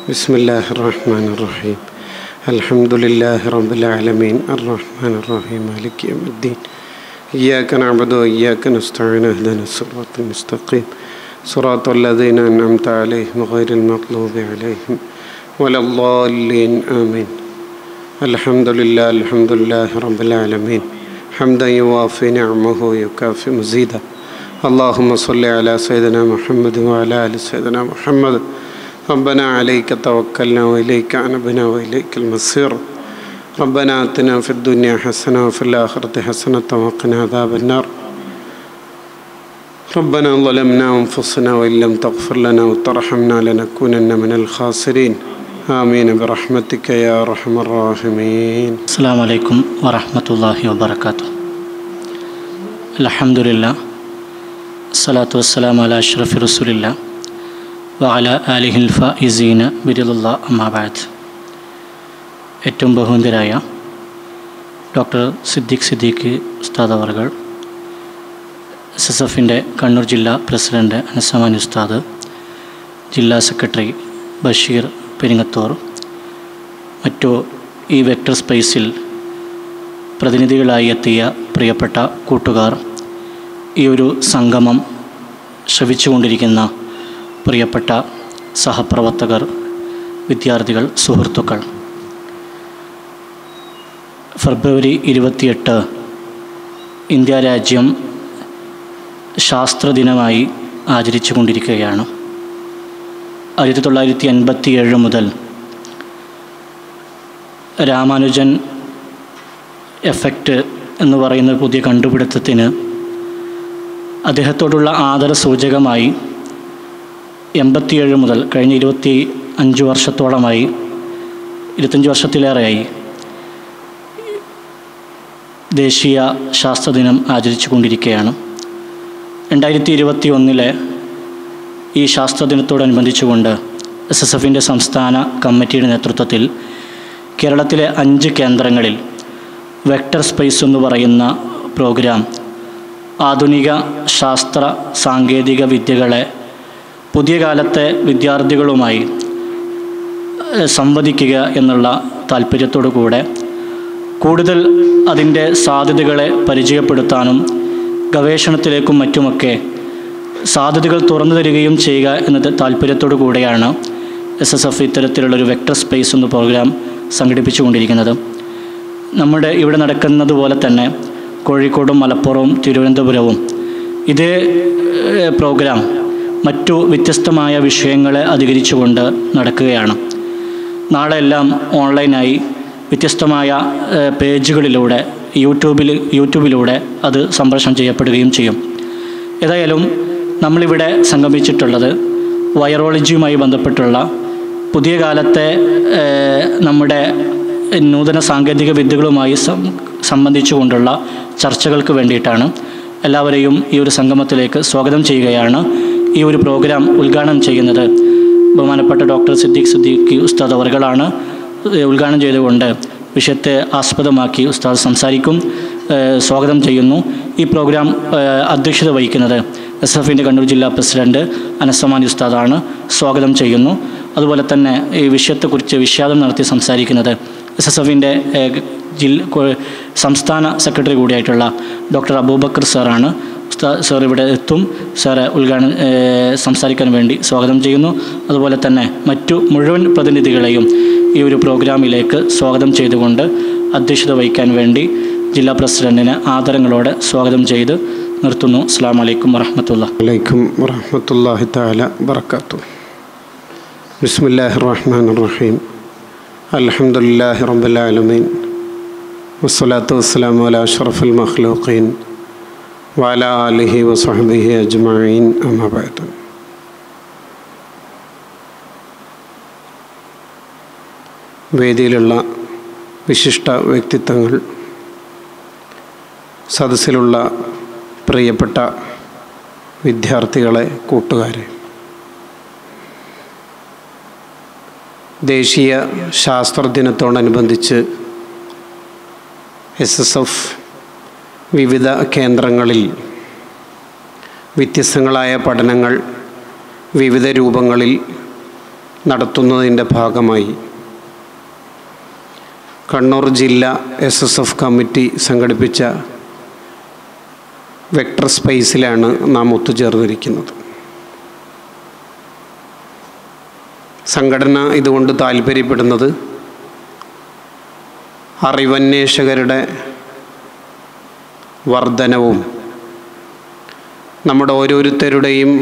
بسم الله الرحمن الرحيم الحمد لله رب العالمين الرحمن الرحيم مالك يوم الدين إياك نعبد وإياك نستعين اهدنا الصراط المستقيم صراط الذين أنعمت عليهم غير المغضوب عليهم ولا الضالين آمين الحمد لله الحمد لله رب العالمين حمدا يوافي نعمه ويكافي مزيدا اللهم صل على سيدنا محمد وعلى آل سيدنا محمد ربنا عليك توكلنا وإليك أنبنا وإليك المصير ربنا آتنا في الدنيا حسنة وفي الآخرة حسنة وقنا عذاب النار ربنا ظلمنا أنفسنا وإن لم تغفر لنا وترحمنا لنكونن من الخاسرين آمين برحمتك يا أرحم الراحمين അസ്സാം വലൈക്കും വറഹമത്തല്ലാഹി വബർക്കാത്തു അലഹമുല്ല സ്വലാത്തു വസ്സലാം അല അഷ്റഫി റസൂലില്ല വഅല ആലിഹിൽ ഫഇസീന ബിരുദുള്ള അമ്മാബാദ് ഏറ്റവും ബഹുന്ദരായ ഡോക്ടർ സിദ്ദീഖ് സിദ്ദീഖ് ഉസ്താദ് അവർകൾ എസ് എസ് എഫിൻ്റെ കണ്ണൂർ ജില്ലാ പ്രസിഡന്റ് അനസമാൻ ഉസ്താദ് ജില്ലാ സെക്രട്ടറി ബഷീർ പെരിങ്ങത്തോർ മറ്റു ഈ വെക്ടർ സ്പേസിൽ പ്രതിനിധികളായി എത്തിയ പ്രിയപ്പെട്ട കൂട്ടുകാർ ഈ ഒരു സംഗമം ശ്രവിച്ചുകൊണ്ടിരിക്കുന്ന പ്രിയപ്പെട്ട സഹപ്രവർത്തകർ വിദ്യാർത്ഥികൾ സുഹൃത്തുക്കൾ ഫെബ്രുവരി ഇരുപത്തിയെട്ട് ഇന്ത്യ രാജ്യം ശാസ്ത്രദിനമായി ആചരിച്ചു കൊണ്ടിരിക്കുകയാണ് ആയിരത്തി തൊള്ളായിരത്തി എൺപത്തി ഏഴ് മുതൽ രാമാനുജൻ എഫക്റ്റ് എന്ന് പറയുന്ന പുതിയ കണ്ടുപിടുത്തത്തിന് അദ്ദേഹത്തോടുള്ള ആദര സൂചകമായി എൺപത്തിയേഴ് മുതൽ കഴിഞ്ഞ ഇരുപത്തി അഞ്ച് വർഷത്തോളമായി ഇരുപത്തഞ്ച് വർഷത്തിലേറെയായി ദേശീയ ശാസ്ത്രദിനം ആചരിച്ചു കൊണ്ടിരിക്കുകയാണ് രണ്ടായിരത്തി ഇരുപത്തി ഒന്നിലെ ഈ ശാസ്ത്രദിനത്തോടനുബന്ധിച്ചുകൊണ്ട് എസ് എസ് എഫിൻ്റെ സംസ്ഥാന കമ്മിറ്റിയുടെ നേതൃത്വത്തിൽ കേരളത്തിലെ അഞ്ച് കേന്ദ്രങ്ങളിൽ വെക്ടർ സ്പേസ് എന്ന് പറയുന്ന പ്രോഗ്രാം ആധുനിക ശാസ്ത്ര സാങ്കേതിക വിദ്യകളെ പുതിയ കാലത്തെ വിദ്യാർത്ഥികളുമായി ഏഹ്, സംവദിക്കുക എന്നുള്ള താല്പര്യത്തോടു കൂടെ കൂടുതൽ അതിൻ്റെ സാധ്യതകളെ പരിചയപ്പെടുത്താനും ഗവേഷണത്തിലേക്കും മറ്റുമൊക്കെ സാധ്യതകൾ തുറന്നു തരികയും ചെയ്യുക എന്നത് താല്പര്യത്തോടു കൂടെയാണ് എസ് എസ് എഫ് ഇത്തരത്തിലുള്ളൊരു വെക്ടർ സ്പേസ് എന്ന പ്രോഗ്രാം സംഘടിപ്പിച്ചുകൊണ്ടിരിക്കുന്നത് നമ്മുടെ ഇവിടെ നടക്കുന്നത് പോലെ തന്നെ കോഴിക്കോടും മലപ്പുറവും തിരുവനന്തപുരവും ഇതേ ഏഹ്, പ്രോഗ്രാം മറ്റു വ്യത്യസ്തമായ വിഷയങ്ങളെ അധികരിച്ചുകൊണ്ട് നടക്കുകയാണ് നാളെ എല്ലാം ഓൺലൈനായി വ്യത്യസ്തമായ ഏഹ്, പേജുകളിലൂടെ യൂട്യൂബിൽ യൂട്യൂബിലൂടെ അത് സംപ്രേഷണം ചെയ്യപ്പെടുകയും ചെയ്യും ഏതായാലും നമ്മളിവിടെ സംഗമിച്ചിട്ടുള്ളത് വൈറോളജിയുമായി ബന്ധപ്പെട്ടുള്ള പുതിയ കാലത്തെ ഏഹ്, നമ്മുടെ നൂതന സാങ്കേതിക വിദ്യകളുമായി സം സംബന്ധിച്ചുകൊണ്ടുള്ള ചർച്ചകൾക്ക് വേണ്ടിയിട്ടാണ് എല്ലാവരെയും ഈ ഒരു സംഗമത്തിലേക്ക് സ്വാഗതം ചെയ്യുകയാണ് ഈ ഒരു പ്രോഗ്രാം ഉദ്ഘാടനം ചെയ്യുന്നത് ബഹുമാനപ്പെട്ട ഡോക്ടർ സിദ്ദീഖ് സിദ്ദീഖ് ഉസ്താദ് അവർകളാണ് ഏഹ് ഉദ്ഘാടനം ചെയ്തുകൊണ്ട് വിഷയത്തെ ആസ്പദമാക്കി ഉസ്താദ് സംസാരിക്കും ഏഹ് സ്വാഗതം ചെയ്യുന്നു ഈ പ്രോഗ്രാം ഏഹ് അധ്യക്ഷത വഹിക്കുന്നത് എസ് എഫിൻ്റെ കണ്ണൂർ ജില്ലാ പ്രസിഡന്റ് അനസമാൻ ഉസ്താദാണ് സ്വാഗതം ചെയ്യുന്നു അതുപോലെ തന്നെ ഈ വിഷയത്തെക്കുറിച്ച് വിഷാദം നടത്തി സംസാരിക്കുന്നത് എസ് എസ് എഫിൻ്റെ ജില്ല കോ- സംസ്ഥാന സെക്രട്ടറി കൂടിയായിട്ടുള്ള ഡോക്ടർ അബൂബക്കർ സാറാണ് ഉസ്താദ് സാർ ഇവിടെ എത്തും സാറ് ഉദ്ഘാടനം ഏഹ് സംസാരിക്കാൻ വേണ്ടി സ്വാഗതം ചെയ്യുന്നു അതുപോലെ തന്നെ മറ്റു മുഴുവൻ പ്രതിനിധികളെയും ഈ ഒരു പ്രോഗ്രാമിലേക്ക് സ്വാഗതം ചെയ്തുകൊണ്ട് അധ്യക്ഷത വഹിക്കാൻ വേണ്ടി ജില്ലാ പ്രസിഡന്റിനെ ആദരങ്ങളോടെ സ്വാഗതം ചെയ്ത് നിർത്തുന്നു അസ്സാം വലൈക്കും വറഹമത്തുള്ള عليكم ورحمة الله تعالى وبركاته بسم الله الرحمن الرحيم الحمد لله رب العالمين والصلاة والسلام على أشرف المخلوقين وعلى آله وصحبه أجمعين أما بعد വേദിയിലുള്ള വിശിഷ്ട വ്യക്തിത്വങ്ങൾ സദസ്സിലുള്ള പ്രിയപ്പെട്ട വിദ്യാർത്ഥികളെ കൂട്ടുകാരെ ദേശീയ ശാസ്ത്രദിനത്തോടനുബന്ധിച്ച് എസ് എസ് എഫ് വിവിധ കേന്ദ്രങ്ങളിൽ വ്യത്യസ്തങ്ങളായ പഠനങ്ങൾ വിവിധ രൂപങ്ങളിൽ നടത്തുന്നതിൻ്റെ ഭാഗമായി കണ്ണൂർ ജില്ല എസ് എസ് എഫ് കമ്മിറ്റി സംഘടിപ്പിച്ച വെക്ടർ സ്പേസിലാണ് നാം ഒത്തുചേർന്നിരിക്കുന്നത് സംഘടന ഇതുകൊണ്ട് താല്പര്യപ്പെടുന്നത് അറിവന്വേഷകരുടെ വർധനവും നമ്മുടെ ഓരോരുത്തരുടെയും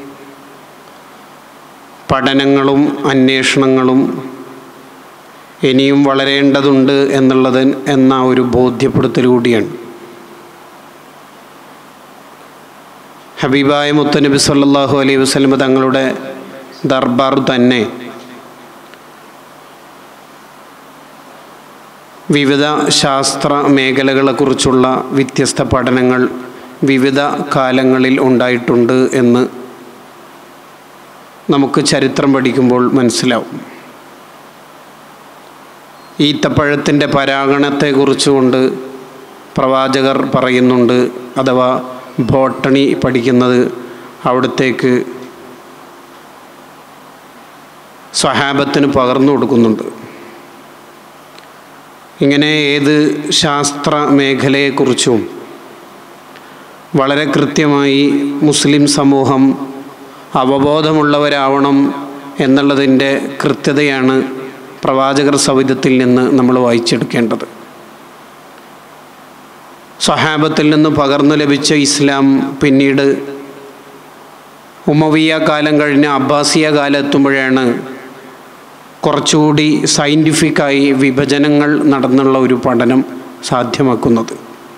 പഠനങ്ങളും അന്വേഷണങ്ങളും ഇനിയും വളരേണ്ടതുണ്ട് എന്നുള്ളത് എന്ന ഒരു ബോധ്യപ്പെടുത്തൽ കൂടിയാണ് ഹബീബായ മുത്തനബി സല്ലാഹു അലൈഹി വസ്ലമ തങ്ങളുടെ ദർബാർ തന്നെ വിവിധ ശാസ്ത്ര മേഖലകളെക്കുറിച്ചുള്ള വ്യത്യസ്ത പഠനങ്ങൾ വിവിധ കാലങ്ങളിൽ ഉണ്ടായിട്ടുണ്ട് എന്ന് നമുക്ക് ചരിത്രം പഠിക്കുമ്പോൾ മനസ്സിലാവും ഈത്തപ്പഴത്തിൻ്റെ പരാഗണത്തെക്കുറിച്ചുകൊണ്ട് പ്രവാചകർ പറയുന്നുണ്ട് അഥവാ ബോട്ടണി പഠിക്കുന്നത് അവിടത്തേക്ക് സ്വഹാബത്തിന് പകർന്നു കൊടുക്കുന്നുണ്ട് ഇങ്ങനെ ഏത് ശാസ്ത്ര മേഖലയെക്കുറിച്ചും വളരെ കൃത്യമായി മുസ്ലിം സമൂഹം അവബോധമുള്ളവരാവണം എന്നുള്ളതിൻ്റെ കൃത്യതയാണ് പ്രവാചകർ സവിധത്തിൽ നിന്ന് നമ്മൾ വായിച്ചെടുക്കേണ്ടത് സ്വഹാബത്തിൽ നിന്ന് പകർന്നു ലഭിച്ച ഇസ്ലാം പിന്നീട് ഉമവിയ കാലം കഴിഞ്ഞ് അബ്ബാസിയ കാലം എത്തുമ്പോഴാണ് കുറച്ചുകൂടി സയൻറ്റിഫിക്കായി വിഭജനങ്ങൾ നടന്നുള്ള ഒരു പഠനം സാധ്യമാക്കുന്നത്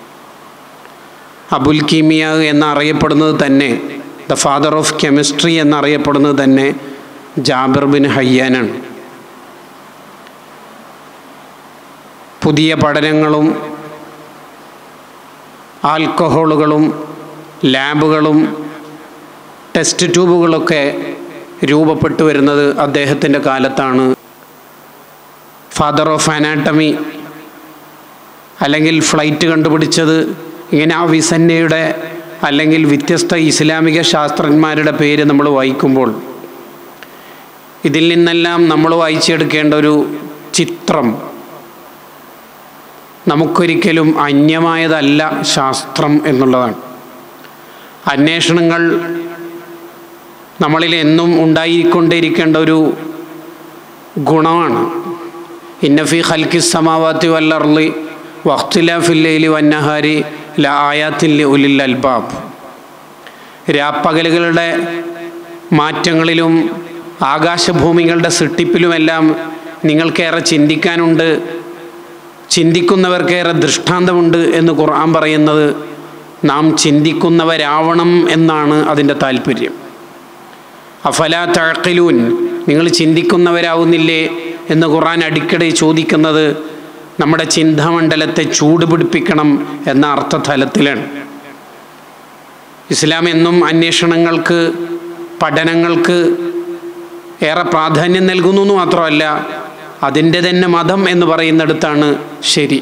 അബുൽ കീമിയ എന്നറിയപ്പെടുന്നത് തന്നെ ദ ഫാദർ ഓഫ് കെമിസ്ട്രി എന്നറിയപ്പെടുന്നത് തന്നെ ജാബിർ ബിൻ ഹയ്യാനാണ് പുതിയ പഠനങ്ങളും ആൽക്കഹോളുകളും ലാബുകളും ടെസ്റ്റ് ട്യൂബുകളൊക്കെ രൂപപ്പെട്ടു വരുന്നത് അദ്ദേഹത്തിൻ്റെ കാലത്താണ് ഫാദർ ഓഫ് അനാട്ടമി അല്ലെങ്കിൽ ഫ്ലൈറ്റ് കണ്ടുപിടിച്ചത് ഇങ്ങനെ ആ വിസന്നയുടെ അല്ലെങ്കിൽ വ്യത്യസ്ത ഇസ്ലാമിക ശാസ്ത്രജ്ഞന്മാരുടെ പേര് നമ്മൾ വായിക്കുമ്പോൾ ഇതിൽ നിന്നെല്ലാം നമ്മൾ വായിച്ചെടുക്കേണ്ട ഒരു ചിത്രം നമുക്കൊരിക്കലും അന്യമായതല്ല ശാസ്ത്രം എന്നുള്ളതാണ് അന്വേഷണങ്ങൾ നമ്മളിൽ എന്നും ഉണ്ടായിക്കൊണ്ടിരിക്കേണ്ട ഒരു ഗുണമാണ് ഇന്നഫി ഖൽക്കി സമാവാത്തി വല്ലർലി വഖ്തിലാഫില്ലയിലി വന്നഹാരി ല ആയാത്തില്ല ഉലിൽ അൽബാബ് രാപ്പകലുകളുടെ മാറ്റങ്ങളിലും ആകാശഭൂമികളുടെ സൃഷ്ടിപ്പിലുമെല്ലാം നിങ്ങൾക്കേറെ ചിന്തിക്കാനുണ്ട് ചിന്തിക്കുന്നവർക്കേറെ ദൃഷ്ടാന്തമുണ്ട് എന്ന് ഖുർആൻ പറയുന്നത് നാം ചിന്തിക്കുന്നവരാവണം എന്നാണ് അതിൻ്റെ താല്പര്യം അഫല തഴക്കിലൂൻ നിങ്ങൾ ചിന്തിക്കുന്നവരാവുന്നില്ലേ എന്ന് ഖുർആൻ അടിക്കടി ചോദിക്കുന്നത് നമ്മുടെ ചിന്താമണ്ഡലത്തെ ചൂടുപിടിപ്പിക്കണം എന്ന അർത്ഥതലത്തിലാണ് ഇസ്ലാം എന്നും അന്വേഷണങ്ങൾക്ക് പഠനങ്ങൾക്ക് ഏറെ പ്രാധാന്യം നൽകുന്നു എന്ന് മാത്രമല്ല അതിൻ്റെ തന്നെ മതം എന്ന് പറയുന്നിടത്താണ് ശരി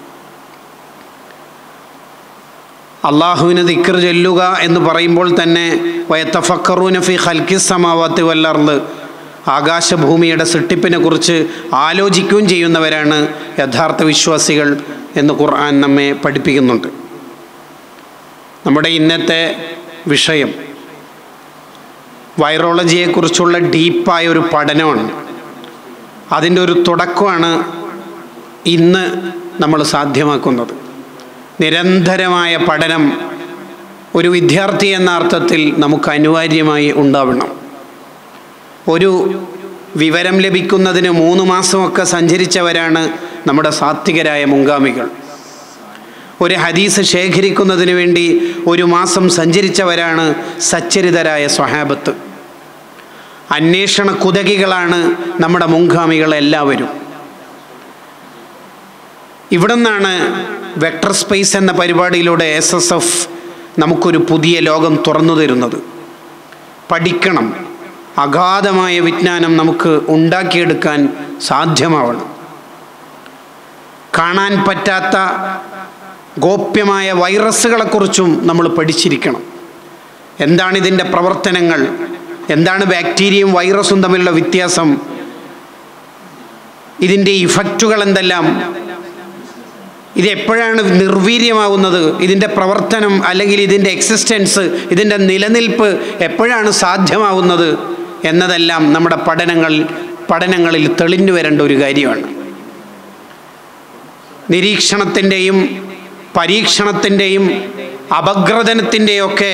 അള്ളാഹുവിന് ദിക്കർ ചൊല്ലുക എന്ന് പറയുമ്പോൾ തന്നെ വയത്തഫക്കറൂന ഫി ഖൽക്കി സമാവാത്തി വല്ലർന്ന് ആകാശഭൂമിയുടെ സൃഷ്ടിപ്പിനെ കുറിച്ച് ആലോചിക്കുകയും ചെയ്യുന്നവരാണ് യഥാർത്ഥ വിശ്വാസികൾ എന്ന് ഖുർആൻ നമ്മെ പഠിപ്പിക്കുന്നുണ്ട് നമ്മുടെ ഇന്നത്തെ വിഷയം വൈറോളജിയെക്കുറിച്ചുള്ള ഡീപ്പായ ഒരു പഠനമാണ് അതിൻ്റെ ഒരു തുടക്കമാണ് ഇന്ന് നമ്മൾ സാധ്യമാക്കുന്നത് നിരന്തരമായ പഠനം ഒരു വിദ്യാർത്ഥി എന്ന അർത്ഥത്തിൽ നമുക്ക് അനിവാര്യമായി ഉണ്ടാവണം ഒരു വിവരം ലഭിക്കുന്നതിന് മൂന്ന് മാസമൊക്കെ സഞ്ചരിച്ചവരാണ് നമ്മുടെ സാത്വികരായ മുൻഗാമികൾ ഒരു ഹദീസ് ശേഖരിക്കുന്നതിന് വേണ്ടി ഒരു മാസം സഞ്ചരിച്ചവരാണ് സച്ചരിതരായ സ്വഹാബത്ത് അന്വേഷണ കുതകികളാണ് നമ്മുടെ മുൻഗാമികൾ എല്ലാവരും ഇവിടെ നിന്നാണ് വെക്ടർ സ്പേസ് എന്ന പരിപാടിയിലൂടെ എസ് എസ് എഫ് നമുക്കൊരു പുതിയ ലോകം തുറന്നു തരുന്നത് പഠിക്കണം അഗാധമായ വിജ്ഞാനം നമുക്ക് ഉണ്ടാക്കിയെടുക്കാൻ സാധ്യമാവണം കാണാൻ പറ്റാത്ത ഗോപ്യമായ വൈറസുകളെക്കുറിച്ചും നമ്മൾ പഠിച്ചിരിക്കണം എന്താണ് ഇതിൻ്റെ പ്രവർത്തനങ്ങൾ എന്താണ് ബാക്ടീരിയയും വൈറസും തമ്മിലുള്ള വ്യത്യാസം ഇതിൻ്റെ ഇഫക്റ്റുകൾ എന്തെല്ലാം ഇത് എപ്പോഴാണ് നിർവീര്യമാവുന്നത് ഇതിൻ്റെ പ്രവർത്തനം അല്ലെങ്കിൽ ഇതിൻ്റെ എക്സിസ്റ്റൻസ് ഇതിൻ്റെ നിലനിൽപ്പ് എപ്പോഴാണ് സാധ്യമാവുന്നത് എന്നതെല്ലാം നമ്മുടെ പഠനങ്ങൾ പഠനങ്ങളിൽ തെളിഞ്ഞു വരേണ്ട ഒരു കാര്യമാണ് നിരീക്ഷണത്തിൻ്റെയും പരീക്ഷണത്തിൻ്റെയും അപഗ്രഥനത്തിൻ്റെയൊക്കെ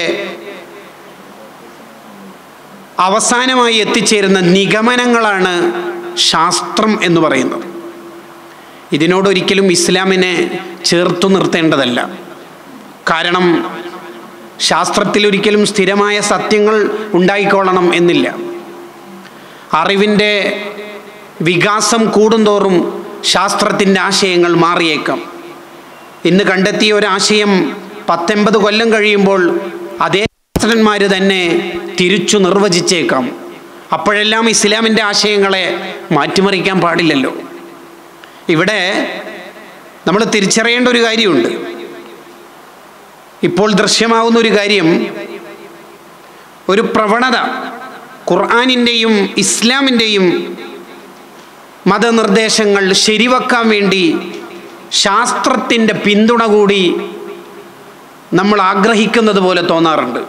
അവസാനമായി എത്തിച്ചേരുന്ന നിഗമനങ്ങളാണ് ശാസ്ത്രം എന്ന് പറയുന്നത് ഇതിനോടൊരിക്കലും ഇസ്ലാമിനെ ചേർത്തു നിർത്തേണ്ടതല്ല കാരണം ശാസ്ത്രത്തിൽ ഒരിക്കലും സ്ഥിരമായ സത്യങ്ങൾ ഉണ്ടായിക്കൊള്ളണം എന്നില്ല അറിവിൻ്റെ വികാസം കൂടുന്തോറും ശാസ്ത്രത്തിൻ്റെ ആശയങ്ങൾ മാറിയേക്കാം ഇന്ന് കണ്ടെത്തിയ ഒരാശയം പത്തൊമ്പത് കൊല്ലം കഴിയുമ്പോൾ അതേ ശാസ്ത്രന്മാർ തന്നെ തിരിച്ചു നിർവചിച്ചേക്കാം അപ്പോഴെല്ലാം ഇസ്ലാമിൻ്റെ ആശയങ്ങളെ മാറ്റിമറിക്കാൻ പാടില്ലല്ലോ ഇവിടെ നമ്മൾ തിരിച്ചറിയേണ്ട ഒരു കാര്യമുണ്ട് ഇപ്പോൾ ദൃശ്യമാവുന്ന ഒരു കാര്യം ഒരു പ്രവണത ഖുർആാനിൻ്റെയും ഇസ്ലാമിൻ്റെയും മതനിർദ്ദേശങ്ങൾ ശരിവെക്കാൻ വേണ്ടി ശാസ്ത്രത്തിൻ്റെ പിന്തുണ കൂടി നമ്മൾ ആഗ്രഹിക്കുന്നത് പോലെ തോന്നാറുണ്ട്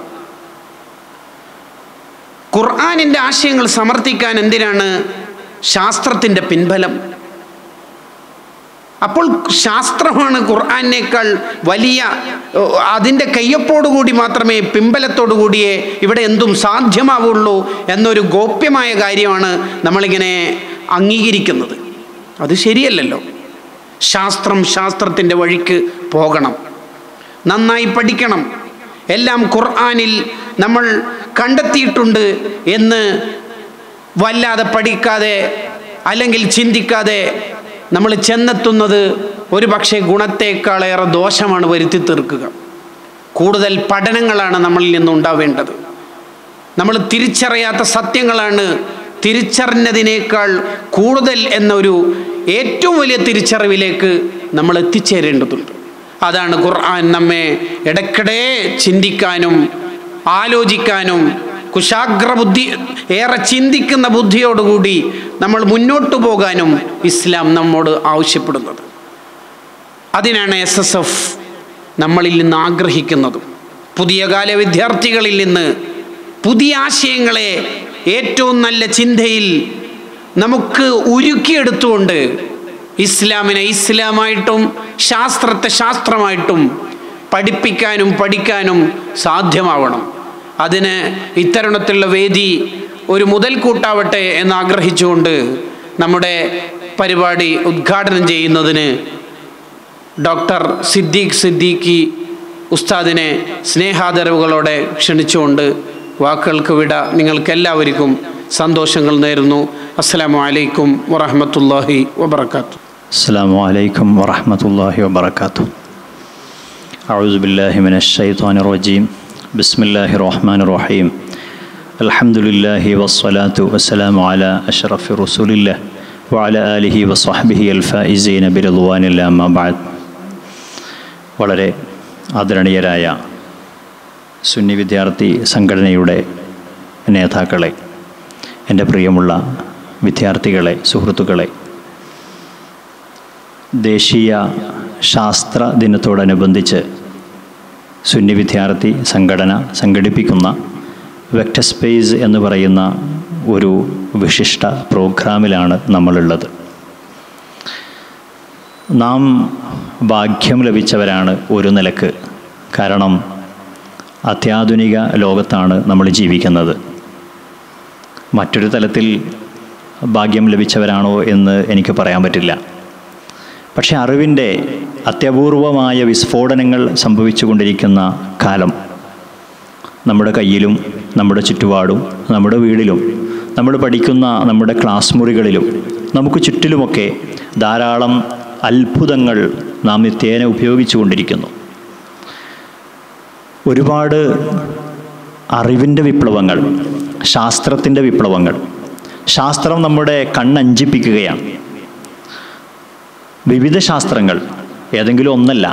ഖുർആാനിൻ്റെ ആശയങ്ങൾ സമർത്ഥിക്കാൻ എന്തിനാണ് ശാസ്ത്രത്തിൻ്റെ പിൻബലം അപ്പോൾ ശാസ്ത്രമാണ് ഖുർആാനേക്കാൾ വലിയ അതിൻ്റെ കയ്യൊപ്പോടുകൂടി മാത്രമേ പിമ്പലത്തോടു കൂടിയേ ഇവിടെ എന്തും സാധ്യമാവുള്ളൂ എന്നൊരു ഗോപ്യമായ കാര്യമാണ് നമ്മളിങ്ങനെ അംഗീകരിക്കുന്നത് അത് ശരിയല്ലല്ലോ ശാസ്ത്രം ശാസ്ത്രത്തിൻ്റെ വഴിക്ക് പോകണം നന്നായി പഠിക്കണം എല്ലാം ഖുർആാനിൽ നമ്മൾ കണ്ടെത്തിയിട്ടുണ്ട് എന്ന് വല്ലാതെ പഠിക്കാതെ അല്ലെങ്കിൽ ചിന്തിക്കാതെ നമ്മൾ ചെന്നെത്തുന്നത് ഒരു പക്ഷേ ഗുണത്തേക്കാളേറെ ദോഷമാണ് വരുത്തി തീർക്കുക കൂടുതൽ പഠനങ്ങളാണ് നമ്മളിൽ നിന്നുണ്ടാവേണ്ടത് നമ്മൾ തിരിച്ചറിയാത്ത സത്യങ്ങളാണ് തിരിച്ചറിഞ്ഞതിനേക്കാൾ കൂടുതൽ എന്നൊരു ഏറ്റവും വലിയ തിരിച്ചറിവിലേക്ക് നമ്മൾ എത്തിച്ചേരേണ്ടതുണ്ട് അതാണ് ഖുർആൻ നമ്മെ ഇടയ്ക്കിടെ ചിന്തിക്കാനും ആലോചിക്കാനും കുശാഗ്ര ബുദ്ധി ഏറെ ചിന്തിക്കുന്ന ബുദ്ധിയോടുകൂടി നമ്മൾ മുന്നോട്ട് പോകാനും ഇസ്ലാം നമ്മോട് ആവശ്യപ്പെടുന്നത് അതിനാണ് എസ് എസ് എഫ് നമ്മളിൽ നിന്ന് ആഗ്രഹിക്കുന്നതും പുതിയ കാല വിദ്യാർത്ഥികളിൽ നിന്ന് പുതിയ ആശയങ്ങളെ ഏറ്റവും നല്ല ചിന്തയിൽ നമുക്ക് ഉരുക്കിയെടുത്തുകൊണ്ട് ഇസ്ലാമിനെ ഇസ്ലാമായിട്ടും ശാസ്ത്രത്തെ ശാസ്ത്രമായിട്ടും പഠിപ്പിക്കാനും പഠിക്കാനും സാധ്യമാവണം അതിന് ഇത്തരുണത്തിലുള്ള വേദി ഒരു മുതൽക്കൂട്ടാവട്ടെ എന്ന് ആഗ്രഹിച്ചുകൊണ്ട് നമ്മുടെ പരിപാടി ഉദ്ഘാടനം ചെയ്യുന്നതിന് ഡോക്ടർ സിദ്ദീഖ് സിദ്ദീഖി ഉസ്താദിനെ സ്നേഹാദരവുകളോടെ ക്ഷണിച്ചുകൊണ്ട് വാക്കുകൾക്ക് വിട നിങ്ങൾക്കെല്ലാവർക്കും സന്തോഷങ്ങൾ നേരുന്നു അസ്സലാമു അലൈക്കും വറഹമത്തല്ലാഹി വബർക്കാത്തു السلام عليكم ورحمة الله وبركاته أعوذ بالله من الشيطان الرجيم بسم الله الرحمن الرحيم الحمد لله والصلاة والسلام على أشرف رسول الله وعلى آله وصحبه الفائزين برضوان الله ما بعد വളരെ ആദരണീയരായ സുന്നി വിദ്യാർത്ഥി സംഘടനയുടെ നേതാക്കളെ എൻ്റെ പ്രിയമുള്ള വിദ്യാർത്ഥികളെ സുഹൃത്തുക്കളെ ദേശീയ ശാസ്ത്ര ദിനത്തോടനുബന്ധിച്ച് സുന്നി വിദ്യാർത്ഥി സംഘടന സംഘടിപ്പിക്കുന്ന വെക്ടർ സ്പേസ് എന്ന് പറയുന്ന ഒരു വിശിഷ്ട പ്രോഗ്രാമിലാണ് നമ്മളുള്ളത് നാം ഭാഗ്യം ലഭിച്ചവരാണ് ഒരു നിലക്ക് കാരണം അത്യാധുനിക ലോകത്താണ് നമ്മൾ ജീവിക്കുന്നത് മറ്റൊരു തലത്തിൽ ഭാഗ്യം ലഭിച്ചവരാണോ എന്ന് എനിക്ക് പറയാൻ പറ്റില്ല പക്ഷേ അറിവിൻ്റെ അത്യപൂർവമായ വിസ്ഫോടനങ്ങൾ സംഭവിച്ചു കൊണ്ടിരിക്കുന്ന കാലം നമ്മുടെ കയ്യിലും നമ്മുടെ ചുറ്റുപാടും നമ്മുടെ വീടിലും നമ്മൾ പഠിക്കുന്ന നമ്മുടെ ക്ലാസ് മുറികളിലും നമുക്ക് ചുറ്റിലുമൊക്കെ ധാരാളം അത്ഭുതങ്ങൾ നാം നിത്യേന ഉപയോഗിച്ചു കൊണ്ടിരിക്കുന്നു ഒരുപാട് അറിവിൻ്റെ വിപ്ലവങ്ങൾ ശാസ്ത്രത്തിൻ്റെ വിപ്ലവങ്ങൾ ശാസ്ത്രം നമ്മുടെ കണ്ണഞ്ചിപ്പിക്കുകയാണ് വിവിധ ശാസ്ത്രങ്ങൾ ഏതെങ്കിലും ഒന്നല്ല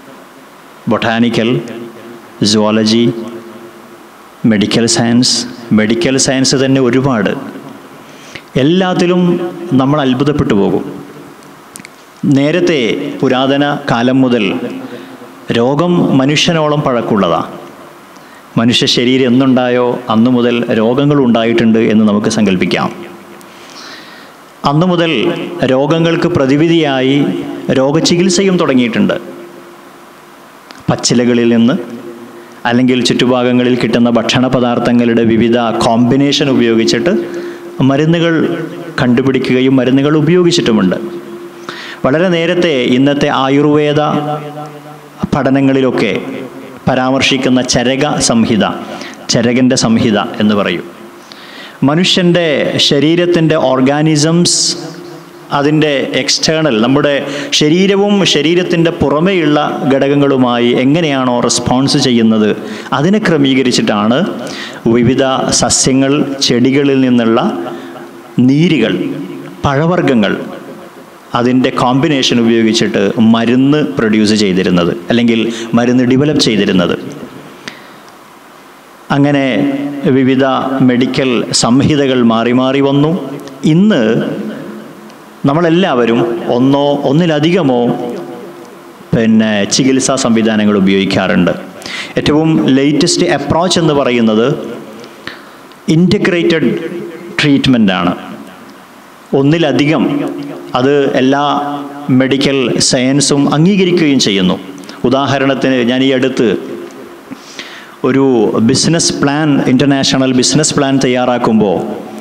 botanical zoology medical science medical science തന്നെ ഒരുപാട് എല്ലാത്തിലും നമ്മൾ അത്ഭുതപ്പെട്ടു പോകും നേരത്തെ പുരാതന കാലം മുതൽ രോഗം മനുഷ്യനോളം പഴക്കമുള്ളതാണ് മനുഷ്യ ശരീരം എന്നുണ്ടായോ അന്നു മുതൽ രോഗങ്ങൾ ഉണ്ടായിട്ടുണ്ട് എന്ന് നമുക്ക് സങ്കല്പിക്കാം അന്നു മുതൽ രോഗങ്ങൾക്ക് പ്രതിവിധിയായി രോഗചികിത്സയും തുടങ്ങിയിട്ടുണ്ട് പച്ചിലകളിൽ നിന്ന് അല്ലെങ്കിൽ ചുറ്റുഭാഗങ്ങളിൽ കിട്ടുന്ന ഭക്ഷണ പദാർത്ഥങ്ങളുടെ വിവിധ കോമ്പിനേഷൻ ഉപയോഗിച്ചിട്ട് മരുന്നുകൾ കണ്ടുപിടിക്കുകയും മരുന്നുകൾ ഉപയോഗിച്ചിട്ടുമുണ്ട് വളരെ നേരത്തെ ഇന്നത്തെ ആയുർവേദ പഠനങ്ങളിലൊക്കെ പരാമർശിക്കുന്ന ചരക സംഹിത ചരകൻ്റെ സംഹിത എന്ന് പറയും മനുഷ്യൻ്റെ ശരീരത്തിൻ്റെ ഓർഗാനിസംസ് അതിൻ്റെ എക്സ്റ്റേണൽ നമ്മുടെ ശരീരവും ശരീരത്തിൻ്റെ പുറമേയുള്ള ഘടകങ്ങളുമായി എങ്ങനെയാണോ റെസ്പോൺസ് ചെയ്യുന്നത് അതിനെ ക്രമീകരിച്ചിട്ടാണ് വിവിധ സസ്യങ്ങൾ ചെടികളിൽ നിന്നുള്ള നീരുകൾ പഴവർഗ്ഗങ്ങൾ അതിൻ്റെ കോമ്പിനേഷൻ ഉപയോഗിച്ചിട്ട് മരുന്ന് പ്രൊഡ്യൂസ് ചെയ്തിരുന്നത് അല്ലെങ്കിൽ മരുന്ന് ഡെവലപ്പ് ചെയ്തിരുന്നത് അങ്ങനെ വിവിധ മെഡിക്കൽ സംഹിതകൾ മാറി മാറി വന്നു ഇന്ന് നമ്മളെല്ലാവരും ഒന്നോ ഒന്നിലധികമോ പിന്നെ ചികിത്സാ സംവിധാനങ്ങൾ ഉപയോഗിക്കാറുണ്ട് ഏറ്റവും ലേറ്റസ്റ്റ് അപ്രോച്ച് എന്ന് പറയുന്നത് ഇൻറ്റഗ്രേറ്റഡ് ട്രീറ്റ്മെൻ്റ് ആണ് ഒന്നിലധികം അത് എല്ലാ മെഡിക്കൽ സയൻസും അംഗീകരിക്കുകയും ചെയ്യുന്നു ഉദാഹരണത്തിന് ഞാൻ ഈ അടുത്ത് ഒരു business plan international business plan തയ്യാറാക്കുമ്പോൾ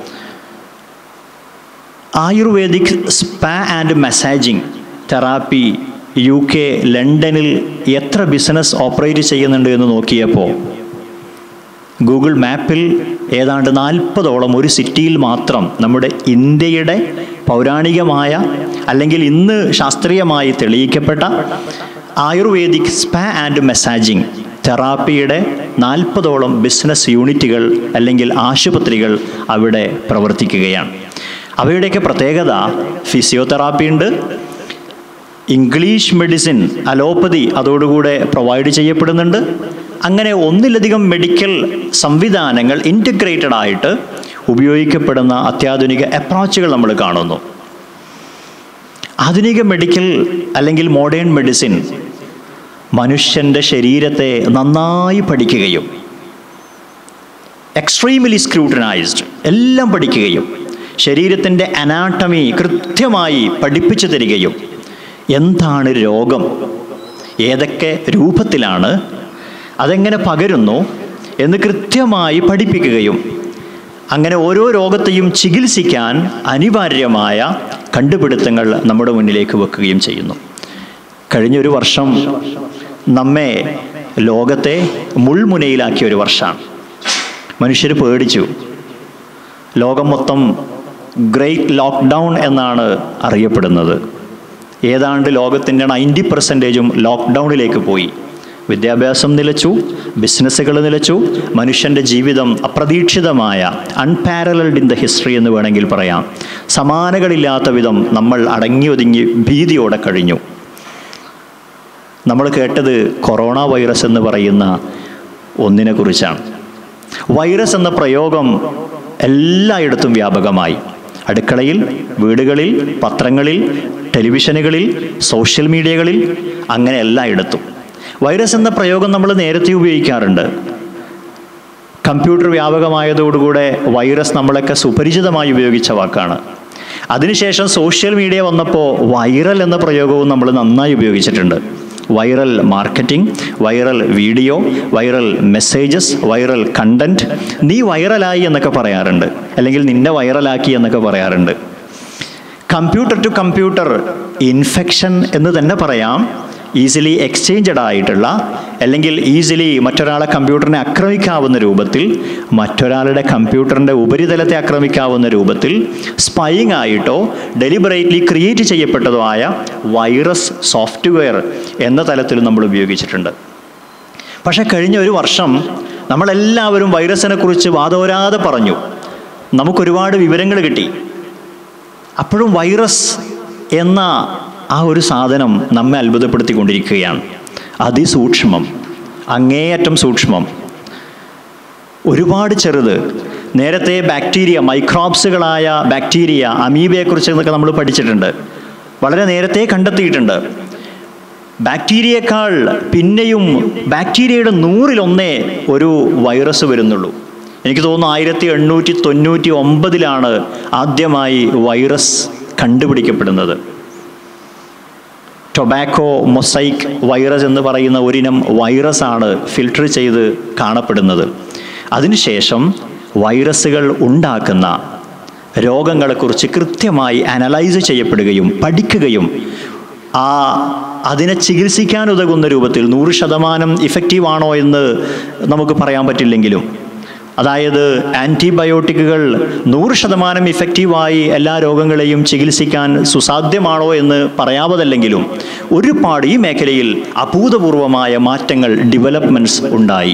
ayurvedic spa and massaging therapy U K ലണ്ടനിൽ എത്ര ബിസിനസ് ഓപ്പറേറ്റ് ചെയ്യുന്നുണ്ട് എന്ന് നോക്കിയപ്പോൾ ഗൂഗിൾ മാപ്പിൽ ഏതാണ്ട് നാൽപ്പതോളം ഒരു സിറ്റിയിൽ മാത്രം നമ്മുടെ ഇന്ത്യയുടെ പൗരാണികമായ അല്ലെങ്കിൽ ഇന്ന് ശാസ്ത്രീയമായി തെളിയിക്കപ്പെട്ട ആയുർവേദിക് സ്പാ ആൻഡ് മസാജിങ് തെറാപ്പിയുടെ നാൽപ്പതോളം ബിസിനസ് യൂണിറ്റുകൾ അല്ലെങ്കിൽ ആശുപത്രികൾ അവിടെ പ്രവർത്തിക്കുകയാണ് അവയുടെയൊക്കെ പ്രത്യേകത ഫിസിയോതെറാപ്പി ഉണ്ട് ഇംഗ്ലീഷ് മെഡിസിൻ അലോപ്പതി അതോടുകൂടെ പ്രൊവൈഡ് ചെയ്യപ്പെടുന്നുണ്ട് അങ്ങനെ ഒന്നിലധികം മെഡിക്കൽ സംവിധാനങ്ങൾ ഇൻറ്റഗ്രേറ്റഡ് ആയിട്ട് ഉപയോഗിക്കപ്പെടുന്ന അത്യാധുനിക അപ്രോച്ചുകൾ നമ്മൾ കാണുന്നു ആധുനിക മെഡിക്കൽ അല്ലെങ്കിൽ മോഡേൺ മെഡിസിൻ മനുഷ്യൻ്റെ ശരീരത്തെ നന്നായി പഠിക്കുകയും എക്സ്ട്രീംലി സ്ക്രൂട്ടനൈസ്ഡ് എല്ലാം പഠിക്കുകയും ശരീരത്തിൻ്റെ അനാട്ടമി കൃത്യമായി പഠിപ്പിച്ചു തരികയും എന്താണ് രോഗം ഏതൊക്കെ രൂപത്തിലാണ് അതെങ്ങനെ പകരുന്നു എന്ന് കൃത്യമായി പഠിപ്പിക്കുകയും അങ്ങനെ ഓരോ രോഗത്തെയും ചികിത്സിക്കാൻ അനിവാര്യമായ കണ്ടുപിടുത്തങ്ങൾ നമ്മുടെ മുന്നിലേക്ക് വെക്കുകയും ചെയ്യുന്നു കഴിഞ്ഞൊരു വർഷം നമ്മെ ലോകത്തെ മുൾമുനയിലാക്കിയ ഒരു വർഷമാണ് മനുഷ്യർ പേടിച്ചു ലോകം മൊത്തം ഗ്രേറ്റ് ലോക്ക്ഡൗൺ എന്നാണ് അറിയപ്പെടുന്നത് ഏതാണ്ട് ലോകത്തിൻ്റെ നയൻറ്റി പെർസെൻറ്റേജും ലോക്ക്ഡൗണിലേക്ക് പോയി വിദ്യാഭ്യാസം നിലച്ചു ബിസിനസ്സുകൾ നിലച്ചു മനുഷ്യൻ്റെ ജീവിതം അപ്രതീക്ഷിതമായ അൺപാരലൽഡ് ഇൻ ദ ഹിസ്റ്ററി എന്ന് വേണമെങ്കിൽ പറയാം സമാനകളില്ലാത്ത വിധം നമ്മൾ അടങ്ങി ഒതുങ്ങി ഭീതിയോടെ കഴിഞ്ഞു നമ്മൾ കേട്ടത് കൊറോണ വൈറസ് എന്ന് പറയുന്ന ഒന്നിനെ കുറിച്ചാണ് വൈറസ് എന്ന പ്രയോഗം എല്ലായിടത്തും വ്യാപകമായി അടുക്കളയിൽ വീടുകളിൽ പത്രങ്ങളിൽ ടെലിവിഷനുകളിൽ സോഷ്യൽ മീഡിയകളിൽ അങ്ങനെ എല്ലായിടത്തും വൈറസ് എന്ന പ്രയോഗം നമ്മൾ നേരത്തെ ഉപയോഗിക്കാറുണ്ട് കമ്പ്യൂട്ടർ വ്യാപകമായതോടുകൂടെ വൈറസ് നമ്മളൊക്കെ സുപരിചിതമായി ഉപയോഗിച്ച വാക്കാണ് അതിനുശേഷം സോഷ്യൽ മീഡിയ വന്നപ്പോൾ വൈറൽ എന്ന പ്രയോഗവും നമ്മൾ നന്നായി ഉപയോഗിച്ചിട്ടുണ്ട് viral marketing viral video viral messages viral content നീ വൈറലായി എന്നൊക്കെ പറയാറുണ്ട് അല്ലെങ്കിൽ നിന്നെ വൈറലാക്കി എന്നൊക്കെ പറയാറുണ്ട് കമ്പ്യൂട്ടർ ടു കമ്പ്യൂട്ടർ ഇൻഫെക്ഷൻ എന്ന് തന്നെ പറയാം ഈസിലി എക്സ്ചേഞ്ചഡ് ആയിട്ടുള്ള അല്ലെങ്കിൽ ഈസിലി മറ്റൊരാളെ കമ്പ്യൂട്ടറിനെ ആക്രമിക്കാവുന്ന രൂപത്തിൽ മറ്റൊരാളുടെ കമ്പ്യൂട്ടറിൻ്റെ ഉപരിതലത്തെ ആക്രമിക്കാവുന്ന രൂപത്തിൽ സ്പൈങ് ആയിട്ടോ ഡെലിബറേറ്റ്ലി ക്രിയേറ്റ് ചെയ്യപ്പെട്ടതോ ആയ വൈറസ് സോഫ്റ്റ്വെയർ എന്ന തലത്തിൽ നമ്മൾ ഉപയോഗിച്ചിട്ടുണ്ട് പക്ഷേ കഴിഞ്ഞ ഒരു വർഷം നമ്മളെല്ലാവരും വൈറസിനെ കുറിച്ച് വാദോരാതെ പറഞ്ഞു നമുക്കൊരുപാട് വിവരങ്ങൾ കിട്ടി അപ്പോഴും വൈറസ് എന്ന ആ ഒരു സാധനം നമ്മെ അത്ഭുതപ്പെടുത്തിക്കൊണ്ടിരിക്കുകയാണ് അതിസൂക്ഷ്മം അങ്ങേയറ്റം സൂക്ഷ്മം ഒരുപാട് ചെറുത് നേരത്തെ ബാക്ടീരിയ മൈക്രോബ്സുകളായ ബാക്ടീരിയ അമീബയെക്കുറിച്ചൊക്കെ നമ്മൾ പഠിച്ചിട്ടുണ്ട് വളരെ നേരത്തെ കണ്ടെത്തിയിട്ടുണ്ട് ബാക്ടീരിയേക്കാൾ പിന്നെയും ബാക്ടീരിയയുടെ നൂറിലൊന്നേ ഒരു വൈറസ് വരുന്നുള്ളൂ എനിക്ക് തോന്നുന്നു ആയിരത്തി എണ്ണൂറ്റി തൊണ്ണൂറ്റി ഒമ്പതിലാണ് ആദ്യമായി വൈറസ് കണ്ടുപിടിക്കപ്പെടുന്നത് ടൊബാക്കോ മൊസൈക്ക് വൈറസ് എന്ന് പറയുന്ന ഒരിനം വൈറസാണ് ഫിൽട്ടർ ചെയ്ത് കാണപ്പെടുന്നത് അതിനുശേഷം വൈറസുകൾ ഉണ്ടാക്കുന്ന രോഗങ്ങളെക്കുറിച്ച് കൃത്യമായി അനലൈസ് ചെയ്യപ്പെടുകയും പഠിക്കുകയും ആ അതിനെ ചികിത്സിക്കാൻ ഉതകുന്ന രൂപത്തിൽ നൂറ് ശതമാനം ഇഫക്റ്റീവ് ആണോ എന്ന് നമുക്ക് പറയാൻ പറ്റില്ലെങ്കിലും അതായത് ആൻറ്റിബയോട്ടിക്കുകൾ നൂറ് ശതമാനം ഇഫക്റ്റീവായി എല്ലാ രോഗങ്ങളെയും ചികിത്സിക്കാൻ സുസാധ്യമാണോ എന്ന് പറയാവതല്ലെങ്കിലും ഒരുപാട് ഈ മേഖലയിൽ അഭൂതപൂർവമായ മാറ്റങ്ങൾ ഡെവലപ്മെൻറ്റ്സ് ഉണ്ടായി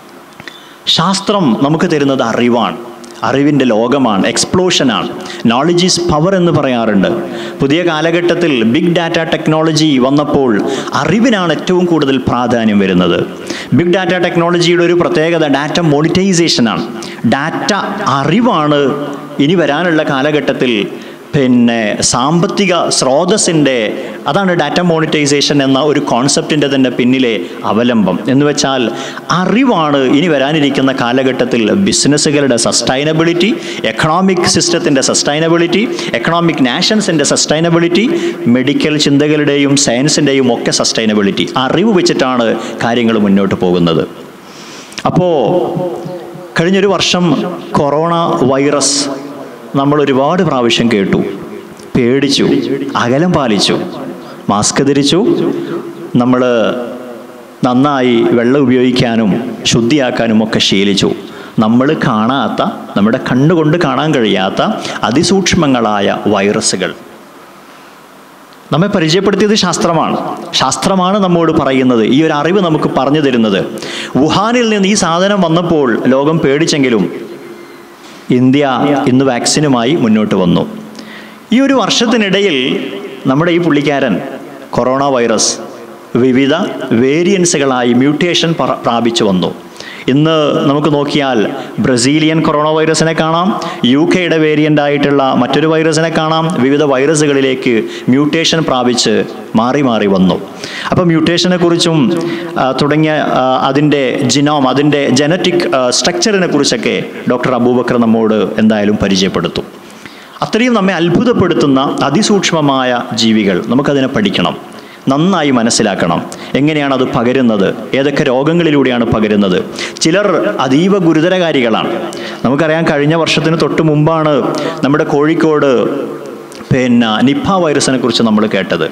ശാസ്ത്രം നമുക്ക് തരുന്നത് അറിവാണ് അറിവിൻ്റെ ലോകമാണ് എക്സ്പ്ലോഷനാണ് നോളജ് ഈസ് പവർ എന്ന് പറയാറുണ്ട് പുതിയ കാലഘട്ടത്തിൽ ബിഗ് ഡാറ്റ ടെക്നോളജി വന്നപ്പോൾ അറിവിനാണ് ഏറ്റവും കൂടുതൽ പ്രാധാന്യം വരുന്നത് ബിഗ് ഡാറ്റ ടെക്നോളജിയുടെ ഒരു പ്രത്യേകത ഡാറ്റ മോണിറ്റൈസേഷനാണ് ഡാറ്റ അറിവാണ് ഇനി വരാനുള്ള കാലഘട്ടത്തിൽ പിന്നെ സാമ്പത്തിക സ്രോതസ്സിൻ്റെ അതാണ് ഡാറ്റ മോണിറ്റൈസേഷൻ എന്ന ഒരു കോൺസെപ്റ്റിൻ്റെ തന്നെ പിന്നിലെ അവലംബം എന്ന് വെച്ചാൽ അറിവാണ് ഇനി വരാനിരിക്കുന്ന കാലഘട്ടത്തിൽ ബിസിനസ്സുകളുടെ സസ്റ്റൈനബിലിറ്റി എക്കണോമിക് സിസ്റ്റത്തിൻ്റെ സസ്റ്റൈനബിലിറ്റി എക്കണോമിക് നാഷൻസിൻ്റെ സസ്റ്റൈനബിലിറ്റി മെഡിക്കൽ ചിന്തകളുടെയും സയൻസിൻ്റെയും ഒക്കെ സസ്റ്റൈനബിലിറ്റി അറിവ് വെച്ചിട്ടാണ് കാര്യങ്ങൾ മുന്നോട്ട് പോകുന്നത് അപ്പോൾ കഴിഞ്ഞൊരു വർഷം കൊറോണ വൈറസ് നമ്മൾ ഒരുപാട് പ്രാവശ്യം കേട്ടു പേടിച്ചു അകലം പാലിച്ചു മാസ്ക് ധരിച്ചു നമ്മൾ നന്നായി വെള്ളം ഉപയോഗിക്കാനും ശുദ്ധിയാക്കാനും ഒക്കെ ശീലിച്ചു നമ്മൾ കാണാത്ത നമ്മുടെ കണ്ണുകൊണ്ട് കാണാൻ കഴിയാത്ത അതിസൂക്ഷ്മങ്ങളായ വൈറസുകൾ നമ്മെ പരിചയപ്പെടുത്തിയത് ശാസ്ത്രമാണ് ശാസ്ത്രമാണ് നമ്മോട് പറയുന്നത് ഈ ഒരു അറിവ് നമുക്ക് പറഞ്ഞു തരുന്നത് വുഹാനിൽ നിന്ന് ഈ സാധനം വന്നപ്പോൾ ലോകം പേടിച്ചെങ്കിലും ഇന്ത്യ ഇന്ന് വാക്സിനുമായി മുന്നോട്ട് വന്നു ഈ ഒരു വർഷത്തിനിടയിൽ നമ്മുടെ ഈ പുള്ളിക്കാരൻ കൊറോണ വൈറസ് വിവിധ വേരിയൻസുകളായി മ്യൂട്ടേഷൻ പ്ര- പ്രാപിച്ചു വന്നു ഇന്ന് നമുക്ക് നോക്കിയാൽ ബ്രസീലിയൻ കൊറോണ വൈറസിനെ കാണാം യു കെയുടെ വേരിയൻ്റ് ആയിട്ടുള്ള മറ്റൊരു വൈറസിനെ കാണാം വിവിധ വൈറസുകളിലേക്ക് മ്യൂട്ടേഷൻ പ്രാപിച്ച് മാറി മാറി വന്നു അപ്പോൾ മ്യൂട്ടേഷനെ കുറിച്ചും ആ, തുടങ്ങിയ ആ, അതിൻ്റെ ജിനോം അതിൻ്റെ ജനറ്റിക് സ്ട്രക്ചറിനെ കുറിച്ചൊക്കെ ഡോക്ടർ അബൂബക്കർ നമ്മോട് എന്തായാലും പരിചയപ്പെടുത്തും അത്രയും നമ്മെ അത്ഭുതപ്പെടുത്തുന്ന അതിസൂക്ഷ്മമായ ജീവികൾ നമുക്കതിനെ പഠിക്കണം നന്നായി മനസ്സിലാക്കണം എങ്ങനെയാണ് അത് പകരുന്നത് ഏതൊക്കെ രോഗങ്ങളിലൂടെയാണ് പകരുന്നത് ചിലർ അതീവ ഗുരുതരകാരികളാണ് നമുക്കറിയാം കഴിഞ്ഞ വർഷത്തിന് തൊട്ട് മുമ്പാണ് നമ്മുടെ കോഴിക്കോട് പിന്നെ നിപ്പ വൈറസിനെ കുറിച്ച് നമ്മൾ കേട്ടത്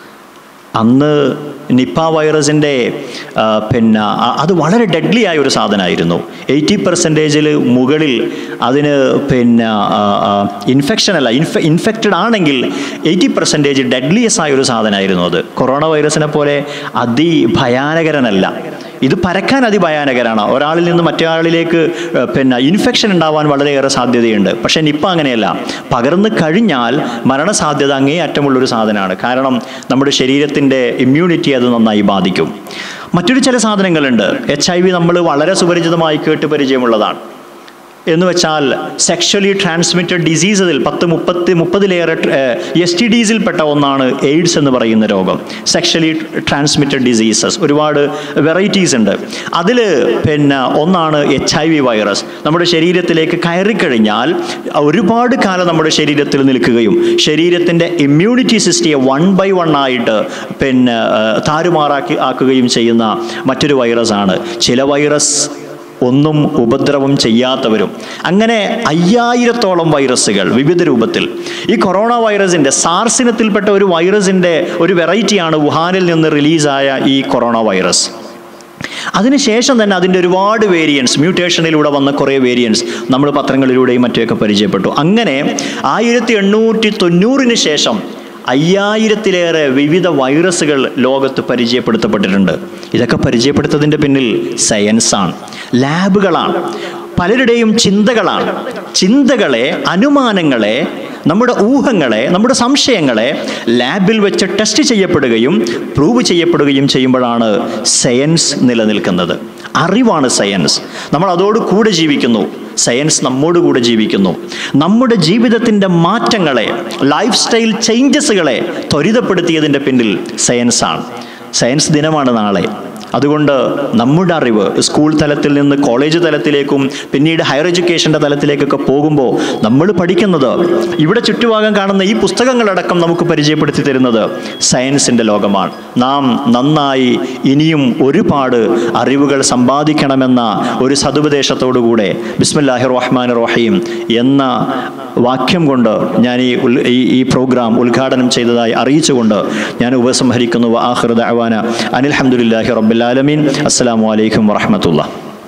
അന്ന് നിപ്പ വൈറസിൻ്റെ ആ, പിന്നെ ആ- അത് വളരെ ഡെഡ്ലി ആയ ഒരു സാധനമായിരുന്നു എയ്റ്റി പെർസെൻറ്റേജിൽ മുകളിൽ അതിന് പിന്നെ ഇൻഫെക്ഷൻ അല്ല ഇൻഫ ഇൻഫെക്റ്റഡ് ആണെങ്കിൽ എയ്റ്റി പെർസെൻറ്റേജ് ഡെഡ്ലിയസ് ആയ ഒരു സാധനമായിരുന്നു അത് കൊറോണ വൈറസിനെ പോലെ അതിഭയാനകരനല്ല ഇത് പരക്കാൻ അതിഭയാനകരാണ് ഒരാളിൽ നിന്ന് മറ്റൊരാളിലേക്ക് ഏഹ്, പിന്നെ ഇൻഫെക്ഷൻ ഉണ്ടാവാൻ വളരെയേറെ സാധ്യതയുണ്ട് പക്ഷേ നിപ്പ അങ്ങനെയല്ല പകർന്നു കഴിഞ്ഞാൽ മരണസാധ്യത അങ്ങേ അറ്റമുള്ളൊരു സാധനമാണ് കാരണം നമ്മുടെ ശരീരത്തിൻ്റെ ഇമ്മ്യൂണിറ്റി അത് നന്നായി ബാധിക്കും മറ്റൊരു ചില സാധനങ്ങളുണ്ട് എച്ച് ഐ വി നമ്മൾ വളരെ സുപരിചിതമായി കേട്ട് പരിചയമുള്ളതാണ് എന്ന് വെച്ചാൽ സെക്ഷലി ട്രാൻസ്മിറ്റഡ് ഡിസീസസിൽ പത്ത് മുപ്പത്തി മുപ്പതിലേറെ എസ് ടി ഡിസിൽപ്പെട്ട ഒന്നാണ് എയ്ഡ്സ് എന്ന് പറയുന്ന രോഗം സെക്ഷലി ട്രാൻസ്മിറ്റഡ് ഡിസീസസ് ഒരുപാട് വെറൈറ്റീസ് ഉണ്ട് അതിൽ പിന്നെ ഒന്നാണ് എച്ച് ഐ വി വൈറസ് നമ്മുടെ ശരീരത്തിലേക്ക് കയറിക്കഴിഞ്ഞാൽ ഒരുപാട് കാലം നമ്മുടെ ശരീരത്തിൽ നിൽക്കുകയും ശരീരത്തിൻ്റെ ഇമ്മ്യൂണിറ്റി സിസ്റ്റയെ വൺ ബൈ വൺ ആയിട്ട് പിന്നെ ആ, താറുമാറാക്കി ആക്കുകയും ചെയ്യുന്ന മറ്റൊരു വൈറസാണ് ചില വൈറസ് ഒന്നും ഉപദ്രവം ചെയ്യാത്തവരും അങ്ങനെ അയ്യായിരത്തോളം വൈറസുകൾ വിവിധ രൂപത്തിൽ ഈ കൊറോണ വൈറസിൻ്റെ സാർസിനത്തിൽപ്പെട്ട ഒരു വൈറസിൻ്റെ ഒരു വെറൈറ്റിയാണ് വുഹാനിൽ നിന്ന് റിലീസായ ഈ കൊറോണ വൈറസ് അതിനുശേഷം തന്നെ അതിൻ്റെ ഒരുപാട് വേരിയൻസ് മ്യൂട്ടേഷനിലൂടെ വന്ന കുറേ വേരിയൻസ് നമ്മൾ പത്രങ്ങളിലൂടെയും മറ്റുമൊക്കെ പരിചയപ്പെട്ടു അങ്ങനെ ആയിരത്തി എണ്ണൂറ്റി തൊണ്ണൂറിന് ശേഷം അയ്യായിരത്തിലേറെ വിവിധ വൈറസുകൾ ലോകത്ത് പരിചയപ്പെടുത്തപ്പെട്ടിട്ടുണ്ട് ഇതൊക്കെ പരിചയപ്പെടുത്തതിൻ്റെ പിന്നിൽ സയൻസാണ് ലാബുകളാണ് പലരുടെയും ചിന്തകളാണ് ചിന്തകളെ അനുമാനങ്ങളെ നമ്മുടെ ഊഹങ്ങളെ നമ്മുടെ സംശയങ്ങളെ ലാബിൽ വെച്ച് ടെസ്റ്റ് ചെയ്യപ്പെടുകയും പ്രൂവ് ചെയ്യപ്പെടുകയും ചെയ്യുമ്പോഴാണ് സയൻസ് നിലനിൽക്കുന്നത് അറിവാണ് സയൻസ് നമ്മൾ അതോട് കൂടെ ജീവിക്കുന്നു സയൻസ് നമ്മോടുകൂടെ ജീവിക്കുന്നു നമ്മുടെ ജീവിതത്തിൻ്റെ മാറ്റങ്ങളെ ലൈഫ് സ്റ്റൈൽ ചേഞ്ചസുകളെ ത്വരിതപ്പെടുത്തിയതിൻ്റെ പിന്നിൽ സയൻസാണ് സയൻസ് ദിനമാണ് നാളെ അതുകൊണ്ട് നമ്മുടെ അറിവ് സ്കൂൾ തലത്തിൽ നിന്ന് കോളേജ് തലത്തിലേക്കും പിന്നീട് ഹയർ എഡ്യൂക്കേഷൻ്റെ തലത്തിലേക്കൊക്കെ പോകുമ്പോൾ നമ്മൾ പഠിക്കുന്നത് ഇവിടെ ചുറ്റുഭാഗം കാണുന്ന ഈ പുസ്തകങ്ങളടക്കം നമുക്ക് പരിചയപ്പെടുത്തി തരുന്നത് സയൻസിൻ്റെ ലോകമാണ് നാം നന്നായി ഇനിയും ഒരുപാട് അറിവുകൾ സമ്പാദിക്കണമെന്ന ഒരു സതുപദേശത്തോടുകൂടെ ബിസ്മില്ലാഹി റഹ്മാൻ റഹീം എന്ന വാക്യം കൊണ്ട് ഞാൻ ഈ ഉൽ- ഈ ഈ പ്രോഗ്രാം ഉദ്ഘാടനം ചെയ്തതായി അറിയിച്ചുകൊണ്ട് ഞാൻ ഉപസംഹരിക്കുന്നു ആഹൃദ അവാന അനിൽഹമുല്ലാഹി റബ്ബുലാലമീൻ അസ്സലാമു അലൈക്കും വറഹമത്തുള്ള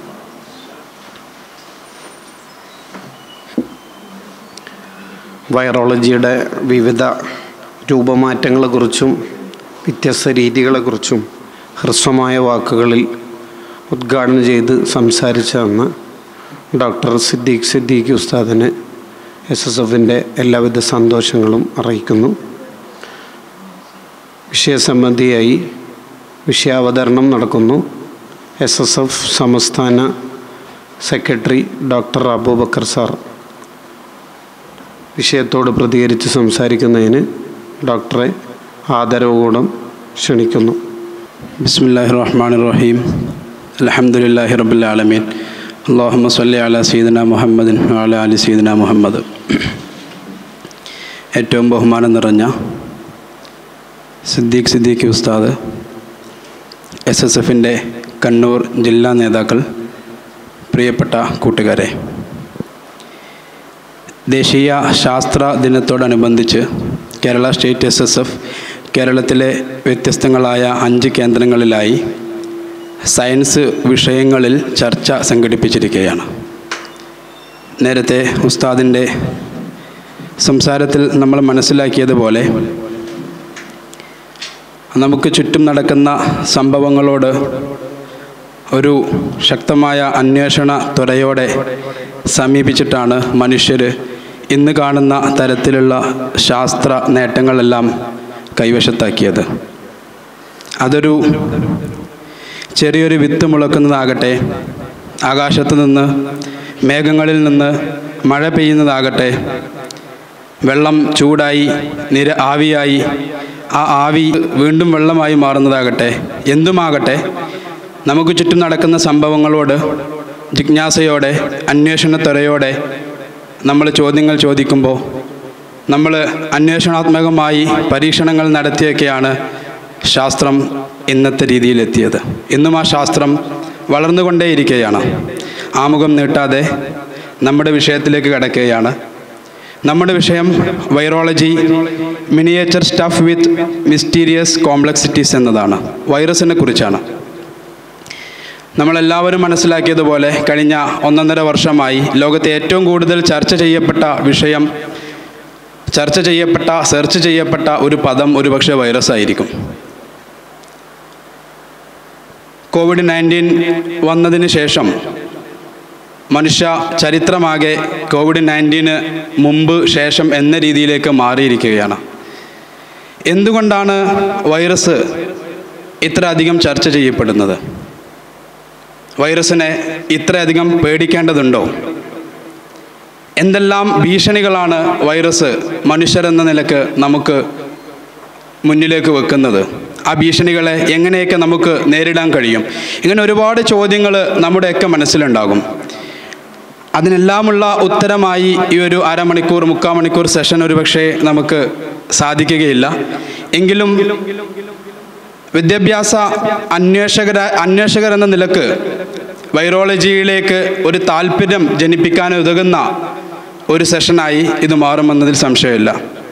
വൈറോളജിയുടെ വിവിധ രൂപമാറ്റങ്ങളെക്കുറിച്ചും വ്യത്യസ്ത രീതികളെക്കുറിച്ചും ഹ്രസ്വമായ വാക്കുകളിൽ ഉദ്ഘാടനം ചെയ്ത് സംസാരിച്ച അന്ന് ഡോക്ടർ സിദ്ദീഖ് സിദ്ദീഖ് ഉസ്താദിന് എസ് എസ് എഫിൻ്റെ എല്ലാവിധ സന്തോഷങ്ങളും അറിയിക്കുന്നു വിഷയസംബന്ധിയായി വിഷയാവതരണം നടക്കുന്നു എസ് എസ് എഫ് സംസ്ഥാന സെക്രട്ടറി ഡോക്ടർ അബൂബക്കർ സാർ വിഷയത്തോട് പ്രതികരിച്ച് സംസാരിക്കുന്നതിന് ഡോക്ടറെ ആദരവോടും ക്ഷണിക്കുന്നു ബിസ്മില്ലാഹി റഹ്മാൻ റഹീം അലഹമുല്ലാഹി റബുല്ലാലമീൻ അള്ളാഹുമ്മ സല്ലി അല സീദന മുഹമ്മദിൻ അല അലി സീദന മുഹമ്മദ് ഏറ്റവും ബഹുമാനം നിറഞ്ഞ സിദ്ദീഖ് സിദ്ദീഖ് ഉസ്താദ് എസ് എസ് എഫിൻ്റെ കണ്ണൂർ ജില്ലാ നേതാക്കൾ പ്രിയപ്പെട്ട കൂട്ടുകാരെ ദേശീയ ശാസ്ത്ര ദിനത്തോടനുബന്ധിച്ച് Kerala state S S F കേരളത്തിലെ വ്യത്യസ്തങ്ങളായ അഞ്ച് കേന്ദ്രങ്ങളിലായി സയൻസ് വിഷയങ്ങളിൽ ചർച്ച സംഘടിപ്പിച്ചിരിക്കുകയാണ് നേരത്തെ ഉസ്താദിൻ്റെ സംസാരത്തിൽ നമ്മൾ മനസ്സിലാക്കിയതുപോലെ നമുക്ക് ചുറ്റും നടക്കുന്ന സംഭവങ്ങളോട് ഒരു ശക്തമായ അന്വേഷണ ത്വരയോടെ സമീപിച്ചിട്ടാണ് മനുഷ്യർ ഇന്ന് കാണുന്ന തരത്തിലുള്ള ശാസ്ത്ര നേട്ടങ്ങളെല്ലാം കൈവശത്താക്കിയത് അതൊരു ചെറിയൊരു വിത്ത് മുളക്കുന്നതാകട്ടെ ആകാശത്ത് നിന്ന് മേഘങ്ങളിൽ നിന്ന് മഴ പെയ്യുന്നതാകട്ടെ വെള്ളം ചൂടായി നിര ആവിയായി ആ ആവി വീണ്ടും വെള്ളമായി മാറുന്നതാകട്ടെ എന്തുമാകട്ടെ നമുക്ക് ചുറ്റും നടക്കുന്ന സംഭവങ്ങളോട് ജിജ്ഞാസയോടെ അന്വേഷണത്വരയോടെ നമ്മൾ ചോദ്യങ്ങൾ ചോദിക്കുമ്പോൾ നമ്മൾ അന്വേഷണാത്മകമായി പരീക്ഷണങ്ങൾ നടത്തിയൊക്കെയാണ് ശാസ്ത്രം ഇന്നത്തെ രീതിയിലെത്തിയത് ഇന്നും ആ ശാസ്ത്രം വളർന്നുകൊണ്ടേയിരിക്കുകയാണ് ആമുഖം നീട്ടാതെ നമ്മുടെ വിഷയത്തിലേക്ക് കടക്കുകയാണ് നമ്മുടെ വിഷയം virology miniature stuff with mysterious complexities എന്നതാണ് വൈറസിനെ കുറിച്ചാണ് നമ്മളെല്ലാവരും മനസ്സിലാക്കിയതുപോലെ കഴിഞ്ഞ ഒന്നൊന്നര വർഷമായി ലോകത്തെ ഏറ്റവും കൂടുതൽ ചർച്ച ചെയ്യപ്പെട്ട വിഷയം ചർച്ച ചെയ്യപ്പെട്ട സെർച്ച് ചെയ്യപ്പെട്ട ഒരു പദം ഒരുപക്ഷെ വൈറസ് ആയിരിക്കും കോവിഡ് നയൻറ്റീൻ വന്നതിന് ശേഷം മനുഷ്യ ചരിത്രമാകെ കോവിഡ് നയൻറ്റീന് മുമ്പ് ശേഷം എന്ന രീതിയിലേക്ക് മാറിയിരിക്കുകയാണ് എന്തുകൊണ്ടാണ് വൈറസ് ഇത്ര അധികം ചർച്ച ചെയ്യപ്പെടുന്നത് വൈറസിനെ ഇത്രയധികം പേടിക്കേണ്ടതുണ്ടോ എന്തെല്ലാം ഭീഷണികളാണ് വൈറസ് മനുഷ്യരെന്ന നിലക്ക് നമുക്ക് മുന്നിലേക്ക് വെക്കുന്നത് ആ ഭീഷണികളെ എങ്ങനെയൊക്കെ നമുക്ക് നേരിടാൻ കഴിയും ഇങ്ങനെ ഒരുപാട് ചോദ്യങ്ങൾ നമ്മുടെയൊക്കെ മനസ്സിലുണ്ടാകും അതിനെല്ലാമുള്ള ഉത്തരമായി ഈ ഒരു അരമണിക്കൂർ മുക്കാൽ മണിക്കൂർ സെഷൻ ഒരുപക്ഷെ നമുക്ക് സാധിക്കുകയില്ല എങ്കിലും വിദ്യാഭ്യാസ അന്വേഷകര അന്വേഷകർ എന്ന നിലക്ക് വൈറോളജിയിലേക്ക് ഒരു താല്പര്യം ജനിപ്പിക്കാൻ ഉതകുന്ന ഒരു സെഷനായി ഇത് മാറുമെന്നതിൽ സംശയമില്ല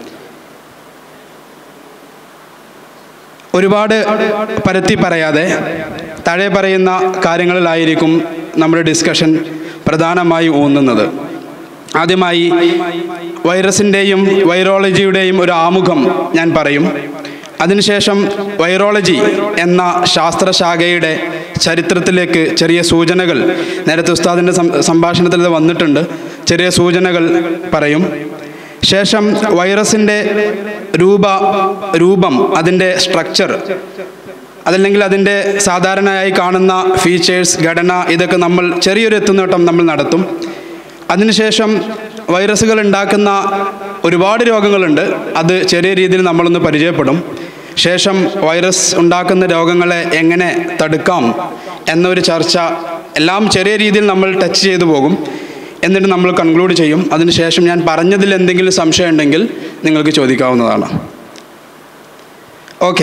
ഒരുപാട് പരത്തി പറയാതെ താഴെ പറയുന്ന കാര്യങ്ങളിലായിരിക്കും നമ്മുടെ ഡിസ്കഷൻ പ്രധാനമായി ഊന്നുന്നത് ആദ്യമായി വൈറസിൻ്റെയും വൈറോളജിയുടെയും ഒരു ആമുഖം ഞാൻ പറയും അതിനുശേഷം വൈറോളജി എന്ന ശാസ്ത്രശാഖയുടെ ചരിത്രത്തിലേക്ക് ചെറിയ സൂചനകൾ നേരത്തെ ഉസ്താദിൻ്റെ സം- സംഭാഷണത്തിൽ ഇത് വന്നിട്ടുണ്ട് ചെറിയ സൂചനകൾ പറയും ശേഷം വൈറസിൻ്റെ രൂപ രൂപം അതിൻ്റെ സ്ട്രക്ചർ അതല്ലെങ്കിൽ അതിൻ്റെ സാധാരണയായി കാണുന്ന ഫീച്ചേഴ്സ് ഘടന ഇതൊക്കെ നമ്മൾ ചെറിയൊരു എത്തുന്നോട്ടം നമ്മൾ നടത്തും അതിനുശേഷം വൈറസുകൾ ഉണ്ടാക്കുന്ന ഒരുപാട് രോഗങ്ങളുണ്ട് അത് ചെറിയ രീതിയിൽ നമ്മളൊന്ന് പരിചയപ്പെടും ശേഷം വൈറസ് ഉണ്ടാക്കുന്ന രോഗങ്ങളെ എങ്ങനെ തടുക്കാം എന്നൊരു ചർച്ച എല്ലാം ചെറിയ രീതിയിൽ നമ്മൾ ടച്ച് ചെയ്തു പോകും എന്നിട്ട് നമ്മൾ കൺക്ലൂഡ് ചെയ്യും അതിനുശേഷം ഞാൻ പറഞ്ഞതിൽ എന്തെങ്കിലും സംശയം ഉണ്ടെങ്കിൽ നിങ്ങൾക്ക് ചോദിക്കാവുന്നതാണ് ഓക്കെ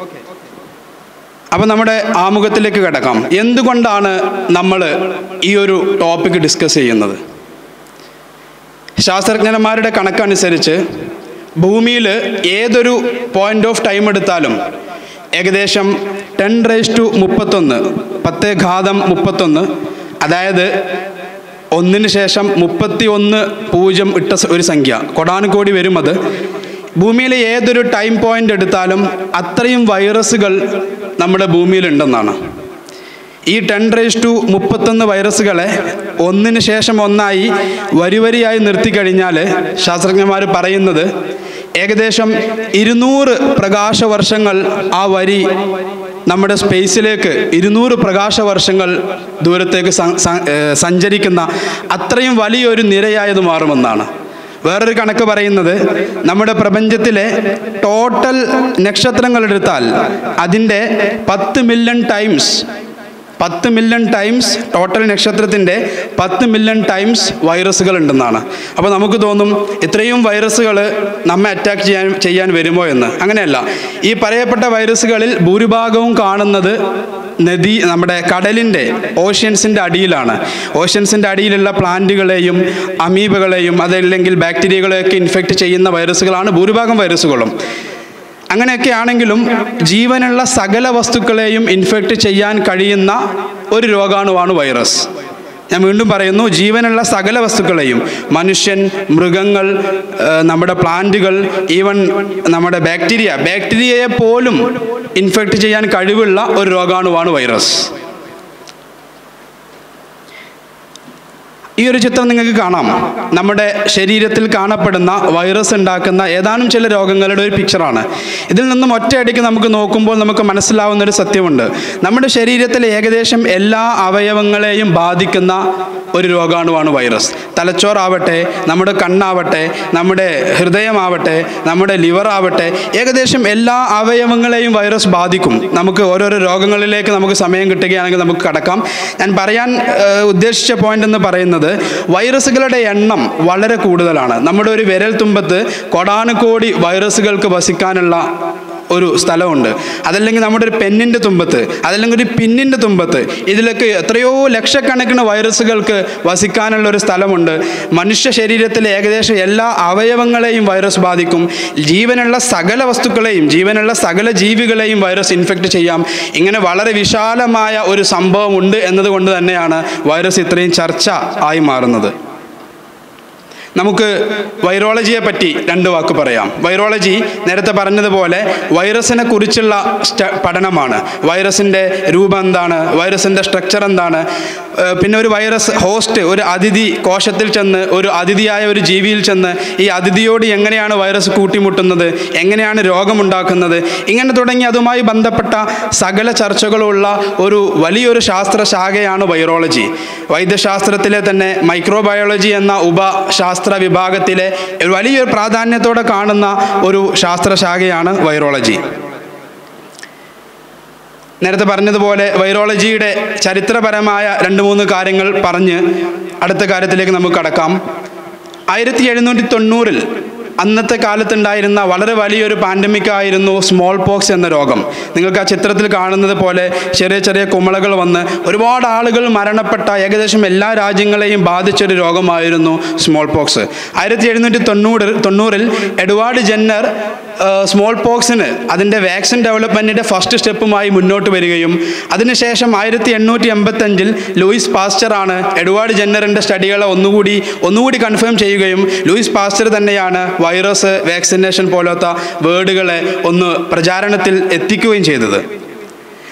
അപ്പം നമ്മുടെ ആമുഖത്തിലേക്ക് കിടക്കാം എന്തുകൊണ്ടാണ് നമ്മൾ ഈ ഒരു ടോപ്പിക് ഡിസ്കസ് ചെയ്യുന്നത് ശാസ്ത്രജ്ഞന്മാരുടെ കണക്കനുസരിച്ച് ഭൂമിയിൽ ഏതൊരു പോയിന്റ് ഓഫ് ടൈം എടുത്താലും ഏകദേശം ടെൻ റേസ് ടു മുപ്പത്തൊന്ന് പത്ത് ഘാതം മുപ്പത്തൊന്ന് അതായത് ഒന്നിന് ശേഷം മുപ്പത്തി ഒന്ന് പൂജ്യം ഇട്ട സ- ഒരു സംഖ്യ കൊടാനുകോടി വരും അത് ഭൂമിയിലെ ഏതൊരു ടൈം പോയിന്റ് എടുത്താലും അത്രയും വൈറസുകൾ നമ്മുടെ ഭൂമിയിലുണ്ടെന്നാണ് ഈ ടെൻ റേസ് ടു മുപ്പത്തൊന്ന് വൈറസുകളെ ഒന്നിന് ശേഷം ഒന്നായി വരിവരിയായി നിർത്തിക്കഴിഞ്ഞാൽ ശാസ്ത്രജ്ഞന്മാർ പറയുന്നത് ഏകദേശം ഇരുന്നൂറ് പ്രകാശവർഷങ്ങൾ ആ വരി നമ്മുടെ സ്പേസിലേക്ക് ഇരുന്നൂറ് പ്രകാശവർഷങ്ങൾ ദൂരത്തേക്ക് സ- സ- ഏഹ് സഞ്ചരിക്കുന്ന അത്രയും വലിയൊരു നിരയായത് മാറുമെന്നാണ് വേറൊരു കണക്ക് പറയുന്നത് നമ്മുടെ പ്രപഞ്ചത്തിലെ ടോട്ടൽ നക്ഷത്രങ്ങൾ എടുത്താൽ അതിൻ്റെ പത്ത് മില്യൺ ടൈംസ് പത്ത് മില്യൺ ടൈംസ് ടോട്ടൽ നക്ഷത്രത്തിൻ്റെ പത്ത് മില്യൺ ടൈംസ് വൈറസുകൾ ഉണ്ടെന്നാണ് അപ്പോൾ നമുക്ക് തോന്നും ഇത്രയും വൈറസുകൾ നമ്മെ അറ്റാക്ക് ചെയ്യാൻ ചെയ്യാൻ വരുമോ എന്ന് അങ്ങനെയല്ല ഈ പറയപ്പെട്ട വൈറസുകളിൽ ഭൂരിഭാഗവും കാണുന്നത് നദി നമ്മുടെ കടലിൻ്റെ ഓഷ്യൻസിൻ്റെ അടിയിലാണ് ഓഷ്യൻസിൻ്റെ അടിയിലുള്ള പ്ലാന്റുകളെയും അമീബകളെയും അതല്ലെങ്കിൽ ബാക്ടീരിയകളെയൊക്കെ ഇൻഫെക്റ്റ് ചെയ്യുന്ന വൈറസുകളാണ് ഭൂരിഭാഗം വൈറസുകളും അങ്ങനെയൊക്കെ ആണെങ്കിലും ജീവനുള്ള സകല വസ്തുക്കളെയും ഇൻഫെക്റ്റ് ചെയ്യാൻ കഴിയുന്ന ഒരു രോഗാണുവാണ് വൈറസ് ഞാൻ വീണ്ടും പറയുന്നു ജീവനുള്ള സകല വസ്തുക്കളെയും മനുഷ്യൻ മൃഗങ്ങൾ ആ, നമ്മുടെ പ്ലാന്റുകൾ ഈവൻ നമ്മുടെ ബാക്ടീരിയ ബാക്ടീരിയയെ പോലും ഇൻഫെക്റ്റ് ചെയ്യാൻ കഴിവുള്ള ഒരു രോഗാണുവാണ് വൈറസ് ഈ ഒരു ചിത്രം നിങ്ങൾക്ക് കാണാം നമ്മുടെ ശരീരത്തിൽ കാണപ്പെടുന്ന വൈറസ് ഉണ്ടാക്കുന്ന ഏതാനും ചില രോഗങ്ങളുടെ ഒരു പിക്ചറാണ് ഇതിൽ നിന്നും ഒറ്റയടിക്ക് നമുക്ക് നോക്കുമ്പോൾ നമുക്ക് മനസ്സിലാവുന്ന ഒരു സത്യമുണ്ട് നമ്മുടെ ശരീരത്തിലെ ഏകദേശം എല്ലാ അവയവങ്ങളെയും ബാധിക്കുന്ന ഒരു രോഗാണുവാണ് വൈറസ് തലച്ചോറാവട്ടെ നമ്മുടെ കണ്ണാവട്ടെ നമ്മുടെ ഹൃദയമാവട്ടെ നമ്മുടെ ലിവർ ആവട്ടെ ഏകദേശം എല്ലാ അവയവങ്ങളെയും വൈറസ് ബാധിക്കും നമുക്ക് ഓരോരോ രോഗങ്ങളിലേക്ക് നമുക്ക് സമയം കിട്ടുകയാണെങ്കിൽ നമുക്ക് കടക്കാം ഞാൻ പറയാൻ ഏഹ്, ഉദ്ദേശിച്ച പോയിന്റ് എന്ന് പറയുന്നത് വൈറസുകളുടെ എണ്ണം വളരെ കൂടുതലാണ് നമ്മുടെ ഒരു വിരൽ തുമ്പത്ത് കൊടാനുകോടി വൈറസുകൾക്ക് വസിക്കാനുള്ള ഒരു സ്ഥലമുണ്ട് അതല്ലെങ്കിൽ നമ്മുടെ ഒരു പെന്നിൻ്റെ തുമ്പത്ത് അതല്ലെങ്കിൽ ഒരു പിന്നിൻ്റെ തുമ്പത്ത് ഇതിലൊക്കെ എത്രയോ ലക്ഷക്കണക്കിന് വൈറസുകൾക്ക് വസിക്കാനുള്ള ഒരു സ്ഥലമുണ്ട് മനുഷ്യ ശരീരത്തിലെ ഏകദേശം എല്ലാ അവയവങ്ങളെയും വൈറസ് ബാധിക്കും ജീവനുള്ള സകല വസ്തുക്കളെയും ജീവനുള്ള സകല ജീവികളെയും വൈറസ് ഇൻഫെക്റ്റ് ചെയ്യാം ഇങ്ങനെ വളരെ വിശാലമായ ഒരു സംഭവമുണ്ട് എന്നതുകൊണ്ട് തന്നെയാണ് വൈറസ് ഇത്രയും ചർച്ച ആയി മാറുന്നത് നമുക്ക് വൈറോളജിയെ പറ്റി രണ്ട് വാക്ക് പറയാം വൈറോളജി നേരത്തെ പറഞ്ഞതുപോലെ വൈറസിനെ കുറിച്ചുള്ള സ്റ്റ- പഠനമാണ് വൈറസിൻ്റെ രൂപം എന്താണ് വൈറസിൻ്റെ സ്ട്രക്ചർ എന്താണ് ഏഹ് പിന്നെ ഒരു വൈറസ് ഹോസ്റ്റ് ഒരു അതിഥി കോശത്തിൽ ചെന്ന് ഒരു അതിഥിയായ ഒരു ജീവിയിൽ ചെന്ന് ഈ അതിഥിയോട് എങ്ങനെയാണ് വൈറസ് കൂട്ടിമുട്ടുന്നത് എങ്ങനെയാണ് രോഗമുണ്ടാക്കുന്നത് ഇങ്ങനെ തുടങ്ങി അതുമായി ബന്ധപ്പെട്ട സകല ചർച്ചകളുള്ള ഒരു വലിയൊരു ശാസ്ത്ര ശാഖയാണ് വൈറോളജി വൈദ്യശാസ്ത്രത്തിലെ തന്നെ മൈക്രോബയോളജി എന്ന ഉപശാസ്ത്ര വിഭാഗത്തിലെ ഒരു വലിയൊരു പ്രാധാന്യത്തോടെ കാണുന്ന ഒരു ശാസ്ത്രശാഖയാണ് വൈറോളജി നേരത്തെ പറഞ്ഞതുപോലെ വൈറോളജിയുടെ ചരിത്രപരമായ രണ്ട് മൂന്ന് കാര്യങ്ങൾ പറഞ്ഞ് അടുത്ത കാര്യത്തിലേക്ക് നമുക്ക് കടക്കാം ആയിരത്തി എഴുന്നൂറ്റി തൊണ്ണൂറിൽ അന്നത്തെ കാലത്തുണ്ടായിരുന്ന വളരെ വലിയൊരു പാൻഡമിക് ആയിരുന്നു സ്മോൾ പോക്സ് എന്ന രോഗം നിങ്ങൾക്ക് ആ ചിത്രത്തിൽ കാണുന്നത് പോലെ ചെറിയ ചെറിയ കുമിളകൾ വന്ന് ഒരുപാട് ആളുകൾ മരണപ്പെട്ട ഏകദേശം എല്ലാ രാജ്യങ്ങളെയും ബാധിച്ചൊരു രോഗമായിരുന്നു സ്മോൾ പോക്സ് ആയിരത്തി എഴുന്നൂറ്റി തൊണ്ണൂറിൽ തൊണ്ണൂറിൽ എഡ്വാർഡ് ജെന്നർ സ്മോൾ പോക്സിന് അതിൻ്റെ വാക്സിൻ ഡെവലപ്മെൻറ്റിൻ്റെ ഫസ്റ്റ് സ്റ്റെപ്പുമായി മുന്നോട്ട് വരികയും അതിനുശേഷം ആയിരത്തി എണ്ണൂറ്റി എൺപത്തഞ്ചിൽ ലൂയിസ് പാസ്റ്ററാണ് എഡ്വാർഡ് ജെന്നറിൻ്റെ സ്റ്റഡികളെ ഒന്നുകൂടി ഒന്നുകൂടി കൺഫേം ചെയ്യുകയും ലൂയിസ് പാസ്റ്റർ തന്നെയാണ് വൈറസ് വാക്സിനേഷൻ പോലത്തെ വേർഡുകളെ ഒന്ന് പ്രചാരണത്തിൽ എത്തിക്കുകയും ചെയ്തത്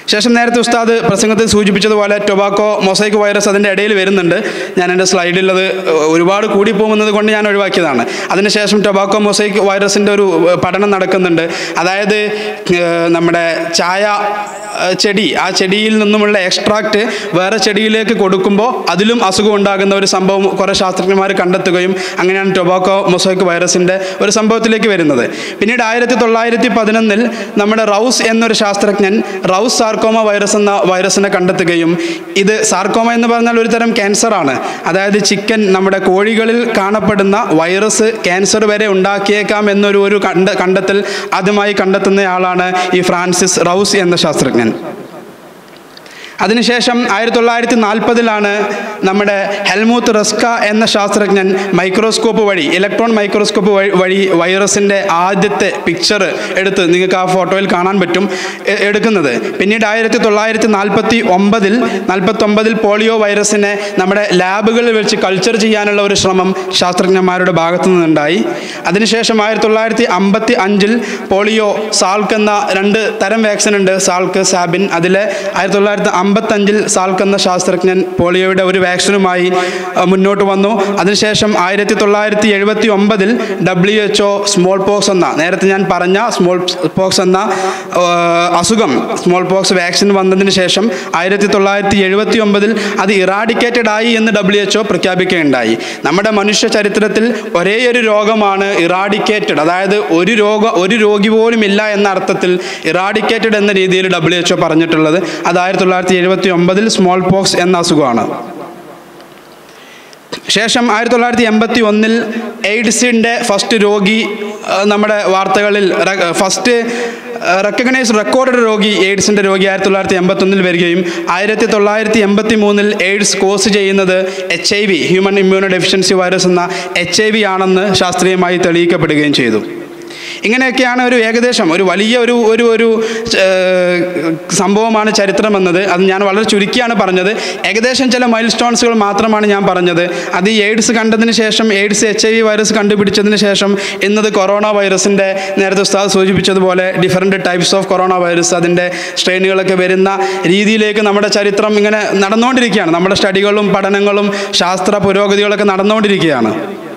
ശേഷം നേരത്തെ ഉസ്താദ് പ്രസംഗത്തിൽ സൂചിപ്പിച്ചതുപോലെ ടൊബാക്കോ മൊസൈക്ക് വൈറസ് അതിൻ്റെ ഇടയിൽ വരുന്നുണ്ട് ഞാൻ എൻ്റെ സ്ലൈഡിൽ അത് ഒരുപാട് കൂടിപ്പോകുന്നത് കൊണ്ട് ഞാൻ ഒഴിവാക്കിയതാണ് അതിനുശേഷം ടൊബാക്കോ മൊസൈക്ക് വൈറസിൻ്റെ ഒരു ഏഹ്, പഠനം നടക്കുന്നുണ്ട് അതായത് ഏഹ്, നമ്മുടെ ചായ ഏഹ്, ചെടി ആ ചെടിയിൽ നിന്നുമുള്ള എക്സ്ട്രാക്റ്റ് വേറെ ചെടിയിലേക്ക് കൊടുക്കുമ്പോൾ അതിലും അസുഖം ഉണ്ടാകുന്ന ഒരു സംഭവം കുറേ ശാസ്ത്രജ്ഞന്മാർ കണ്ടെത്തുകയും അങ്ങനെയാണ് ടൊബാക്കോ മൊസൈക്ക് വൈറസിൻ്റെ ഒരു സംഭവത്തിലേക്ക് വരുന്നത് പിന്നീട് ആയിരത്തി തൊള്ളായിരത്തി പതിനൊന്നിൽ നമ്മുടെ റൗസ് എന്നൊരു ശാസ്ത്രജ്ഞൻ റൗസ് സാർക്കോമ വൈറസ് എന്ന വൈറസിനെ കണ്ടെത്തുകയും ഇത് സാർക്കോമ എന്ന് പറഞ്ഞാൽ ഒരു തരം ക്യാൻസറാണ് അതായത് ചിക്കൻ നമ്മുടെ കോഴികളിൽ കാണപ്പെടുന്ന വൈറസ് ക്യാൻസർ വരെ ഉണ്ടാക്കിയേക്കാം എന്നൊരു ഒരു കണ്ട കണ്ടെത്തൽ ആദ്യമായി കണ്ടെത്തുന്നയാളാണ് ഈ ഫ്രാൻസിസ് റൗസ് എന്ന ശാസ്ത്രജ്ഞൻ അതിനുശേഷം ആയിരത്തി തൊള്ളായിരത്തി നാൽപ്പതിലാണ് നമ്മുടെ ഹെൽമൂത്ത് റസ്ക എന്ന ശാസ്ത്രജ്ഞൻ മൈക്രോസ്കോപ്പ് വഴി ഇലക്ട്രോൺ മൈക്രോസ്കോപ്പ് വഴി വഴി വൈറസിൻ്റെ ആദ്യത്തെ പിക്ചർ എടുത്ത് നിങ്ങൾക്ക് ആ ഫോട്ടോയിൽ കാണാൻ പറ്റും എ- എടുക്കുന്നത് പിന്നീട് ആയിരത്തി തൊള്ളായിരത്തി നാൽപ്പത്തി ഒമ്പതിൽ നാൽപ്പത്തൊമ്പതിൽ പോളിയോ വൈറസിനെ നമ്മുടെ ലാബുകളിൽ വെച്ച് കൾച്ചർ ചെയ്യാനുള്ള ഒരു ശ്രമം ശാസ്ത്രജ്ഞന്മാരുടെ ഭാഗത്തു നിന്നുണ്ടായി അതിനുശേഷം ആയിരത്തി തൊള്ളായിരത്തി അമ്പത്തി അഞ്ചിൽ പോളിയോ സാൾക്ക് എന്ന രണ്ട് തരം വാക്സിൻ ഉണ്ട് സാൾക്ക് സാബിൻ അതിൽ ആയിരത്തി തൊള്ളായിരത്തി അമ്പത്തഞ്ചിൽ സാൾക്ക് എന്ന ശാസ്ത്രജ്ഞൻ പോളിയോയുടെ ഒരു വാക്സിനുമായി അഹ്, മുന്നോട്ട് വന്നു അതിനുശേഷം ആയിരത്തി തൊള്ളായിരത്തി എഴുപത്തി ഒമ്പതിൽ W H O smallpox എന്ന നേരത്തെ ഞാൻ പറഞ്ഞ സ്മോൾ പോക്സ് എന്ന ആഹ്, അസുഖം സ്മോൾ പോക്സ് വാക്സിൻ വന്നതിന് ശേഷം ആയിരത്തി തൊള്ളായിരത്തി എഴുപത്തി ഒമ്പതിൽ അത് ഇറാഡിക്കേറ്റഡ് ആയി എന്ന് ഡബ്ല്യു എച്ച് ഒ പ്രഖ്യാപിക്കുകയുണ്ടായി നമ്മുടെ മനുഷ്യ ചരിത്രത്തിൽ ഒരേയൊരു രോഗമാണ് ഇറാഡിക്കേറ്റഡ് അതായത് ഒരു രോഗ ഒരു രോഗി പോലും ഇല്ല എന്ന അർത്ഥത്തിൽ ഇറാഡിക്കേറ്റഡ് എന്ന രീതിയിൽ ഡബ്ല്യു എച്ച് ഒ പറഞ്ഞിട്ടുള്ളത് അത് ആയിരത്തി തൊള്ളായിരത്തി എഴുപത്തി ഒമ്പതിൽ സ്മോൾ പോക്സ് എന്ന അസുഖമാണ് ശേഷം ആയിരത്തി തൊള്ളായിരത്തി എൺപത്തി ഒന്നിൽ എയ്ഡ്സിൻ്റെ ഫസ്റ്റ് രോഗി ആ, നമ്മുടെ വാർത്തകളിൽ ഫസ്റ്റ് റെക്കഗ്നൈസ് റെക്കോർഡ് രോഗി എയ്ഡ്സിൻ്റെ രോഗി ആയിരത്തി തൊള്ളായിരത്തി എൺപത്തൊന്നിൽ വരികയും ആയിരത്തി തൊള്ളായിരത്തി എൺപത്തി മൂന്നിൽ എയ്ഡ്സ് കോസ് ചെയ്യുന്നത് H I V human immunodeficiency virus എന്ന എച്ച് ഐ വി ആണെന്ന് ശാസ്ത്രീയമായി തെളിയിക്കപ്പെടുകയും ചെയ്തു ഇങ്ങനെയൊക്കെയാണ് ഒരു ഏകദേശം ഒരു വലിയ ഒരു ഒരു ഒരു ഏഹ്, സംഭവമാണ് ചരിത്രം എന്നത് അത് ഞാൻ വളരെ ചുരുക്കിയാണ് പറഞ്ഞത് ഏകദേശം ചില മൈൽ സ്റ്റോൺസുകൾ മാത്രമാണ് ഞാൻ പറഞ്ഞത് അത് ഈ എയ്ഡ്സ് കണ്ടതിന് ശേഷം AIDS H I V virus കണ്ടുപിടിച്ചതിന് ശേഷം ഇന്നത് കൊറോണ വൈറസിൻ്റെ നേരത്തെ ഉസ്താദ് സൂചിപ്പിച്ചതുപോലെ different types of corona virus അതിൻ്റെ സ്ട്രെയിനുകളൊക്കെ വരുന്ന രീതിയിലേക്ക് നമ്മുടെ ചരിത്രം ഇങ്ങനെ നടന്നുകൊണ്ടിരിക്കുകയാണ് നമ്മുടെ സ്റ്റഡികളും പഠനങ്ങളും ശാസ്ത്ര പുരോഗതികളൊക്കെ നടന്നുകൊണ്ടിരിക്കുകയാണ്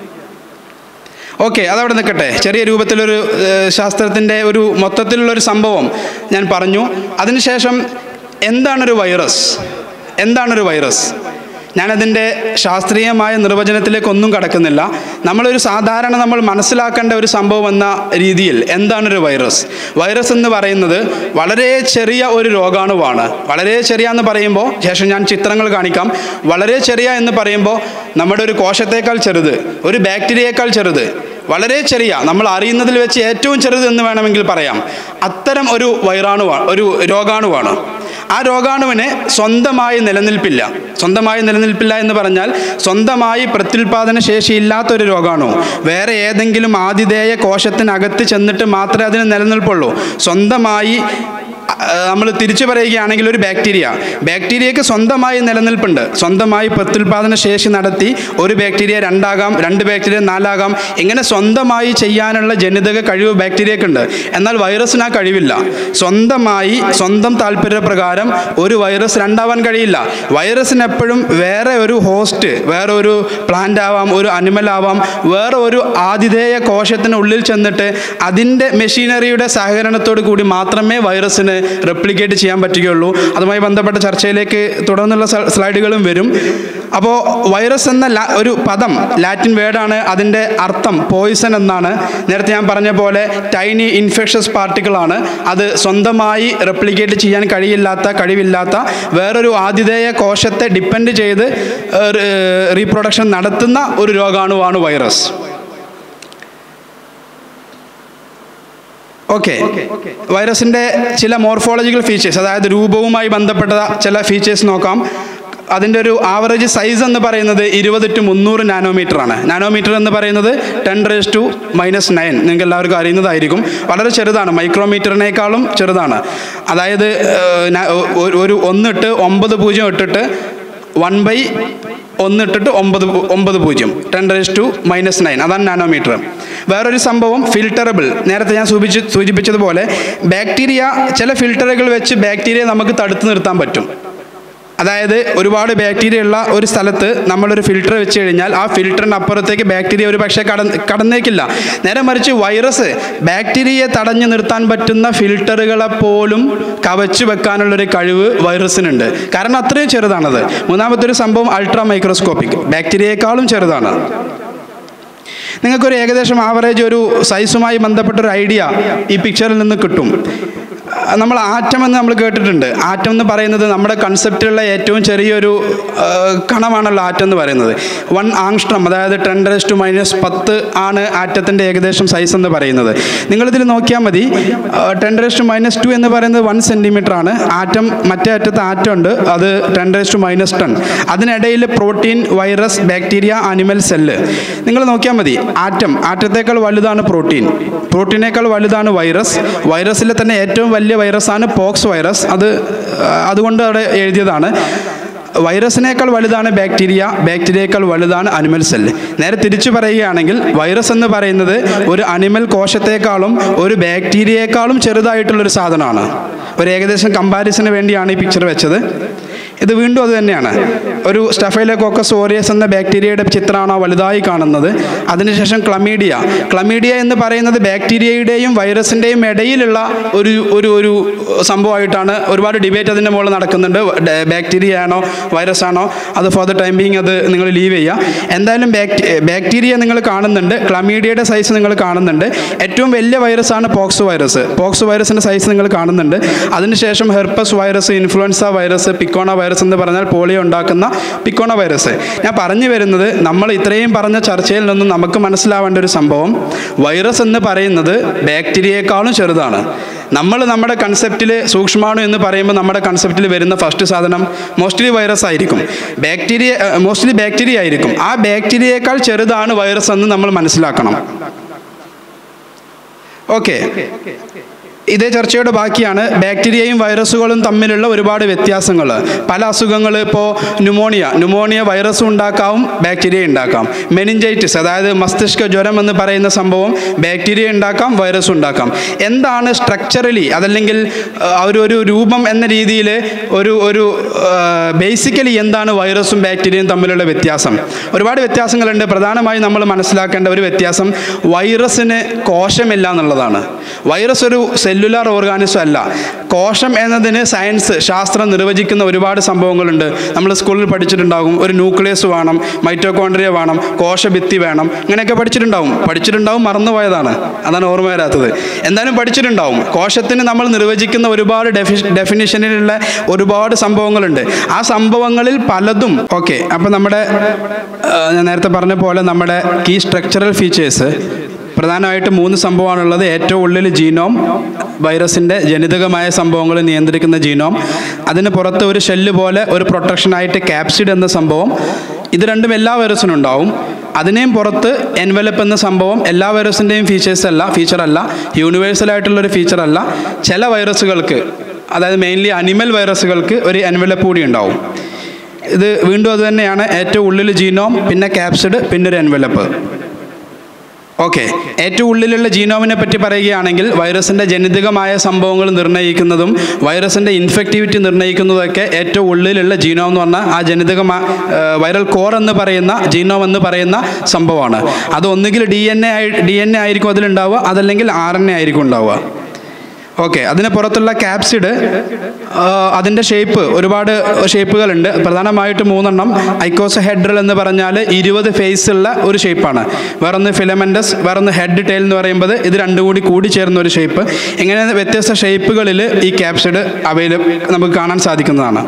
ഓക്കെ അതവിടെ നിൽക്കട്ടെ ചെറിയ രൂപത്തിലൊരു ഏഹ്, ശാസ്ത്രത്തിൻ്റെ ഒരു മൊത്തത്തിലുള്ളൊരു സംഭവം ഞാൻ പറഞ്ഞു അതിനുശേഷം എന്താണൊരു വൈറസ് എന്താണൊരു വൈറസ് ഞാനതിൻ്റെ ശാസ്ത്രീയമായ നിർവചനത്തിലേക്കൊന്നും കടക്കുന്നില്ല നമ്മളൊരു സാധാരണ നമ്മൾ മനസ്സിലാക്കേണ്ട ഒരു സംഭവം എന്ന രീതിയിൽ എന്താണൊരു വൈറസ് വൈറസ് എന്ന് പറയുന്നത് വളരെ ചെറിയ ഒരു രോഗാണുവാണ് വളരെ ചെറിയ എന്ന് പറയുമ്പോൾ ശേഷം ഞാൻ ചിത്രങ്ങൾ കാണിക്കാം വളരെ ചെറിയ എന്ന് പറയുമ്പോൾ നമ്മുടെ ഒരു കോശത്തേക്കാൾ ചെറുത് ഒരു ബാക്ടീരിയേക്കാൾ ചെറുത് വളരെ ചെറിയ നമ്മൾ അറിയുന്നതിൽ വെച്ച് ഏറ്റവും ചെറുത് എന്ന് വേണമെങ്കിൽ പറയാം അത്തരം ഒരു വൈറാണുവാണ് ഒരു രോഗാണുവാണ് ആ രോഗാണുവിന് സ്വന്തമായി നിലനിൽപ്പില്ല സ്വന്തമായി നിലനിൽപ്പില്ല എന്ന് പറഞ്ഞാൽ സ്വന്തമായി പ്രത്യുൽപാദന ശേഷിയില്ലാത്ത ഒരു രോഗാണു വേറെ ഏതെങ്കിലും ആതിഥേയ കോശത്തിനകത്ത് ചെന്നിട്ട് മാത്രമേ അതിന് നിലനിൽപ്പുള്ളൂ സ്വന്തമായി നമ്മൾ തിരിച്ചു പറയുകയാണെങ്കിൽ ഒരു ബാക്ടീരിയ ബാക്ടീരിയക്ക് സ്വന്തമായി നിലനിൽപ്പുണ്ട് സ്വന്തമായി പ്രത്യുൽപാദന ശേഷി നടത്തി ഒരു ബാക്ടീരിയ രണ്ടാകാം രണ്ട് ബാക്ടീരിയ നാലാകാം ഇങ്ങനെ സ്വന്തമായി ചെയ്യാനുള്ള ജനിതക കഴിവ് ബാക്ടീരിയക്കുണ്ട് എന്നാൽ വൈറസിന് ആ കഴിവില്ല സ്വന്തമായി സ്വന്തം താല്പര്യപ്രകാരം ഒരു വൈറസ് രണ്ടാവാൻ കഴിയില്ല വൈറസിന് എപ്പോഴും വേറെ ഒരു ഹോസ്റ്റ് വേറെ ഒരു പ്ലാന്റ് ആവാം ഒരു അനിമൽ ആവാം വേറെ ഒരു ആതിഥേയ കോശത്തിനുള്ളിൽ ചെന്നിട്ട് അതിൻ്റെ മെഷീനറിയുടെ സഹകരണത്തോടു കൂടി മാത്രമേ വൈറസിന് റെപ്ലിക്കേറ്റ് ചെയ്യാൻ പറ്റുകയുള്ളൂ അതുമായി ബന്ധപ്പെട്ട ചർച്ചയിലേക്ക് തുടർന്നുള്ള സ- സ്ലൈഡുകളും വരും അപ്പോൾ വൈറസ് എന്ന ലാ- ഒരു പദം ലാറ്റിൻ വേർഡാണ് അതിൻ്റെ അർത്ഥം പോയിസൺ എന്നാണ് നേരത്തെ ഞാൻ പറഞ്ഞ പോലെ ടൈനി ഇൻഫെക്ഷസ് പാർട്ടിക്കിളാണ് അത് സ്വന്തമായി റെപ്ലിക്കേറ്റ് ചെയ്യാൻ കഴിയില്ലാത്ത കഴിവില്ലാത്ത വേറൊരു ആതിഥേയ കോശത്തെ ഡിപ്പെൻഡ് ചെയ്ത് റീപ്രൊഡക്ഷൻ നടത്തുന്ന ഒരു രോഗാണുവാണ് വൈറസ് ഓക്കെ വൈറസിൻ്റെ ചില മോർഫോളജിക്കൽ ഫീച്ചേഴ്സ് അതായത് രൂപവുമായി ബന്ധപ്പെട്ട ചില ഫീച്ചേഴ്സ് നോക്കാം അതിൻ്റെ ഒരു ആവറേജ് സൈസ് എന്ന് പറയുന്നത് ഇരുപത് ടു മുന്നൂറ് നാനോമീറ്റർ ആണ് നാനോമീറ്റർ എന്ന് പറയുന്നത് ten raise to minus nine നിങ്ങൾക്ക് എല്ലാവർക്കും അറിയുന്നതായിരിക്കും വളരെ ചെറുതാണ് മൈക്രോമീറ്ററിനേക്കാളും ചെറുതാണ് അതായത് ഏഹ്, ന- ഒരു- ഒരു ഒന്നിട്ട് ഒമ്പത് പൂജ്യം ഇട്ടിട്ട് വൺ ബൈ ഒന്ന് ഇട്ടിട്ട് ഒമ്പത് പു- ഒമ്പത് പൂജ്യം ten raise to minus nine അതാണ് നാനോമീറ്റർ വേറൊരു സംഭവം ഫിൽട്ടറബിൾ നേരത്തെ ഞാൻ സൂചിപ്പിച്ച് സൂചിപ്പിച്ചതുപോലെ ബാക്ടീരിയ ചില ഫിൽട്ടറുകൾ വെച്ച് ബാക്ടീരിയ നമുക്ക് തടുത്തു നിർത്താൻ പറ്റും അതായത് ഒരുപാട് ബാക്ടീരിയ ഉള്ള ഒരു സ്ഥലത്ത് നമ്മളൊരു ഫിൽട്ടർ വെച്ച് കഴിഞ്ഞാൽ ആ ഫിൽറ്ററിന് അപ്പുറത്തേക്ക് ബാക്ടീരിയ ഒരു പക്ഷേ കട കടന്നേക്കില്ല നേരെ മറിച്ച് വൈറസ് ബാക്ടീരിയയെ തടഞ്ഞു നിർത്താൻ പറ്റുന്ന ഫിൽട്ടറുകളെ പോലും കവച്ചു വെക്കാനുള്ളൊരു കഴിവ് വൈറസിനുണ്ട് കാരണം അത്രയും ചെറുതാണത് മൂന്നാമത്തെ ഒരു സംഭവം അൾട്രാ മൈക്രോസ്കോപ്പിക് ബാക്ടീരിയയെക്കാളും ചെറുതാണ് നിങ്ങൾക്കൊരു ഏകദേശം ആവറേജ് ഒരു സൈസുമായി ബന്ധപ്പെട്ടൊരു ഐഡിയ ഈ പിക്ചറിൽ നിന്ന് കിട്ടും ആ, നമ്മൾ ആറ്റം എന്ന് നമ്മൾ കേട്ടിട്ടുണ്ട് ആറ്റം എന്ന് പറയുന്നത് നമ്മുടെ കൺസെപ്റ്റിലുള്ള ഏറ്റവും ചെറിയൊരു ആ, കണമാണല്ലോ ആറ്റം എന്ന് പറയുന്നത് വൺ ആങ്സ്ട്രം അതായത് ടെൻ റേസ് ടു മൈനസ് പത്ത് ആണ് ആറ്റത്തിൻ്റെ ഏകദേശം സൈസ് എന്ന് പറയുന്നത് നിങ്ങളിതിൽ നോക്കിയാൽ മതി ten raise to minus two എന്ന് പറയുന്നത് വൺ സെൻറ്റിമീറ്റർ ആണ് ആറ്റം മറ്റേ അറ്റത്ത് ആറ്റം ഉണ്ട് അത് ten raise to minus ten അതിനിടയിൽ protein virus bacteria animal cell നിങ്ങൾ നോക്കിയാൽ മതി ആറ്റം ആറ്റത്തേക്കാൾ വലുതാണ് പ്രോട്ടീൻ പ്രോട്ടീനേക്കാൾ വലുതാണ് വൈറസ് വൈറസിലെ തന്നെ ഏറ്റവും വലിയ വൈറസാണ് പോക്സ് വൈറസ് അത് ആ, അതുകൊണ്ട് അവിടെ എഴുതിയതാണ് വൈറസിനേക്കാൾ വലുതാണ് ബാക്ടീരിയ ബാക്ടീരിയയേക്കാൾ വലുതാണ് അനിമൽ സെല്ല് നേരെ തിരിച്ചു പറയുകയാണെങ്കിൽ വൈറസ് എന്ന് പറയുന്നത് ഒരു അനിമൽ കോശത്തേക്കാളും ഒരു ബാക്ടീരിയയെക്കാളും ചെറുതായിട്ടുള്ളൊരു സാധനമാണ് ഒരു ഏകദേശം കമ്പാരിസന് വേണ്ടിയാണ് ഈ പിക്ചർ വെച്ചത് ഇത് വീണ്ടും അത് തന്നെയാണ് ഒരു സ്റ്റഫൈലോകോക്കസ് ഓറിയസ് എന്ന ബാക്ടീരിയയുടെ ചിത്രമാണ് ആ വലുതായി കാണുന്നത് അതിനുശേഷം ക്ലമീഡിയ ക്ലമീഡിയ എന്ന് പറയുന്നത് ബാക്ടീരിയയുടെയും വൈറസിൻ്റെയും ഇടയിലുള്ള ഒരു ഒരു ഒരു സംഭവമായിട്ടാണ് ഒരുപാട് ഡിബേറ്റ് അതിൻ്റെ മുകളിൽ നടക്കുന്നുണ്ട് ഡ- ബാക്ടീരിയ ആണോ വൈറസ് ആണോ അത് ഫോർ ദ ടൈം ബീങ് അത് നിങ്ങൾ ലീവ് ചെയ്യുക എന്തായാലും ബാക്ടി ബാക്ടീരിയ നിങ്ങൾ കാണുന്നുണ്ട് ക്ലമീഡിയയുടെ സൈസ് നിങ്ങൾ കാണുന്നുണ്ട് ഏറ്റവും വലിയ വൈറസാണ് പോക്സ് വൈറസ് പോക്സ് വൈറസിൻ്റെ സൈസ് നിങ്ങൾ കാണുന്നുണ്ട് അതിനുശേഷം herpes virus influenza virus picorna virus എന്ന് പറഞ്ഞാൽ പോളിയോ ഉണ്ടാക്കുന്ന പിക്കോണ വൈറസ് ഞാൻ പറഞ്ഞു വരുന്നത് നമ്മൾ ഇത്രയും പറഞ്ഞ ചർച്ചയിൽ നിന്നും നമുക്ക് മനസ്സിലാവേണ്ട ഒരു സംഭവം വൈറസ് എന്ന് പറയുന്നത് ബാക്ടീരിയയെക്കാളും ചെറുതാണ് നമ്മൾ നമ്മുടെ കൺസെപ്റ്റിൽ സൂക്ഷ്മാണു എന്ന് പറയുമ്പോൾ നമ്മുടെ കൺസെപ്റ്റിൽ വരുന്ന ഫസ്റ്റ് സാധനം മോസ്റ്റ്ലി വൈറസ് ആയിരിക്കും ബാക്ടീരിയ മോസ്റ്റ്ലി ബാക്ടീരിയ ആയിരിക്കും ആ ബാക്ടീരിയയേക്കാൾ ചെറുതാണ് വൈറസ് എന്ന് നമ്മൾ മനസ്സിലാക്കണം ഓക്കെ ഇതേ ചർച്ചയുടെ ബാക്കിയാണ് ബാക്ടീരിയയും വൈറസുകളും തമ്മിലുള്ള ഒരുപാട് വ്യത്യാസങ്ങൾ പല അസുഖങ്ങൾ ഇപ്പോൾ ന്യൂമോണിയ ന്യൂമോണിയ വൈറസ് ഉണ്ടാക്കാവും ബാക്ടീരിയ ഉണ്ടാക്കാം മെനിഞ്ചൈറ്റിസ് അതായത് മസ്തിഷ്ക ജ്വരം എന്ന് പറയുന്ന സംഭവം ബാക്ടീരിയ ഉണ്ടാക്കാം വൈറസ് ഉണ്ടാക്കാം എന്താണ് സ്ട്രക്ചറലി അതല്ലെങ്കിൽ ആ, ഒരു ഒരു രൂപം എന്ന രീതിയിൽ ഒരു ഒരു ബേസിക്കലി എന്താണ് വൈറസും ബാക്ടീരിയയും തമ്മിലുള്ള വ്യത്യാസം ഒരുപാട് വ്യത്യാസങ്ങളുണ്ട് പ്രധാനമായും നമ്മൾ മനസ്സിലാക്കേണ്ട ഒരു വ്യത്യാസം വൈറസിന് കോശമില്ല എന്നുള്ളതാണ് വൈറസ് ഒരു സെല്ലുലാർ ഓർഗാനിസം അല്ല കോശം എന്നതിന് സയൻസ് ശാസ്ത്രം നിർവചിക്കുന്ന ഒരുപാട് സംഭവങ്ങളുണ്ട് നമ്മൾ സ്കൂളിൽ പഠിച്ചിട്ടുണ്ടാകും ഒരു ന്യൂക്ലിയസ് വേണം മൈറ്റോകോൺട്രിയ വേണം കോശഭിത്തി വേണം ഇങ്ങനെയൊക്കെ പഠിച്ചിട്ടുണ്ടാവും പഠിച്ചിട്ടുണ്ടാവും മറന്നുപോയതാണ് അതാണ് ഓർമ്മ വരാത്തത് എന്തായാലും പഠിച്ചിട്ടുണ്ടാവും കോശത്തിന് നമ്മൾ നിർവചിക്കുന്ന ഒരുപാട് ഡെഫി ഡെഫിനിഷനിലുള്ള ഒരുപാട് സംഭവങ്ങളുണ്ട് ആ സംഭവങ്ങളിൽ പലതും ഓക്കെ അപ്പം നമ്മുടെ ആ, ഞാൻ നേരത്തെ പറഞ്ഞ പോലെ നമ്മുടെ കീ സ്ട്രക്ചറൽ ഫീച്ചേഴ്സ് പ്രധാനമായിട്ട് മൂന്ന് സംഭവമാണുള്ളത് ഏറ്റവും ഉള്ളിൽ ജീനോം വൈറസിൻ്റെ ജനിതകമായ സംഭവങ്ങൾ നിയന്ത്രിക്കുന്ന ജീനോം അതിന് പുറത്ത് ഒരു ഷെല്ല് പോലെ ഒരു പ്രൊട്ടക്ഷനായിട്ട് ക്യാപ്സിഡ് എന്ന സംഭവം ഇത് രണ്ടും എല്ലാ വൈറസിനും ഉണ്ടാവും അതിനെയും പുറത്ത് എൻവലപ്പ് എന്ന സംഭവം എല്ലാ വൈറസിൻ്റെയും ഫീച്ചേഴ്സ് അല്ല ഫീച്ചർ അല്ല യൂണിവേഴ്സൽ ആയിട്ടുള്ളൊരു ഫീച്ചർ അല്ല ചില വൈറസുകൾക്ക് അതായത് മെയിൻലി അനിമൽ വൈറസുകൾക്ക് ഒരു എൻവലപ്പ് കൂടി ഉണ്ടാവും ഇത് വീണ്ടും അത് തന്നെയാണ് ഏറ്റവും ഉള്ളിൽ ജീനോം പിന്നെ ക്യാപ്സിഡ് പിന്നെ ഒരു എൻവലപ്പ് ഓക്കെ ഏറ്റവും ഉള്ളിലുള്ള ജീനോമിനെ പറ്റി പറയുകയാണെങ്കിൽ വൈറസിൻ്റെ ജനിതകമായ സംഭവങ്ങൾ നിർണ്ണയിക്കുന്നതും വൈറസിൻ്റെ ഇൻഫെക്റ്റിവിറ്റി നിർണ്ണയിക്കുന്നതൊക്കെ ഏറ്റവും ഉള്ളിലുള്ള ജീനോം എന്ന് പറഞ്ഞാൽ ആ ജനിതകമായ വൈറൽ കോർ എന്ന് പറയുന്ന ജീനോം എന്ന് പറയുന്ന സംഭവമാണ് അത് ഒന്നുകിൽ ഡി എൻ എ ആയി ഡി എൻ എ ആയിരിക്കും അതിലുണ്ടാവുക അതല്ലെങ്കിൽ ആർ എൻ എ ആയിരിക്കും ഉണ്ടാവുക ഓക്കെ അതിന് പുറത്തുള്ള ക്യാപ്സിഡ് അതിൻ്റെ ഷേപ്പ് ഒരുപാട് ഷേപ്പുകളുണ്ട് പ്രധാനമായിട്ട് മൂന്നെണ്ണം ഐക്കോസഹെഡ്രൽ എന്ന് പറഞ്ഞാൽ ഇരുപത് ഫേസ് ഉള്ള ഒരു ഷേപ്പാണ് വേറൊന്ന് ഫിലമെൻറ്റസ് വേറൊന്ന് ഹെഡ് ടെയിൽ എന്ന് പറയുമ്പോൾ ഇത് രണ്ടും കൂടി കൂടി ചേർന്ന ഒരു ഷേപ്പ് ഇങ്ങനെ വ്യത്യസ്ത ഷേപ്പുകളിൽ ഈ ക്യാപ്സിഡ് അവൈലബിൾ നമുക്ക് കാണാൻ സാധിക്കുന്നതാണ്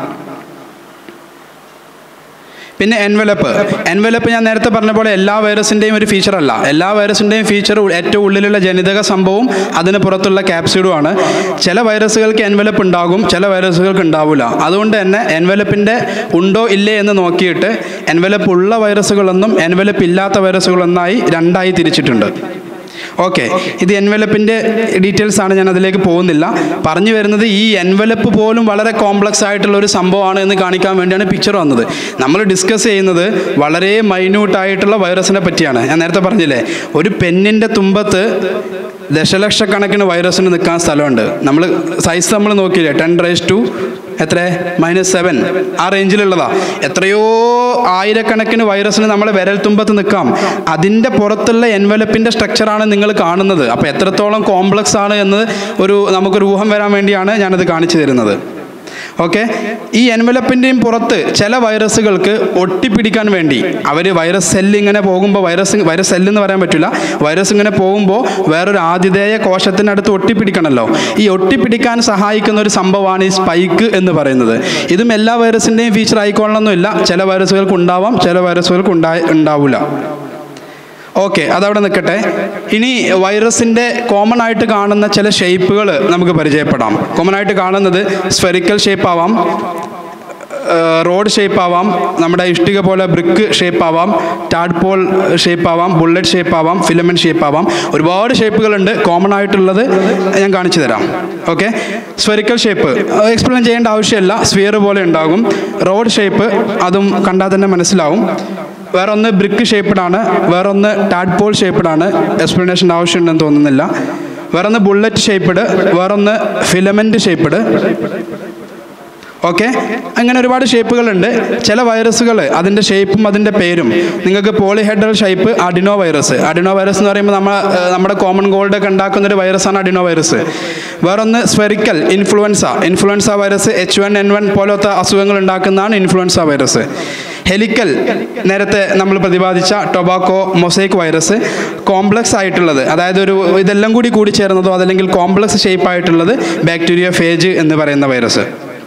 പിന്നെ എൻവലപ്പ് എൻവലപ്പ് ഞാൻ നേരത്തെ പറഞ്ഞ പോലെ എല്ലാ വൈറസിൻ്റെയും ഒരു ഫീച്ചർ അല്ല എല്ലാ വൈറസിൻ്റെയും ഫീച്ചർ ഏറ്റവും ഉള്ളിലുള്ള ജനിതക സംഭവം അതിന് പുറത്തുള്ള ക്യാപ്സിഡുമാണ് ചില വൈറസുകൾക്ക് എൻവലപ്പ് ഉണ്ടാകും ചില വൈറസുകൾക്ക് ഉണ്ടാവില്ല അതുകൊണ്ട് തന്നെ എൻവലപ്പിൻ്റെ ഉണ്ടോ ഇല്ലേ എന്ന് നോക്കിയിട്ട് എൻവലപ്പ് ഉള്ള വൈറസുകളെന്നും എൻവലപ്പ് ഇല്ലാത്ത വൈറസുകളെന്നായി രണ്ടായി തിരിച്ചിട്ടുണ്ട് ഓക്കെ ഇത് എൻവലപ്പിൻ്റെ ഡീറ്റെയിൽസ് ആണ് ഞാൻ അതിലേക്ക് പോകുന്നില്ല പറഞ്ഞു വരുന്നത് ഈ എൻവലപ്പ് പോലും വളരെ കോംപ്ലക്സ് ആയിട്ടുള്ള ഒരു സംഭവമാണ് എന്ന് കാണിക്കാൻ വേണ്ടിയാണ് പിക്ചർ വന്നത് നമ്മൾ ഡിസ്കസ് ചെയ്യുന്നത് വളരെ മൈന്യൂട്ട് ആയിട്ടുള്ള വൈറസിനെ പറ്റിയാണ് ഞാൻ നേരത്തെ പറഞ്ഞില്ലേ ഒരു പെന്നിൻ്റെ തുമ്പത്ത് ദശലക്ഷക്കണക്കിന് വൈറസിന് നിൽക്കാൻ സ്ഥലമുണ്ട് നമ്മൾ സൈസ് നമ്മൾ നോക്കിയില്ലേ ടെൻ റൈസ് ടു എത്ര മൈനസ് സെവൻ ആ റേഞ്ചിലുള്ളതാ എത്രയോ ആയിരക്കണക്കിന് വൈറസിന് നമ്മളെ വിരൽ തുമ്പത്ത് നിൽക്കാം അതിൻ്റെ പുറത്തുള്ള എൻവലപ്പിൻ്റെ സ്ട്രക്ചറാണ് നിങ്ങൾ കാണുന്നത് അപ്പോൾ എത്രത്തോളം കോംപ്ലക്സ് ആണ് എന്ന് ഒരു നമുക്കൊരു ഊഹം വരാൻ വേണ്ടിയാണ് ഞാനത് കാണിച്ചു തരുന്നത് ഓക്കെ ഈ എൻവലപ്പിൻ്റെയും പുറത്ത് ചില വൈറസുകൾക്ക് ഒട്ടിപ്പിടിക്കാൻ വേണ്ടി അവർ വൈറസ് സെല്ല് ഇങ്ങനെ പോകുമ്പോൾ വൈറസ് വൈറസ് സെല്ല് എന്ന് പറയാൻ പറ്റില്ല വൈറസ് ഇങ്ങനെ പോകുമ്പോൾ വേറൊരു ആതിഥേയ കോശത്തിനടുത്ത് ഒട്ടിപ്പിടിക്കണമല്ലോ ഈ ഒട്ടിപ്പിടിക്കാൻ സഹായിക്കുന്ന ഒരു സംഭവമാണ് ഈ സ്പൈക്ക് എന്ന് പറയുന്നത് ഇതും എല്ലാ വൈറസിൻ്റെയും ഫീച്ചർ ആയിക്കൊള്ളണമെന്നില്ല ചില വൈറസുകൾക്ക് ഉണ്ടാവാം ചില വൈറസുകൾക്ക് ഉണ്ടായി ഉണ്ടാവില്ല ഓക്കെ അതവിടെ നിൽക്കട്ടെ ഇനി വൈറസിൻ്റെ കോമൺ ആയിട്ട് കാണുന്ന ചില ഷേപ്പുകൾ നമുക്ക് പരിചയപ്പെടാം കോമൺ ആയിട്ട് കാണുന്നത് സ്ഫെറിക്കൽ ഷേപ്പ് ആവാം റോഡ് ഷേപ്പ് ആവാം നമ്മുടെ ഇഷ്ടിക പോലെ ബ്രിക്ക് ഷേപ്പ് ആവാം ടാഡ്പോൾ ഷേപ്പ് ആവാം ബുള്ളറ്റ് ഷേപ്പ് ആവാം ഫിലമെൻറ്റ് ഷേപ്പ് ആവാം ഒരുപാട് ഷേപ്പുകളുണ്ട് കോമൺ ആയിട്ടുള്ളത് ഞാൻ കാണിച്ചു തരാം ഓക്കെ സ്ഫെറിക്കൽ ഷേപ്പ് എക്സ്പ്ലെയിൻ ചെയ്യേണ്ട ആവശ്യമില്ല സ്ഫിയർ പോലെ ഉണ്ടാകും റോഡ് ഷേപ്പ് അതും കണ്ടാൽ തന്നെ മനസ്സിലാവും വേറെ ഒന്ന് ബ്രിക്ക് ഷേപ്പ്ഡാണ് വേറെ ഒന്ന് ടാഡ്പോൾ ഷേപ്പ്ഡാണ് എക്സ്പ്ലനേഷൻ ആവശ്യമുണ്ടെന്ന് തോന്നുന്നില്ല വേറെ ഒന്ന് ബുള്ളറ്റ് ഷേപ്പ്ഡ് വേറെ ഒന്ന് ഫിലമെൻറ്റ് ഷേപ്പ്ഡ് ഓക്കെ അങ്ങനെ ഒരുപാട് ഷേപ്പുകളുണ്ട് ചില വൈറസുകൾ അതിൻ്റെ ഷേപ്പും അതിൻ്റെ പേരും നിങ്ങൾക്ക് polyhedral shape adenovirus adenovirus എന്ന് പറയുമ്പോൾ നമ്മൾ നമ്മുടെ കോമൺ ഗോൾഡ് ഒക്കെ ഉണ്ടാക്കുന്ന ഒരു വൈറസാണ് അഡിനോ വൈറസ് വേറൊന്ന് spherical influenza influenza virus H one N one പോലത്തെ അസുഖങ്ങൾ ഉണ്ടാക്കുന്നതാണ് ഇൻഫ്ലുവൻസ വൈറസ് ഹെലിക്കൽ നേരത്തെ നമ്മൾ പ്രതിപാദിച്ച ടൊബാക്കോ മൊസൈക്ക് വൈറസ് കോംപ്ലക്സ് ആയിട്ടുള്ളത് അതായത് ഒരു ഇതെല്ലാം കൂടി കൂടി ചേർന്നതോ അതല്ലെങ്കിൽ കോംപ്ലക്സ് ഷേപ്പ് ആയിട്ടുള്ളത് ബാക്ടീരിയ ഫേജ് എന്ന് പറയുന്ന വൈറസ്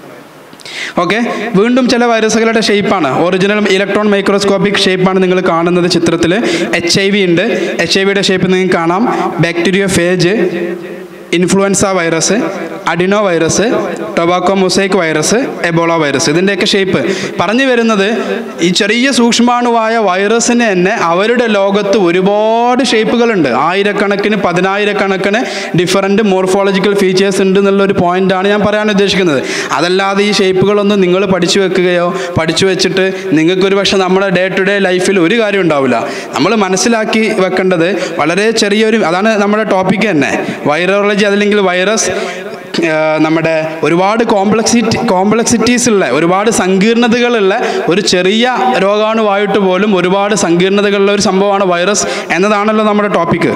ഓക്കെ വീണ്ടും ചില വൈറസുകളുടെ ഷേപ്പാണ് ഒറിജിനൽ ഇലക്ട്രോൺ മൈക്രോസ്കോപ്പിക് ഷേപ്പാണ് നിങ്ങൾ കാണുന്നത് ചിത്രത്തിൽ എച്ച് ഐ വി ഉണ്ട് എച്ച് ഐ വിയുടെ ഷേപ്പ് നിങ്ങൾക്ക് കാണാം bacteriophage influenza virus adenovirus tobacco mosaic virus Ebola virus ഇതിൻ്റെയൊക്കെ ഷേപ്പ് പറഞ്ഞു വരുന്നത് ഈ ചെറിയ സൂക്ഷ്മാണുവായ വൈറസിന് തന്നെ അവരുടെ ലോകത്ത് ഒരുപാട് ഷേപ്പുകളുണ്ട് ആയിരക്കണക്കിന് പതിനായിരക്കണക്കിന് ഡിഫറൻറ്റ് മോർഫോളജിക്കൽ ഫീച്ചേഴ്സ് ഉണ്ട് എന്നുള്ളൊരു പോയിന്റാണ് ഞാൻ പറയാൻ ഉദ്ദേശിക്കുന്നത് അതല്ലാതെ ഈ ഷേപ്പുകളൊന്നും നിങ്ങൾ പഠിച്ചു വെക്കുകയോ പഠിച്ചു വെച്ചിട്ട് നിങ്ങൾക്കൊരു പക്ഷേ നമ്മുടെ ഡേ ടു ഡേ ലൈഫിൽ ഒരു കാര്യം ഉണ്ടാവില്ല നമ്മൾ മനസ്സിലാക്കി വെക്കേണ്ടത് വളരെ ചെറിയൊരു അതാണ് നമ്മുടെ ടോപ്പിക്ക് തന്നെ വൈറോളജി അതല്ലെങ്കിൽ വൈറസ് നമ്മുടെ ഒരുപാട് കോംപ്ലക്സിറ്റി കോംപ്ലക്സിറ്റീസ് ഉള്ള ഒരുപാട് സങ്കീർണതകളുള്ള ഒരു ചെറിയ രോഗാണുവായിട്ട് പോലും ഒരുപാട് സങ്കീർണതകളുള്ള ഒരു സംഭവമാണ് വൈറസ് എന്നതാണല്ലോ നമ്മുടെ ടോപ്പിക്ക്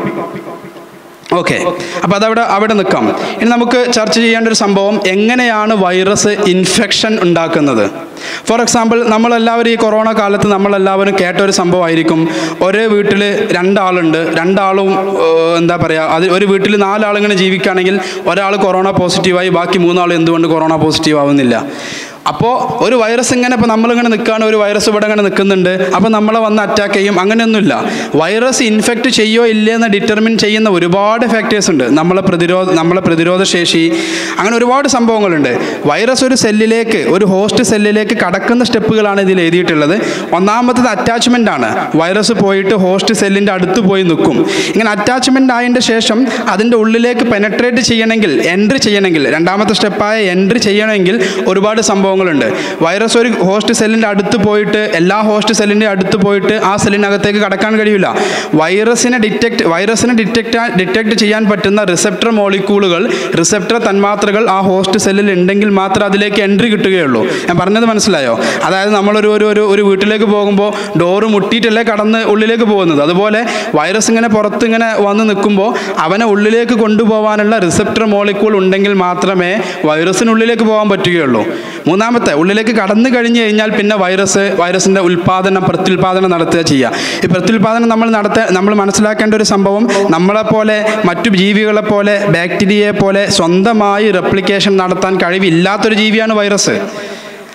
ഓക്കെ അപ്പോൾ അതവിടെ അവിടെ നിൽക്കാം ഇനി നമുക്ക് ചർച്ച ചെയ്യേണ്ട ഒരു സംഭവം എങ്ങനെയാണ് വൈറസ് ഇൻഫെക്ഷൻ ഉണ്ടാക്കുന്നത് ഫോർ എക്സാമ്പിൾ നമ്മളെല്ലാവരും ഈ കൊറോണ കാലത്ത് നമ്മളെല്ലാവരും കേട്ട ഒരു സംഭവമായിരിക്കും ഒരേ വീട്ടിൽ രണ്ടാളുണ്ട് രണ്ടാളും ഏഹ്, എന്താ പറയുക അത് ഒരു വീട്ടിൽ നാലാളിങ്ങനെ ജീവിക്കുകയാണെങ്കിൽ ഒരാൾ കൊറോണ പോസിറ്റീവായി ബാക്കി മൂന്നാൾ എന്തുകൊണ്ട് കൊറോണ പോസിറ്റീവ് ആവുന്നില്ല അപ്പോൾ ഒരു വൈറസ് ഇങ്ങനെ ഇപ്പോൾ നമ്മളിങ്ങനെ നിൽക്കുകയാണ് ഒരു വൈറസ് ഇവിടെ ഇങ്ങനെ നിൽക്കുന്നുണ്ട് അപ്പോൾ നമ്മളെ വന്ന് അറ്റാക്ക് ചെയ്യും അങ്ങനെയൊന്നുമില്ല വൈറസ് ഇൻഫെക്റ്റ് ചെയ്യോ ഇല്ലേ എന്ന് ഡിറ്റർമിൻ ചെയ്യുന്ന ഒരുപാട് ഫാക്ടേഴ്സ് ഉണ്ട് നമ്മളെ പ്രതിരോധ നമ്മളെ പ്രതിരോധ ശേഷി അങ്ങനെ ഒരുപാട് സംഭവങ്ങളുണ്ട് വൈറസ് ഒരു സെല്ലിലേക്ക് ഒരു ഹോസ്റ്റ് സെല്ലിലേക്ക് കടക്കുന്ന സ്റ്റെപ്പുകളാണ് ഇതിൽ എഴുതിയിട്ടുള്ളത് ഒന്നാമത്തത് അറ്റാച്ച്മെൻ്റ് ആണ് വൈറസ് പോയിട്ട് ഹോസ്റ്റ് സെല്ലിൻ്റെ അടുത്ത് പോയി നിൽക്കും ഇങ്ങനെ അറ്റാച്ച്മെൻ്റ് ആയതിൻ്റെ ശേഷം അതിൻ്റെ ഉള്ളിലേക്ക് പെനട്രേറ്റ് ചെയ്യണമെങ്കിൽ എൻട്രി ചെയ്യണമെങ്കിൽ രണ്ടാമത്തെ സ്റ്റെപ്പായ എൻട്രി ചെയ്യണമെങ്കിൽ ഒരുപാട് സംഭവങ്ങളുണ്ട് വൈറസ് ഒരു ഹോസ്റ്റ് സെല്ലിൻ്റെ അടുത്ത് പോയിട്ട് എല്ലാ ഹോസ്റ്റ് സെല്ലിൻ്റെ അടുത്ത് പോയിട്ട് ആ സെല്ലിനകത്തേക്ക് കടക്കാൻ കഴിയില്ല വൈറസിനെ ഡിറ്റക്ട് വൈറസിനെ ഡിറ്റക്ട് ഡിറ്റക്ട് ചെയ്യാൻ പറ്റുന്ന റിസപ്റ്റർ മോളിക്യൂളുകൾ റിസപ്റ്റർ തന്മാത്രകൾ ആ ഹോസ്റ്റ് സെല്ലിൽ ഉണ്ടെങ്കിൽ മാത്രമേ അതിലേക്ക് എൻട്രി കിട്ടുകയുള്ളൂ ഞാൻ പറഞ്ഞത് മനസ്സിലായോ അതായത് നമ്മളൊരു ഒരു ഒരു ഒരു വീട്ടിലേക്ക് പോകുമ്പോൾ ഡോറ് മുട്ടിയിട്ടല്ലേ കടന്ന് ഉള്ളിലേക്ക് പോകുന്നത് അതുപോലെ വൈറസ് ഇങ്ങനെ പുറത്ത് ഇങ്ങനെ വന്ന് നിൽക്കുമ്പോൾ അവനെ ഉള്ളിലേക്ക് കൊണ്ടുപോകാനുള്ള റിസപ്റ്റർ മോളിക്യൂൾ ഉണ്ടെങ്കിൽ മാത്രമേ വൈറസിനുള്ളിലേക്ക് പോകാൻ പറ്റുകയുള്ളൂ മൂന്നാമത്തെ ഉള്ളിലേക്ക് കടന്നു കഴിഞ്ഞു കഴിഞ്ഞാൽ പിന്നെ വൈറസ് വൈറസിൻ്റെ ഉൽപ്പാദനം പ്രത്യുൽപാദനം നടത്തുക ചെയ്യുക ഈ പ്രത്യുൽപാദനം നമ്മൾ നടത്ത നമ്മൾ മനസ്സിലാക്കേണ്ട ഒരു സംഭവം നമ്മളെപ്പോലെ മറ്റു ജീവികളെ പോലെ ബാക്ടീരിയയെ പോലെ സ്വന്തമായി റെപ്ലിക്കേഷൻ നടത്താൻ കഴിവില്ലാത്തൊരു ജീവിയാണ് വൈറസ്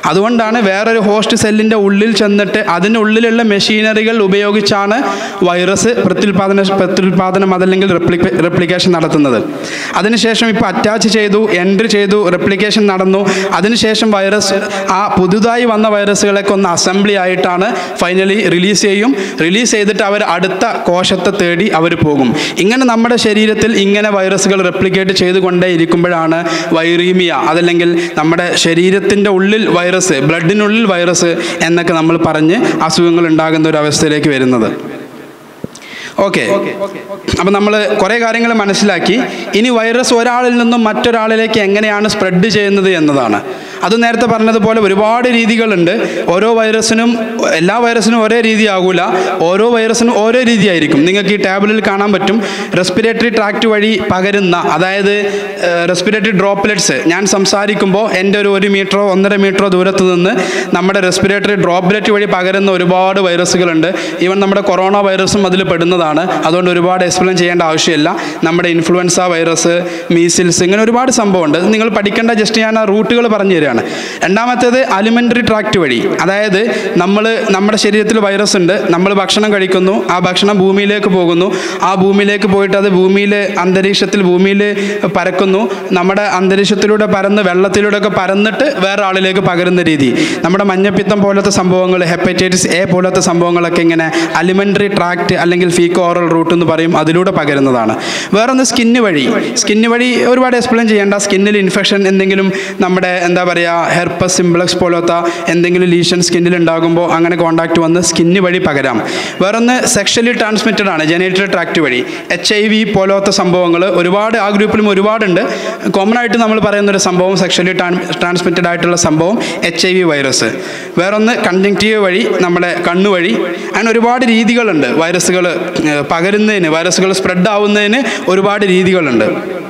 അതുകൊണ്ടാണ് വേറൊരു ഹോസ്റ്റ് സെല്ലിൻ്റെ ഉള്ളിൽ ചെന്നിട്ട് അതിൻ്റെ ഉള്ളിലുള്ള മെഷീനറികൾ ഉപയോഗിച്ചാണ് വൈറസ് പ്രത്യുൽപാദന പ്രത്യുൽപാദനം അതല്ലെങ്കിൽ റെപ്ലിക്ക റെപ്ലിക്കേഷൻ നടത്തുന്നത് അതിനുശേഷം ഇപ്പോൾ അറ്റാച്ച് ചെയ്തു എൻട്രി ചെയ്തു റെപ്ലിക്കേഷൻ നടന്നു അതിനുശേഷം വൈറസ് ആ പുതുതായി വന്ന വൈറസുകളൊക്കെ ഒന്ന് അസംബ്ലി ആയിട്ടാണ് ഫൈനലി റിലീസ് ചെയ്യും റിലീസ് ചെയ്തിട്ട് അവർ അടുത്ത കോശത്തെ തേടി അവർ പോകും ഇങ്ങനെ നമ്മുടെ ശരീരത്തിൽ ഇങ്ങനെ വൈറസുകൾ റെപ്ലിക്കേറ്റ് ചെയ്തുകൊണ്ടേ ഇരിക്കുമ്പോഴാണ് വൈറീമിയ അതല്ലെങ്കിൽ നമ്മുടെ ശരീരത്തിൻ്റെ ഉള്ളിൽ വൈറസ് ബ്ലഡിനുള്ളിൽ വൈറസ് എന്നൊക്കെ നമ്മൾ പറഞ്ഞ് അസുഖങ്ങൾ ഉണ്ടാകുന്ന ഒരു അവസ്ഥയിലേക്ക് വരുന്നത് ഓക്കെ അപ്പം നമ്മൾ കുറേ കാര്യങ്ങൾ മനസ്സിലാക്കി ഇനി വൈറസ് ഒരാളിൽ നിന്നും മറ്റൊരാളിലേക്ക് എങ്ങനെയാണ് സ്പ്രെഡ് ചെയ്യുന്നത് എന്നതാണ് അത് നേരത്തെ പറഞ്ഞതുപോലെ ഒരുപാട് രീതികളുണ്ട് ഓരോ വൈറസിനും എല്ലാ വൈറസിനും ഒരേ രീതി ആകൂല ഓരോ വൈറസിനും ഓരോ രീതിയായിരിക്കും നിങ്ങൾക്ക് ഈ ടാബ്ലിൽ കാണാൻ പറ്റും റെസ്പിറേറ്ററി ട്രാക്ട് വഴി പകരുന്ന അതായത് റെസ്പിറേറ്ററി ഡ്രോപ്ലെറ്റ്സ് ഞാൻ സംസാരിക്കുമ്പോൾ എൻ്റെ ഒരു ഒരു മീറ്ററോ ഒന്നര മീറ്ററോ ദൂരത്ത് നിന്ന് നമ്മുടെ റെസ്പിറേറ്ററി ഡ്രോപ്ലെറ്റ് വഴി പകരുന്ന ഒരുപാട് വൈറസുകളുണ്ട് ഈവൻ നമ്മുടെ കൊറോണ വൈറസും അതിൽ പെടുന്നതാണ് അതുകൊണ്ട് ഒരുപാട് എക്സ്പ്ലെയിൻ ചെയ്യേണ്ട ആവശ്യമില്ല നമ്മുടെ ഇൻഫ്ലുവൻസ വൈറസ് മീസിൽസ് ഇങ്ങനെ ഒരുപാട് സംഭവമുണ്ട് ഇത് നിങ്ങൾ പഠിക്കേണ്ട ജസ്റ്റ് ഞാൻ ആ റൂട്ടുകൾ പറഞ്ഞു തരികയാണ് രണ്ടാമത്തേത് അലിമെൻ്ററി ട്രാക്ട് വഴി അതായത് നമ്മൾ നമ്മുടെ ശരീരത്തിൽ വൈറസ് ഉണ്ട് നമ്മൾ ഭക്ഷണം കഴിക്കുന്നു ആ ഭക്ഷണം ഭൂമിയിലേക്ക് പോകുന്നു ആ ഭൂമിയിലേക്ക് പോയിട്ട് അത് ഭൂമിയിൽ അന്തരീക്ഷത്തിൽ ഭൂമിയിൽ പരക്കുന്നു നമ്മുടെ അന്തരീക്ഷത്തിലൂടെ പരന്ന് വെള്ളത്തിലൂടെ ഒക്കെ പരന്നിട്ട് വേറെ ആളിലേക്ക് പകരുന്ന രീതി നമ്മുടെ മഞ്ഞപ്പിത്തം പോലത്തെ സംഭവങ്ങൾ ഹെപ്പറ്റൈറ്റിസ് എ പോലത്തെ സംഭവങ്ങളൊക്കെ ഇങ്ങനെ അലിമെൻ്ററി ട്രാക്ട് അല്ലെങ്കിൽ ഫീക്കോ ഓറൽ റൂട്ട് എന്ന് പറയും അതിലൂടെ പകരുന്നതാണ് വേറൊന്ന് സ്കിന്ന് വഴി സ്കിന്ന് വഴി ഒരുപാട് എക്സ്പ്ലെയിൻ ചെയ്യേണ്ട സ്കിന്നിൽ ഇൻഫെക്ഷൻ എന്തെങ്കിലും നമ്മുടെ എന്താ പറയുക ഹെർപ്പസ് സിംപ്ലക്സ് പോലത്തെ എന്തെങ്കിലും ലീഷൻ സ്കിന്നിൽ ഉണ്ടാകുമ്പോൾ അങ്ങനെ കോണ്ടാക്ട് വന്ന് സ്കിന്ന് വഴി പകരാം വേറൊന്ന് സെക്ഷലി ട്രാൻസ്മിറ്റഡ് ആണ് ജനറേറ്ററി ട്രാക്ട് വഴി എച്ച് ഐ വി പോലത്തെ സംഭവങ്ങൾ ഒരുപാട് ആ ഗ്രൂപ്പിലും ഒരുപാടുണ്ട് കോമൺ ആയിട്ട് നമ്മൾ പറയുന്ന ഒരു സംഭവം സെക്ഷലി ട്രാൻസ്മിറ്റഡ് ആയിട്ടുള്ള സംഭവം എച്ച് ഐ വി വൈറസ് വേറൊന്ന് കൺജങ്റ്റീവ് വഴി നമ്മുടെ കണ്ണ് വഴി അങ്ങനെ ഒരുപാട് രീതികളുണ്ട് വൈറസുകൾ പകരുന്നതിന് വൈറസുകൾ സ്പ്രെഡ് ആവുന്നതിന് ഒരുപാട് രീതികളുണ്ട്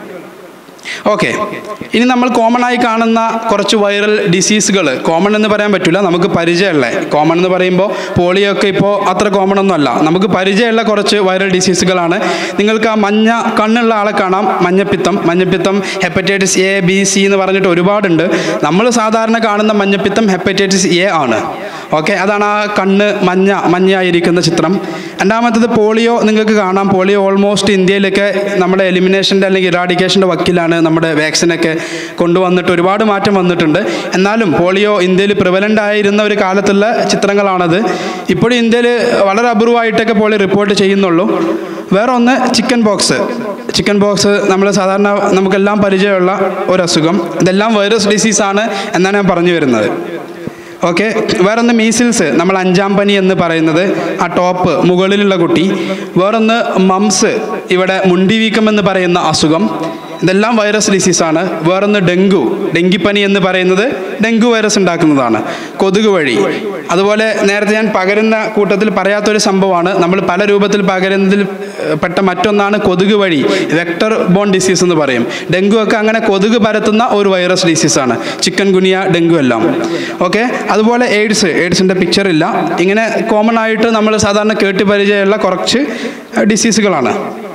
ഓക്കെ ഇനി നമ്മൾ കോമൺ ആയി കാണുന്ന കുറച്ച് വൈറൽ ഡിസീസുകൾ കോമൺ എന്ന് പറയാൻ പറ്റില്ല നമുക്ക് പരിചയമുള്ള കോമൺ എന്ന് പറയുമ്പോൾ പോളിയോ ഒക്കെ ഇപ്പോൾ അത്ര കോമൺ ഒന്നും അല്ല നമുക്ക് പരിചയമുള്ള കുറച്ച് വൈറൽ ഡിസീസുകളാണ് നിങ്ങൾക്ക് ആ മഞ്ഞ കണ്ണുള്ള ആളെ കാണാം മഞ്ഞപ്പിത്തം മഞ്ഞപ്പിത്തം ഹെപ്പറ്റൈറ്റിസ് എ ബി സി എന്ന് പറഞ്ഞിട്ട് ഒരുപാടുണ്ട് നമ്മൾ സാധാരണ കാണുന്ന മഞ്ഞപ്പിത്തം ഹെപ്പറ്റൈറ്റിസ് എ ആണ് ഓക്കെ അതാണ് ആ കണ്ണ് മഞ്ഞ മഞ്ഞയായിരിക്കുന്ന ചിത്രം രണ്ടാമത്തത് പോളിയോ നിങ്ങൾക്ക് കാണാം പോളിയോ ഓൾമോസ്റ്റ് ഇന്ത്യയിലൊക്കെ നമ്മുടെ എലിമിനേഷൻ്റെ അല്ലെങ്കിൽ ഇറാഡിക്കേഷൻ്റെ വക്കിലാണ് നമ്മുടെ വാക്സിനൊക്കെ കൊണ്ടുവന്നിട്ട് ഒരുപാട് മാറ്റം വന്നിട്ടുണ്ട് എന്നാലും പോളിയോ ഇന്ത്യയിൽ പ്രിവലൻ്റ് ആയിരുന്ന ഒരു കാലത്തുള്ള ചിത്രങ്ങളാണത് ഇപ്പോഴും ഇന്ത്യയിൽ വളരെ അപൂർവമായിട്ടൊക്കെ പോളിയോ റിപ്പോർട്ട് ചെയ്യുന്നുള്ളൂ വേറെ ഒന്ന് ചിക്കൻ ബോക്സ് ചിക്കൻ ബോക്സ് നമ്മൾ സാധാരണ നമുക്കെല്ലാം പരിചയമുള്ള ഒരു അസുഖം ഇതെല്ലാം വൈറസ് ഡിസീസാണ് എന്നാണ് ഞാൻ പറഞ്ഞു വരുന്നത് ഓക്കെ വേറൊന്ന് മീസിൽസ് നമ്മൾ അഞ്ചാം പനി എന്ന് പറയുന്നത് ആ ടോപ്പ് മുകളിലുള്ള കുട്ടി വേറൊന്ന് മംസ് ഇവിടെ മുണ്ടിവീക്കം എന്ന് പറയുന്ന അസുഖം ഇതെല്ലാം വൈറസ് ഡിസീസാണ് വേറൊന്ന് ഡെങ്കു ഡെങ്കിപ്പനി എന്ന് പറയുന്നത് ഡെങ്കു വൈറസ് ഉണ്ടാക്കുന്നതാണ് കൊതുക് വഴി അതുപോലെ നേരത്തെ ഞാൻ പകരുന്ന കൂട്ടത്തിൽ പറയാത്തൊരു സംഭവമാണ് നമ്മൾ പല രൂപത്തിൽ പകരുന്നതിൽ ഏഹ്, പെട്ട മറ്റൊന്നാണ് കൊതുക് വഴി വെക്ടർ ബോൺ ഡിസീസ് എന്ന് പറയും ഡെങ്കു ഒക്കെ അങ്ങനെ കൊതുക് പരത്തുന്ന ഒരു വൈറസ് ഡിസീസാണ് ചിക്കൻ ഗുനിയ ഡെങ്കു എല്ലാം ഓക്കെ അതുപോലെ എയ്ഡ്സ് എയ്ഡ്സിൻ്റെ പിക്ചർ ഇല്ല ഇങ്ങനെ കോമൺ ആയിട്ട് നമ്മൾ സാധാരണ കേട്ട് പരിചയമുള്ള കുറച്ച് ഡിസീസുകളാണ്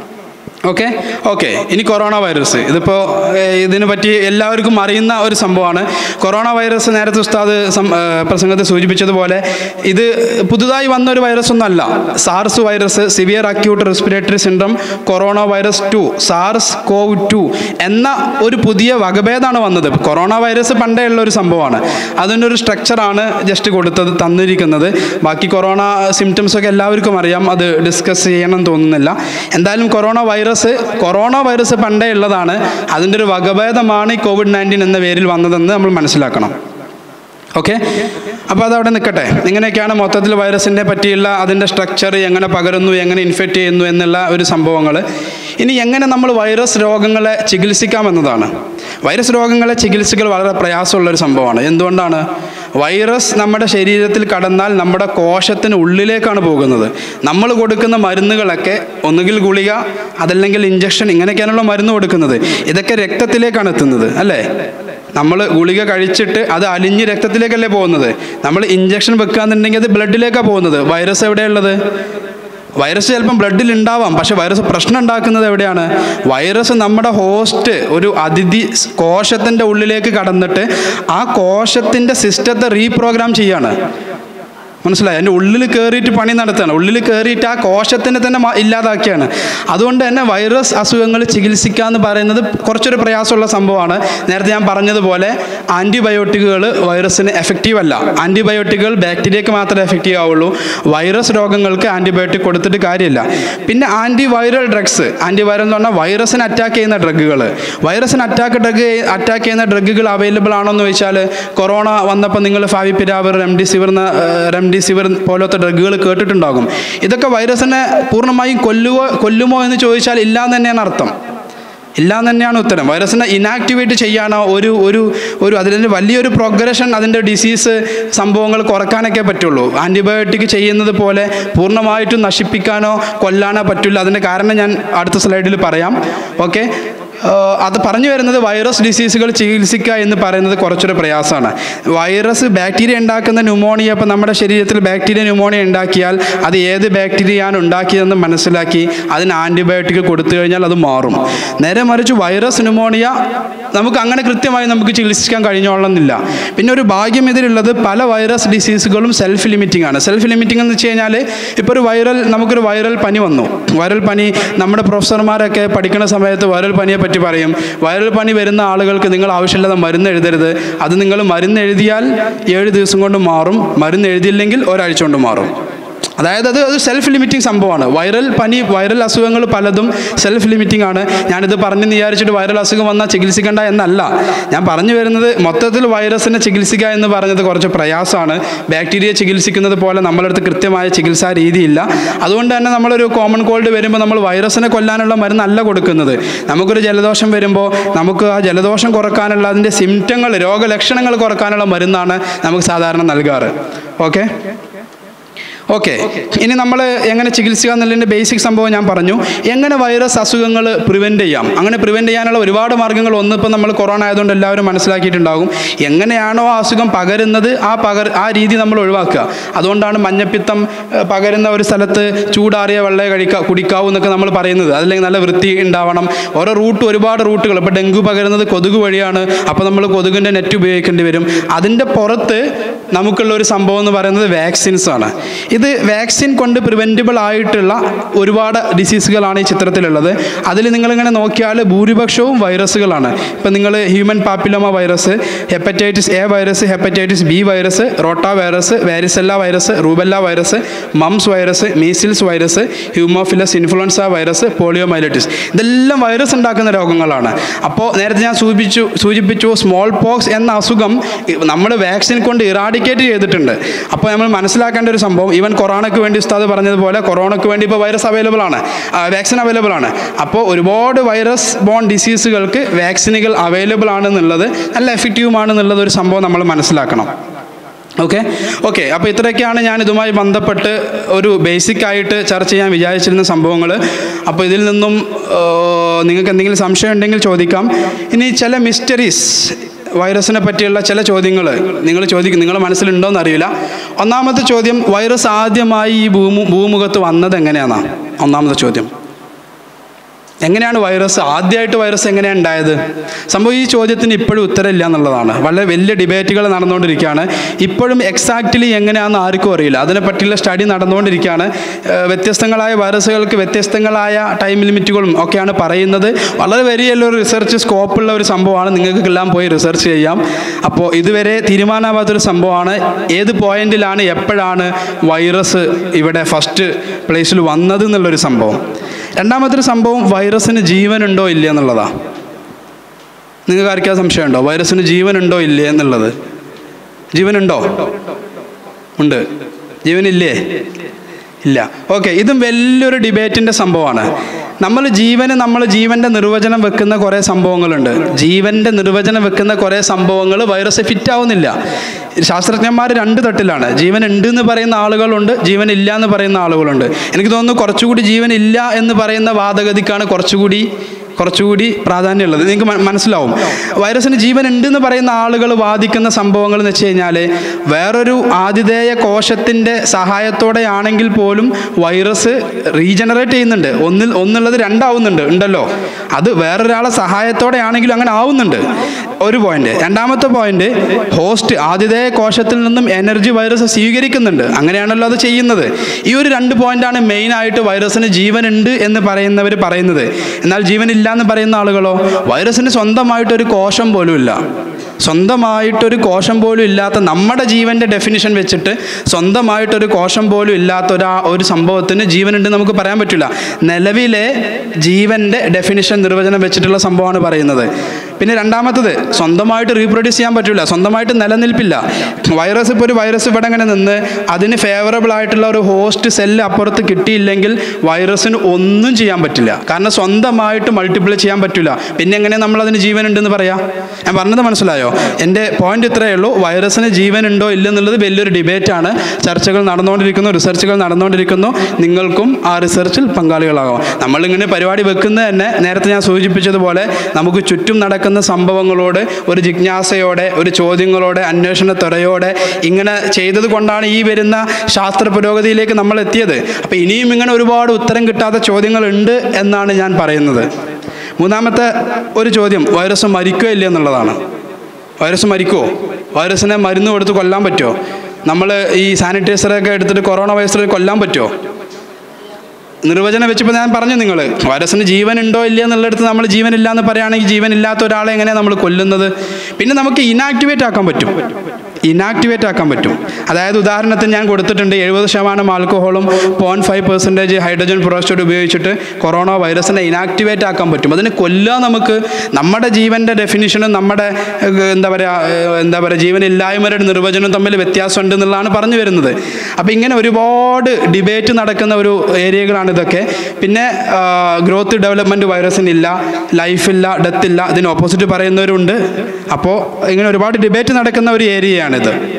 ഓക്കെ ഓക്കെ ഇനി കൊറോണ വൈറസ് ഇതിപ്പോൾ ഇതിനെ പറ്റി എല്ലാവർക്കും അറിയുന്ന ഒരു സംഭവമാണ് കൊറോണ വൈറസ് നേരത്തെ ഉസ്താദ് സം- ഏഹ് പ്രസംഗത്തിൽ സൂചിപ്പിച്ചതുപോലെ ഇത് പുതുതായി വന്ന ഒരു വൈറസ് ഒന്നല്ല SARS virus severe acute respiratory syndrome corona virus two SARS CoV two എന്ന ഒരു പുതിയ വകഭേദമാണ് വന്നത് കൊറോണ വൈറസ് പണ്ടേ ഉള്ള ഒരു സംഭവമാണ് അതിൻ്റെ ഒരു സ്ട്രക്ചറാണ് ജസ്റ്റ് കൊടുത്തത് തന്നിരിക്കുന്നത് ബാക്കി കൊറോണ സിംറ്റംസ് ഒക്കെ എല്ലാവർക്കും അറിയാം അത് ഡിസ്കസ് ചെയ്യണം എന്ന് തോന്നുന്നില്ല എന്തായാലും കൊറോണ വൈറസ് കൊറോണ വൈറസ് പണ്ടേ ഉള്ളതാണ് അതിൻ്റെ ഒരു വകഭേദമാണ് ഈ കോവിഡ് നയൻറ്റീൻ എന്ന പേരിൽ വന്നതെന്ന് നമ്മൾ മനസ്സിലാക്കണം ഓക്കെ അപ്പോൾ അതവിടെ നിൽക്കട്ടെ ഇങ്ങനെയൊക്കെയാണ് മൊത്തത്തിൽ വൈറസിനെ പറ്റിയുള്ള അതിൻ്റെ സ്ട്രക്ചർ എങ്ങനെ പകരുന്നു എങ്ങനെ ഇൻഫെക്റ്റ് ചെയ്യുന്നു എന്നുള്ള ഒരു സംഭവങ്ങൾ ഇനി എങ്ങനെ നമ്മൾ വൈറസ് രോഗങ്ങളെ ചികിത്സിക്കാമെന്നതാണ് വൈറസ് രോഗങ്ങളെ ചികിത്സിക്കൽ വളരെ പ്രയാസമുള്ള ഒരു സംഭവമാണ് എന്തുകൊണ്ടാണ് വൈറസ് നമ്മുടെ ശരീരത്തിൽ കടന്നാൽ നമ്മുടെ കോശത്തിന് ഉള്ളിലേക്കാണ് പോകുന്നത് നമ്മൾ കൊടുക്കുന്ന മരുന്നുകളൊക്കെ ഒന്നുകിൽ ഗുളിക അതല്ലെങ്കിൽ ഇഞ്ചക്ഷൻ ഇങ്ങനെയൊക്കെയാണല്ലോ മരുന്ന് കൊടുക്കുന്നത് ഇതൊക്കെ രക്തത്തിലേക്കാണ് എത്തുന്നത് അല്ലേ നമ്മൾ ഗുളിക കഴിച്ചിട്ട് അത് അലിഞ്ഞ് രക്തത്തിലേക്കല്ലേ പോകുന്നത് നമ്മൾ ഇഞ്ചക്ഷൻ വെക്കാന്നുണ്ടെങ്കിൽ അത് ബ്ലഡിലേക്കാണ് പോകുന്നത് വൈറസ് എവിടെയുള്ളത് വൈറസ് ചിലപ്പം ബ്ലഡിൽ ഉണ്ടാവാം പക്ഷെ വൈറസ് പ്രശ്നം ഉണ്ടാക്കുന്നത് എവിടെയാണ് വൈറസ് നമ്മുടെ ഹോസ്റ്റ് ഒരു അതിഥി സ് കോശത്തിൻ്റെ ഉള്ളിലേക്ക് കടന്നിട്ട് ആ കോശത്തിൻ്റെ സിസ്റ്റത്തെ റീപ്രോഗ്രാം ചെയ്യാണ് മനസ്സിലായി അതിൻ്റെ ഉള്ളിൽ കയറിയിട്ട് പണി നടത്തുകയാണ് ഉള്ളിൽ കയറിയിട്ട് ആ കോശത്തിനെ തന്നെ മ- ഇല്ലാതാക്കിയാണ് അതുകൊണ്ട് തന്നെ വൈറസ് അസുഖങ്ങൾ ചികിത്സിക്കുക എന്ന് പറയുന്നത് കുറച്ചൊരു പ്രയാസമുള്ള സംഭവമാണ് നേരത്തെ ഞാൻ പറഞ്ഞതുപോലെ ആൻറ്റിബയോട്ടിക്കുകൾ വൈറസിന് എഫക്റ്റീവ് അല്ല ആൻറ്റിബയോട്ടിക്കുകൾ ബാക്ടീരിയക്ക് മാത്രമേ എഫക്റ്റീവ് ആവുള്ളൂ വൈറസ് രോഗങ്ങൾക്ക് ആൻറ്റിബയോട്ടിക് കൊടുത്തിട്ട് കാര്യമില്ല പിന്നെ antiviral drugs antiviral എന്ന് പറഞ്ഞാൽ വൈറസിനെ അറ്റാക്ക് ചെയ്യുന്ന ഡ്രഗുകൾ വൈറസിന് അറ്റാക്ക് ഡ്രഗ് അറ്റാക്ക് ചെയ്യുന്ന ഡ്രഗുകൾ അവൈലബിൾ ആണോ എന്ന് ചോദിച്ചാൽ കൊറോണ വന്നപ്പോൾ നിങ്ങൾ ഫാവിപിരാവർ റെംഡിസിവിർ എന്ന റെംഡിസിവിർ പോലത്തെ ഡ്രഗുകൾ കേട്ടിട്ടുണ്ടാകും ഇതൊക്കെ വൈറസിനെ പൂർണ്ണമായും കൊല്ലുവോ കൊല്ലുമോ എന്ന് ചോദിച്ചാൽ ഇല്ല എന്ന് തന്നെയാണ് അർത്ഥം ഇല്ല എന്ന് തന്നെയാണ് ഉത്തരം വൈറസിനെ ഇനാക്ടിവേറ്റ് ചെയ്യാനോ ഒരു ഒരു ഒരു അതിൻ്റെ വലിയൊരു പ്രോഗ്രഷൻ അതിൻ്റെ ഡിസീസ് സംഭവങ്ങൾ കുറക്കാനൊക്കെ പറ്റുള്ളൂ ആൻറ്റിബയോട്ടിക് ചെയ്യുന്നത് പോലെ പൂർണ്ണമായിട്ടും നശിപ്പിക്കാനോ കൊല്ലാനോ പറ്റില്ല അതിൻ്റെ കാരണം ഞാൻ അടുത്ത സ്ലൈഡിൽ പറയാം ഓക്കെ അത് പറഞ്ഞു വരുന്നത് വൈറസ് ഡിസീസുകൾ ചികിത്സിക്കുക എന്ന് പറയുന്നത് കുറച്ചൊരു പ്രയാസമാണ് വൈറസ് ബാക്ടീരിയ ഉണ്ടാക്കുന്ന ന്യൂമോണിയ ഇപ്പോൾ നമ്മുടെ ശരീരത്തിൽ ബാക്ടീരിയ ന്യൂമോണിയ ഉണ്ടാക്കിയാൽ അത് ഏത് ബാക്ടീരിയയാണ് ഉണ്ടാക്കിയതെന്ന് മനസ്സിലാക്കി അതിന് ആൻറ്റിബയോട്ടിക് കൊടുത്തു കഴിഞ്ഞാൽ അത് മാറും നേരെ മറിച്ച് വൈറസ് ന്യൂമോണിയ നമുക്ക് അങ്ങനെ കൃത്യമായി നമുക്ക് ചികിത്സിക്കാൻ കഴിഞ്ഞോളന്നില്ല പിന്നെ ഒരു ഭാഗ്യം ഇതിലുള്ളത് പല വൈറസ് ഡിസീസുകളും സെൽഫ് ലിമിറ്റിംഗ് ആണ് സെൽഫ് ലിമിറ്റിംഗ് എന്ന് വെച്ച് കഴിഞ്ഞാൽ ഇപ്പോൾ ഒരു വൈറൽ നമുക്കൊരു വൈറൽ പനി വന്നു വൈറൽ പനി നമ്മുടെ പ്രൊഫസർമാരൊക്കെ പഠിക്കുന്ന സമയത്ത് വൈറൽ പനിയെ പറ്റി പറയും വൈറൽ പനി വരുന്ന ആളുകൾക്ക് നിങ്ങൾ ആവശ്യമില്ലാതെ മരുന്ന് എഴുതരുത് അത് നിങ്ങൾ മരുന്ന് എഴുതിയാൽ ഏഴ് ദിവസം കൊണ്ട് മാറും മരുന്ന് എഴുതിയില്ലെങ്കിൽ ഒരാഴ്ച കൊണ്ട് മാറും അതായത് അത് ഒരു സെൽഫ് ലിമിറ്റിംഗ് സംഭവമാണ് വൈറൽ പനി വൈറൽ അസുഖങ്ങൾ പലതും സെൽഫ് ലിമിറ്റിംഗ് ആണ് ഞാനിത് പറഞ്ഞെന്ന് വിചാരിച്ചിട്ട് വൈറൽ അസുഖം വന്നാൽ ചികിത്സിക്കേണ്ട എന്നല്ല ഞാൻ പറഞ്ഞു വരുന്നത് മൊത്തത്തിൽ വൈറസിനെ ചികിത്സിക്കുക എന്ന് പറഞ്ഞത് കുറച്ച് പ്രയാസമാണ് ബാക്ടീരിയ ചികിത്സിക്കുന്നത് പോലെ നമ്മളടുത്ത് കൃത്യമായ ചികിത്സാ രീതിയില്ല അതുകൊണ്ട് തന്നെ നമ്മളൊരു കോമൺ കോൾഡ് വരുമ്പോൾ നമ്മൾ വൈറസിനെ കൊല്ലാനുള്ള മരുന്നല്ല കൊടുക്കുന്നത് നമുക്കൊരു ജലദോഷം വരുമ്പോൾ നമുക്ക് ആ ജലദോഷം കുറക്കാനുള്ള അതിൻ്റെ സിംറ്റങ്ങൾ രോഗലക്ഷണങ്ങൾ കുറക്കാനുള്ള മരുന്നാണ് നമുക്ക് സാധാരണ നൽകാറ് ഓക്കെ ഓക്കെ ഇനി നമ്മൾ എങ്ങനെ ചികിത്സിക്കുക എന്നുള്ളതിൻ്റെ ബേസിക് സംഭവം ഞാൻ പറഞ്ഞു എങ്ങനെ വൈറസ് അസുഖങ്ങൾ പ്രിവെൻറ്റ് ചെയ്യാം അങ്ങനെ പ്രിവെൻറ്റ് ചെയ്യാനുള്ള ഒരുപാട് മാർഗ്ഗങ്ങൾ ഒന്ന് ഇപ്പം നമ്മൾ കൊറോണ ആയതുകൊണ്ട് എല്ലാവരും മനസ്സിലാക്കിയിട്ടുണ്ടാകും എങ്ങനെയാണോ ആ അസുഖം പകരുന്നത് ആ പകർ ആ രീതി നമ്മൾ ഒഴിവാക്കുക അതുകൊണ്ടാണ് മഞ്ഞപ്പിത്തം ഏഹ്, പകരുന്ന ഒരു സ്ഥലത്ത് ചൂടാറിയ വെള്ളം കഴിക്കുക കുടിക്കാവൂ എന്നൊക്കെ നമ്മൾ പറയുന്നത് അതല്ലെങ്കിൽ നല്ല വൃത്തി ഉണ്ടാവണം ഓരോ റൂട്ട് ഒരുപാട് റൂട്ടുകൾ ഇപ്പോൾ ഡെങ്കു പകരുന്നത് കൊതുക് വഴിയാണ് അപ്പോൾ നമ്മൾ കൊതുകിൻ്റെ നെറ്റ് ഉപയോഗിക്കേണ്ടി വരും അതിൻ്റെ പുറത്ത് നമുക്കുള്ള ഒരു സംഭവം എന്ന് പറയുന്നത് വാക്സിൻസ് ആണ് ഇത് വാക്സിൻ കൊണ്ട് പ്രിവെൻറ്റബിൾ ആയിട്ടുള്ള ഒരുപാട് ഡിസീസുകളാണ് ഈ ചിത്രത്തിലുള്ളത് അതിൽ നിങ്ങളിങ്ങനെ നോക്കിയാൽ ഭൂരിപക്ഷവും വൈറസുകളാണ് ഇപ്പം നിങ്ങൾ human papilloma virus hepatitis A virus hepatitis B virus rota virus varicella virus rubella virus mumps virus measles virus haemophilus influenza virus poliomyelitis ഇതെല്ലാം വൈറസ് ഉണ്ടാക്കുന്ന രോഗങ്ങളാണ് അപ്പോൾ നേരത്തെ ഞാൻ സൂചിപ്പിച്ചു സൂചിപ്പിച്ചു സ്മോൾ പോക്സ് എന്ന അസുഖം നമ്മൾ വാക്സിൻ കൊണ്ട് ഇറാഡിക്കേറ്റ് ചെയ്തിട്ടുണ്ട് അപ്പോൾ നമ്മൾ മനസ്സിലാക്കേണ്ട ഒരു സംഭവം ഈവൻ കൊറോണയ്ക്ക് വേണ്ടി ഉസ്താദ് പറഞ്ഞതുപോലെ കൊറോണയ്ക്ക് വേണ്ടി ഇപ്പോൾ വൈറസ് അവൈലബിൾ ആണ് വാക്സിൻ അവൈലബിൾ ആണ് അപ്പോൾ ഒരുപാട് വൈറസ് ബോൺ ഡിസീസുകൾക്ക് വാക്സിനുകൾ അവൈലബിൾ ആണെന്നുള്ളത് നല്ല എഫക്റ്റീവുമാണെന്നുള്ളത് ഒരു സംഭവം നമ്മൾ മനസ്സിലാക്കണം ഓക്കെ ഓക്കെ അപ്പോൾ ഇത്രയൊക്കെയാണ് ഞാൻ ഇതുമായി ബന്ധപ്പെട്ട് ഒരു ബേസിക് ആയിട്ട് ചർച്ച ചെയ്യാൻ വിചാരിച്ചിരുന്ന സംഭവങ്ങൾ അപ്പോൾ ഇതിൽ നിന്നും ഏർ, നിങ്ങൾക്ക് എന്തെങ്കിലും സംശയം ഉണ്ടെങ്കിൽ ചോദിക്കാം ഇനി ചില മിസ്റ്ററീസ് വൈറസിനെ പറ്റിയുള്ള ചില ചോദ്യങ്ങൾ നിങ്ങൾ ചോദിക്കും നിങ്ങളുടെ മനസ്സിലുണ്ടോയെന്ന് അറിയില്ല ഒന്നാമത്തെ ചോദ്യം വൈറസ് ആദ്യമായി ഈ ഭൂമു ഭൂമുഖത്ത് വന്നത് എങ്ങനെയാണെന്നാണ് ഒന്നാമത്തെ ചോദ്യം എങ്ങനെയാണ് വൈറസ് ആദ്യമായിട്ട് വൈറസ് എങ്ങനെയാണ് ഉണ്ടായത് സംഭവം ഈ ചോദ്യത്തിന് ഇപ്പോഴും ഉത്തരമില്ല എന്നുള്ളതാണ് വളരെ വലിയ ഡിബേറ്റുകൾ നടന്നുകൊണ്ടിരിക്കുകയാണ് ഇപ്പോഴും എക്സാക്റ്റ്ലി എങ്ങനെയാണെന്ന് ആർക്കും അറിയില്ല അതിനെപ്പറ്റിയുള്ള സ്റ്റഡി നടന്നുകൊണ്ടിരിക്കുകയാണ് ഏഹ് വ്യത്യസ്തങ്ങളായ വൈറസുകൾക്ക് വ്യത്യസ്തങ്ങളായ ടൈം ലിമിറ്റുകളും ഒക്കെയാണ് പറയുന്നത് വളരെ വലിയ ഒരു റിസർച്ച് സ്കോപ്പുള്ള ഒരു സംഭവമാണ് നിങ്ങൾക്കെല്ലാം പോയി റിസർച്ച് ചെയ്യാം അപ്പോൾ ഇതുവരെ തീരുമാനമാകാത്തൊരു സംഭവമാണ് ഏത് പോയിന്റിലാണ് എപ്പോഴാണ് വൈറസ് ഇവിടെ ഫസ്റ്റ് പ്ലേസിൽ വന്നത് എന്നുള്ളൊരു സംഭവം രണ്ടാമത്തെ ഒരു സംഭവം വൈറസിന് ജീവനുണ്ടോ ഇല്ല എന്നുള്ളതാണ് നിങ്ങൾക്ക് ആർക്കാ സംശയമുണ്ടോ വൈറസിന് ജീവനുണ്ടോ ഇല്ലേ എന്നുള്ളത് ജീവനുണ്ടോ ഉണ്ട് ജീവനില്ലേ ഇല്ല ഓക്കെ ഇതും വലിയൊരു ഡിബേറ്റിൻ്റെ സംഭവമാണ് നമ്മൾ ജീവന് നമ്മൾ ജീവൻ്റെ നിർവചനം വെക്കുന്ന കുറേ സംഭവങ്ങളുണ്ട് ജീവൻ്റെ നിർവചനം വെക്കുന്ന കുറേ സംഭവങ്ങൾ വൈറസ് ഫിറ്റ് ആവുന്നില്ല ശാസ്ത്രജ്ഞന്മാർ രണ്ട് തട്ടിലാണ് ജീവൻ ഉണ്ട് എന്ന് പറയുന്ന ആളുകളുണ്ട് ജീവൻ ഇല്ല എന്ന് പറയുന്ന ആളുകളുണ്ട് എനിക്ക് തോന്നുന്നു കുറച്ചുകൂടി ജീവൻ ഇല്ല എന്ന് പറയുന്ന വാദഗതിക്കാണ് കുറച്ചുകൂടി കുറച്ചുകൂടി പ്രാധാന്യമുള്ളത് നിങ്ങൾക്ക് മ- മനസ്സിലാവും വൈറസിന് ജീവൻ ഉണ്ട് എന്ന് പറയുന്ന ആളുകൾ വാദിക്കുന്ന സംഭവങ്ങൾ എന്ന് വെച്ച് കഴിഞ്ഞാൽ വേറൊരു ആതിഥേയ കോശത്തിൻ്റെ സഹായത്തോടെ ആണെങ്കിൽ പോലും വൈറസ് റീജനറേറ്റ് ചെയ്യുന്നുണ്ട് ഒന്നിൽ ഒന്നുള്ളത് രണ്ടാവുന്നുണ്ട് ഉണ്ടല്ലോ അത് വേറൊരാളെ സഹായത്തോടെ ആണെങ്കിലും അങ്ങനെ ആവുന്നുണ്ട് ഒരു പോയിന്റ് രണ്ടാമത്തെ പോയിന്റ് ഹോസ്റ്റ് ആതിഥേയ കോശത്തിൽ നിന്നും എനർജി വൈറസ് സ്വീകരിക്കുന്നുണ്ട് അങ്ങനെയാണല്ലോ അത് ചെയ്യുന്നത് ഈ ഒരു രണ്ട് പോയിന്റാണ് മെയിൻ ആയിട്ട് വൈറസിന് ജീവനുണ്ട് എന്ന് പറയുന്നവർ പറയുന്നത് എന്നാൽ ജീവനില്ല എന്ന് പറയുന്ന ആളുകളോ വൈറസിന് സ്വന്തമായിട്ടൊരു കോശം പോലും ഇല്ല സ്വന്തമായിട്ടൊരു കോശം പോലും ഇല്ലാത്ത നമ്മുടെ ജീവൻ്റെ ഡെഫിനിഷൻ വെച്ചിട്ട് സ്വന്തമായിട്ടൊരു കോശം പോലും ഇല്ലാത്ത ഒരു ഒരു സംഭവത്തിന് ജീവനുണ്ട് നമുക്ക് പറയാൻ പറ്റില്ല നിലവിലെ ജീവൻ്റെ ഡെഫിനിഷൻ നിർവചനം വെച്ചിട്ടുള്ള സംഭവമാണ് പറയുന്നത് പിന്നെ രണ്ടാമത്തത് സ്വന്തമായിട്ട് റീപ്രൊഡ്യൂസ് ചെയ്യാൻ പറ്റില്ല സ്വന്തമായിട്ട് നിലനിൽപ്പില്ല വൈറസ് ഇപ്പോൾ ഒരു വൈറസ് ഇവിടെ ഇങ്ങനെ നിന്ന് അതിന് ഫേവറബിൾ ആയിട്ടുള്ള ഒരു ഹോസ്റ്റ് സെല്ല് അപ്പുറത്ത് കിട്ടിയില്ലെങ്കിൽ വൈറസിന് ഒന്നും ചെയ്യാൻ പറ്റില്ല കാരണം സ്വന്തമായിട്ട് മൾട്ടിപ്ലൈ ചെയ്യാൻ പറ്റില്ല പിന്നെ എങ്ങനെ നമ്മൾ അതിന് ജീവനുണ്ടെന്ന് പറയാം ഞാൻ പറഞ്ഞത് മനസ്സിലായോ എൻ്റെ പോയിന്റ് ഇത്രയേ ഉള്ളൂ വൈറസിന് ജീവനുണ്ടോ ഇല്ലെന്നുള്ളത് വലിയൊരു ഡിബേറ്റാണ് ചർച്ചകൾ നടന്നുകൊണ്ടിരിക്കുന്നു റിസർച്ചുകൾ നടന്നുകൊണ്ടിരിക്കുന്നു നിങ്ങൾക്കും ആ റിസർച്ചിൽ പങ്കാളികളാകാം നമ്മളിങ്ങനെ പരിപാടി വെക്കുന്നത് തന്നെ നേരത്തെ ഞാൻ സൂചിപ്പിച്ചതുപോലെ നമുക്ക് ചുറ്റും നടക്കുന്ന സംഭവങ്ങളോട് ഒരു ജിജ്ഞാസയോടെ ഒരു ചോദ്യങ്ങളോടെ അന്വേഷണ ത്വരയോടെ ഇങ്ങനെ ചെയ്തത് കൊണ്ടാണ് ഈ വരുന്ന ശാസ്ത്ര പുരോഗതിയിലേക്ക് നമ്മൾ എത്തിയത് അപ്പോൾ ഇനിയും ഇങ്ങനെ ഒരുപാട് ഉത്തരം കിട്ടാത്ത ചോദ്യങ്ങളുണ്ട് എന്നാണ് ഞാൻ പറയുന്നത് മൂന്നാമത്തെ ഒരു ചോദ്യം വൈറസ് മരിക്കുകയോ ഇല്ല എന്നുള്ളതാണ് വൈറസ് മരിക്കുമോ വൈറസിനെ മരുന്ന് കൊടുത്ത് കൊല്ലാൻ പറ്റുമോ നമ്മൾ ഈ സാനിറ്റൈസറൊക്കെ എടുത്തിട്ട് കൊറോണ വൈറസിനെ കൊല്ലാൻ പറ്റുമോ നിർവചനം വെച്ചപ്പോൾ ഞാൻ പറഞ്ഞു നിങ്ങൾ വൈറസിന് ജീവൻ ഉണ്ടോ ഇല്ല എന്നുള്ളിടത്ത് നമ്മൾ ജീവനില്ല എന്ന് പറയുകയാണെങ്കിൽ ജീവൻ ഇല്ലാത്ത ഒരാളെ എങ്ങനെയാണ് നമ്മൾ കൊല്ലുന്നത് പിന്നെ നമുക്ക് ഇനാക്ടിവേറ്റ് ആക്കാൻ പറ്റും ഇനാക്ടിവേറ്റ് ആക്കാൻ പറ്റും അതായത് ഉദാഹരണത്തിന് ഞാൻ കൊടുത്തിട്ടുണ്ട് എഴുപത് ശതമാനം ആൽക്കഹോളും point five percentage hydrogen peroxide ഉപയോഗിച്ചിട്ട് കൊറോണ വൈറസിനെ ഇനാക്ടിവേറ്റ് ആക്കാൻ പറ്റും അതിന് കൊല്ലുക നമുക്ക് നമ്മുടെ ജീവൻ്റെ ഡെഫിനിഷനും നമ്മുടെ ഏഹ്, എന്താ പറയുക ഏഹ്, എന്താ പറയുക ജീവനില്ലായ്മയുടെ നിർവചനവും തമ്മിൽ വ്യത്യാസമുണ്ട് എന്നുള്ളതാണ് പറഞ്ഞു വരുന്നത് അപ്പോൾ ഇങ്ങനെ ഒരുപാട് ഡിബേറ്റ് നടക്കുന്ന ഒരു ഏരിയകളാണ് ഇതൊക്കെ പിന്നെ ഗ്രോത്ത് ഡെവലപ്മെൻറ്റ് വൈറസിനില്ല ലൈഫില്ല ഡെത്ത് ഇല്ല ഇതിന് ഓപ്പോസിറ്റ് പറയുന്നവരുണ്ട് അപ്പോൾ ഇങ്ങനെ ഒരുപാട് ഡിബേറ്റ് നടക്കുന്ന ഒരു ഏരിയയാണിത്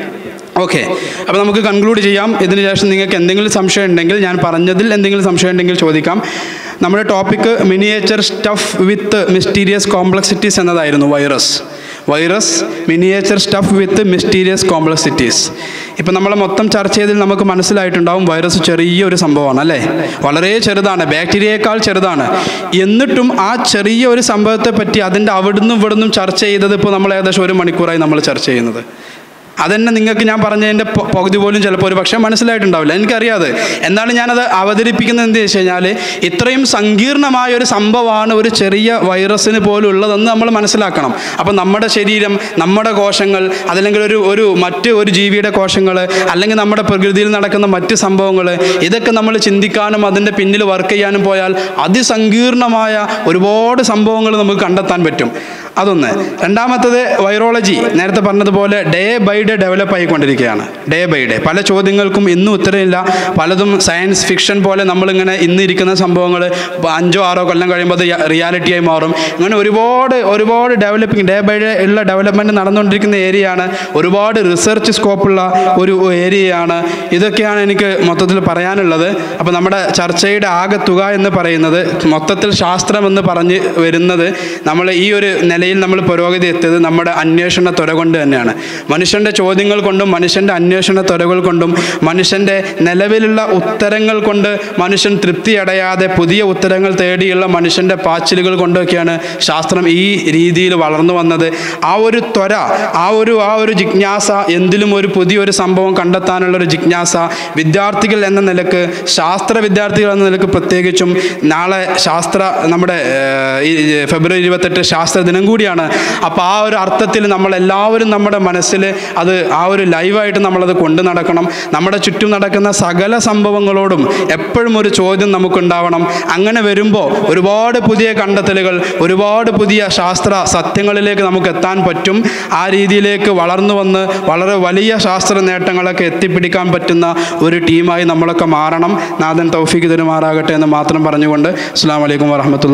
ഓക്കെ അപ്പോൾ നമുക്ക് കൺക്ലൂഡ് ചെയ്യാം ഇതിന് ശേഷം നിങ്ങൾക്ക് എന്തെങ്കിലും സംശയം ഉണ്ടെങ്കിൽ ഞാൻ പറഞ്ഞതിൽ എന്തെങ്കിലും സംശയം ഉണ്ടെങ്കിൽ ചോദിക്കാം നമ്മുടെ topic miniature stuff with mysterious complexities എന്നതായിരുന്നു virus virus miniature stuff with mysterious complexities ഇപ്പം നമ്മൾ മൊത്തം ചർച്ച ചെയ്തതിൽ നമുക്ക് മനസ്സിലായിട്ടുണ്ടാവും വൈറസ് ചെറിയൊരു സംഭവമാണ് അല്ലേ വളരെ ചെറുതാണ് ബാക്ടീരിയയേക്കാൾ ചെറുതാണ് എന്നിട്ടും ആ ചെറിയ ഒരു സംഭവത്തെ പറ്റി അതിൻ്റെ അവിടുന്ന് ഇവിടുന്നും ചർച്ച ചെയ്തത് ഇപ്പോൾ നമ്മൾ ഏകദേശം ഒരു മണിക്കൂറായി നമ്മൾ ചർച്ച ചെയ്യുന്നത് അതന്നെ നിങ്ങൾക്ക് ഞാൻ പറഞ്ഞതിൻ്റെ പ- പകുതി പോലും ചിലപ്പോൾ ഒരു പക്ഷേ മനസ്സിലായിട്ടുണ്ടാവില്ല എനിക്കറിയാതെ എന്നാലും ഞാനത് അവതരിപ്പിക്കുന്നത് എന്ത് വെച്ച് കഴിഞ്ഞാൽ ഇത്രയും സങ്കീർണമായ ഒരു സംഭവമാണ് ഒരു ചെറിയ വൈറസിന് പോലും ഉള്ളതെന്ന് നമ്മൾ മനസ്സിലാക്കണം അപ്പം നമ്മുടെ ശരീരം നമ്മുടെ കോശങ്ങൾ അതല്ലെങ്കിൽ ഒരു ഒരു മറ്റ് ഒരു ജീവിയുടെ കോശങ്ങൾ അല്ലെങ്കിൽ നമ്മുടെ പ്രകൃതിയിൽ നടക്കുന്ന മറ്റ് സംഭവങ്ങൾ ഇതൊക്കെ നമ്മൾ ചിന്തിക്കാനും അതിൻ്റെ പിന്നിൽ വർക്ക് ചെയ്യാനും പോയാൽ അതിസങ്കീർണമായ ഒരുപാട് സംഭവങ്ങൾ നമുക്ക് കണ്ടെത്താൻ പറ്റും അതൊന്ന് രണ്ടാമത്തത് വൈറോളജി നേരത്തെ പറഞ്ഞതുപോലെ ഡേ ബൈ ഡേ ഡെവലപ്പ് ആയിക്കൊണ്ടിരിക്കുകയാണ് ഡേ ബൈ ഡേ പല ചോദ്യങ്ങൾക്കും ഇന്നും ഉത്തരമില്ല പലതും സയൻസ് ഫിക്ഷൻ പോലെ നമ്മളിങ്ങനെ ഇന്ന് ഇരിക്കുന്ന സംഭവങ്ങൾ അഞ്ചോ ആറോ കൊല്ലം കഴിയുമ്പോൾ അത് റിയാലിറ്റിയായി മാറും അങ്ങനെ ഒരുപാട് ഒരുപാട് ഡെവലപ്പിംഗ് ഡേ ബൈ ഡേ ഉള്ള ഡെവലപ്മെൻറ്റ് നടന്നുകൊണ്ടിരിക്കുന്ന ഏരിയയാണ് ഒരുപാട് റിസർച്ച് സ്കോപ്പുള്ള ഒരു ഏരിയയാണ് ഇതൊക്കെയാണ് എനിക്ക് മൊത്തത്തിൽ പറയാനുള്ളത് അപ്പോൾ നമ്മുടെ ചർച്ചയുടെ ആകെ തുക എന്ന് പറയുന്നത് മൊത്തത്തിൽ ശാസ്ത്രം എന്ന് പറഞ്ഞ് വരുന്നത് നമ്മൾ ഈ ഒരു നിലയിൽ നമ്മൾ പുരോഗതി എത്തിയത് നമ്മുടെ അന്വേഷണ ത്വര കൊണ്ട് തന്നെയാണ് മനുഷ്യൻ്റെ ചോദ്യങ്ങൾ കൊണ്ടും മനുഷ്യൻ്റെ അന്വേഷണ ത്വരകൾ കൊണ്ടും മനുഷ്യൻ്റെ നിലവിലുള്ള ഉത്തരങ്ങൾ കൊണ്ട് മനുഷ്യൻ തൃപ്തിയടയാതെ പുതിയ ഉത്തരങ്ങൾ തേടിയുള്ള മനുഷ്യൻ്റെ പാച്ചിലുകൾ കൊണ്ടൊക്കെയാണ് ശാസ്ത്രം ഈ രീതിയിൽ വളർന്നു വന്നത് ആ ഒരു ത്വര ആ ഒരു ആ ഒരു ജിജ്ഞാസ എന്തിലും ഒരു പുതിയൊരു സംഭവം കണ്ടെത്താനുള്ള ഒരു ജിജ്ഞാസ വിദ്യാർത്ഥികൾ എന്ന നിലക്ക് ശാസ്ത്ര വിദ്യാർത്ഥികൾ എന്ന നിലക്ക് പ്രത്യേകിച്ചും നാളെ ശാസ്ത്ര നമ്മുടെ ഏഹ്, ഈ ഫെബ്രുവരി ഇരുപത്തെട്ട് ശാസ്ത്ര ദിനം കൂടിയാണ് അപ്പോൾ ആ ഒരു അർത്ഥത്തിൽ നമ്മളെല്ലാവരും നമ്മുടെ മനസ്സിൽ അത് ആ ഒരു ലൈവായിട്ട് നമ്മളത് കൊണ്ടു നടക്കണം നമ്മുടെ ചുറ്റും നടക്കുന്ന സകല സംഭവങ്ങളോടും എപ്പോഴും ഒരു ചോദ്യം നമുക്കുണ്ടാവണം അങ്ങനെ വരുമ്പോൾ ഒരുപാട് പുതിയ കണ്ടെത്തലുകൾ ഒരുപാട് പുതിയ ശാസ്ത്ര സത്യങ്ങളിലേക്ക് നമുക്ക് എത്താൻ പറ്റും ആ രീതിയിലേക്ക് വളർന്നു വന്ന് വളരെ വലിയ ശാസ്ത്ര നേട്ടങ്ങളൊക്കെ എത്തിപ്പിടിക്കാൻ പറ്റുന്ന ഒരു ടീമായി നമ്മളൊക്കെ മാറണം നാഥൻ തൗഫീഖ് തരുമാറാകട്ടെ എന്ന് മാത്രം പറഞ്ഞുകൊണ്ട് അസ്സാം വലൈക്കും വാഹമത്തുള്ള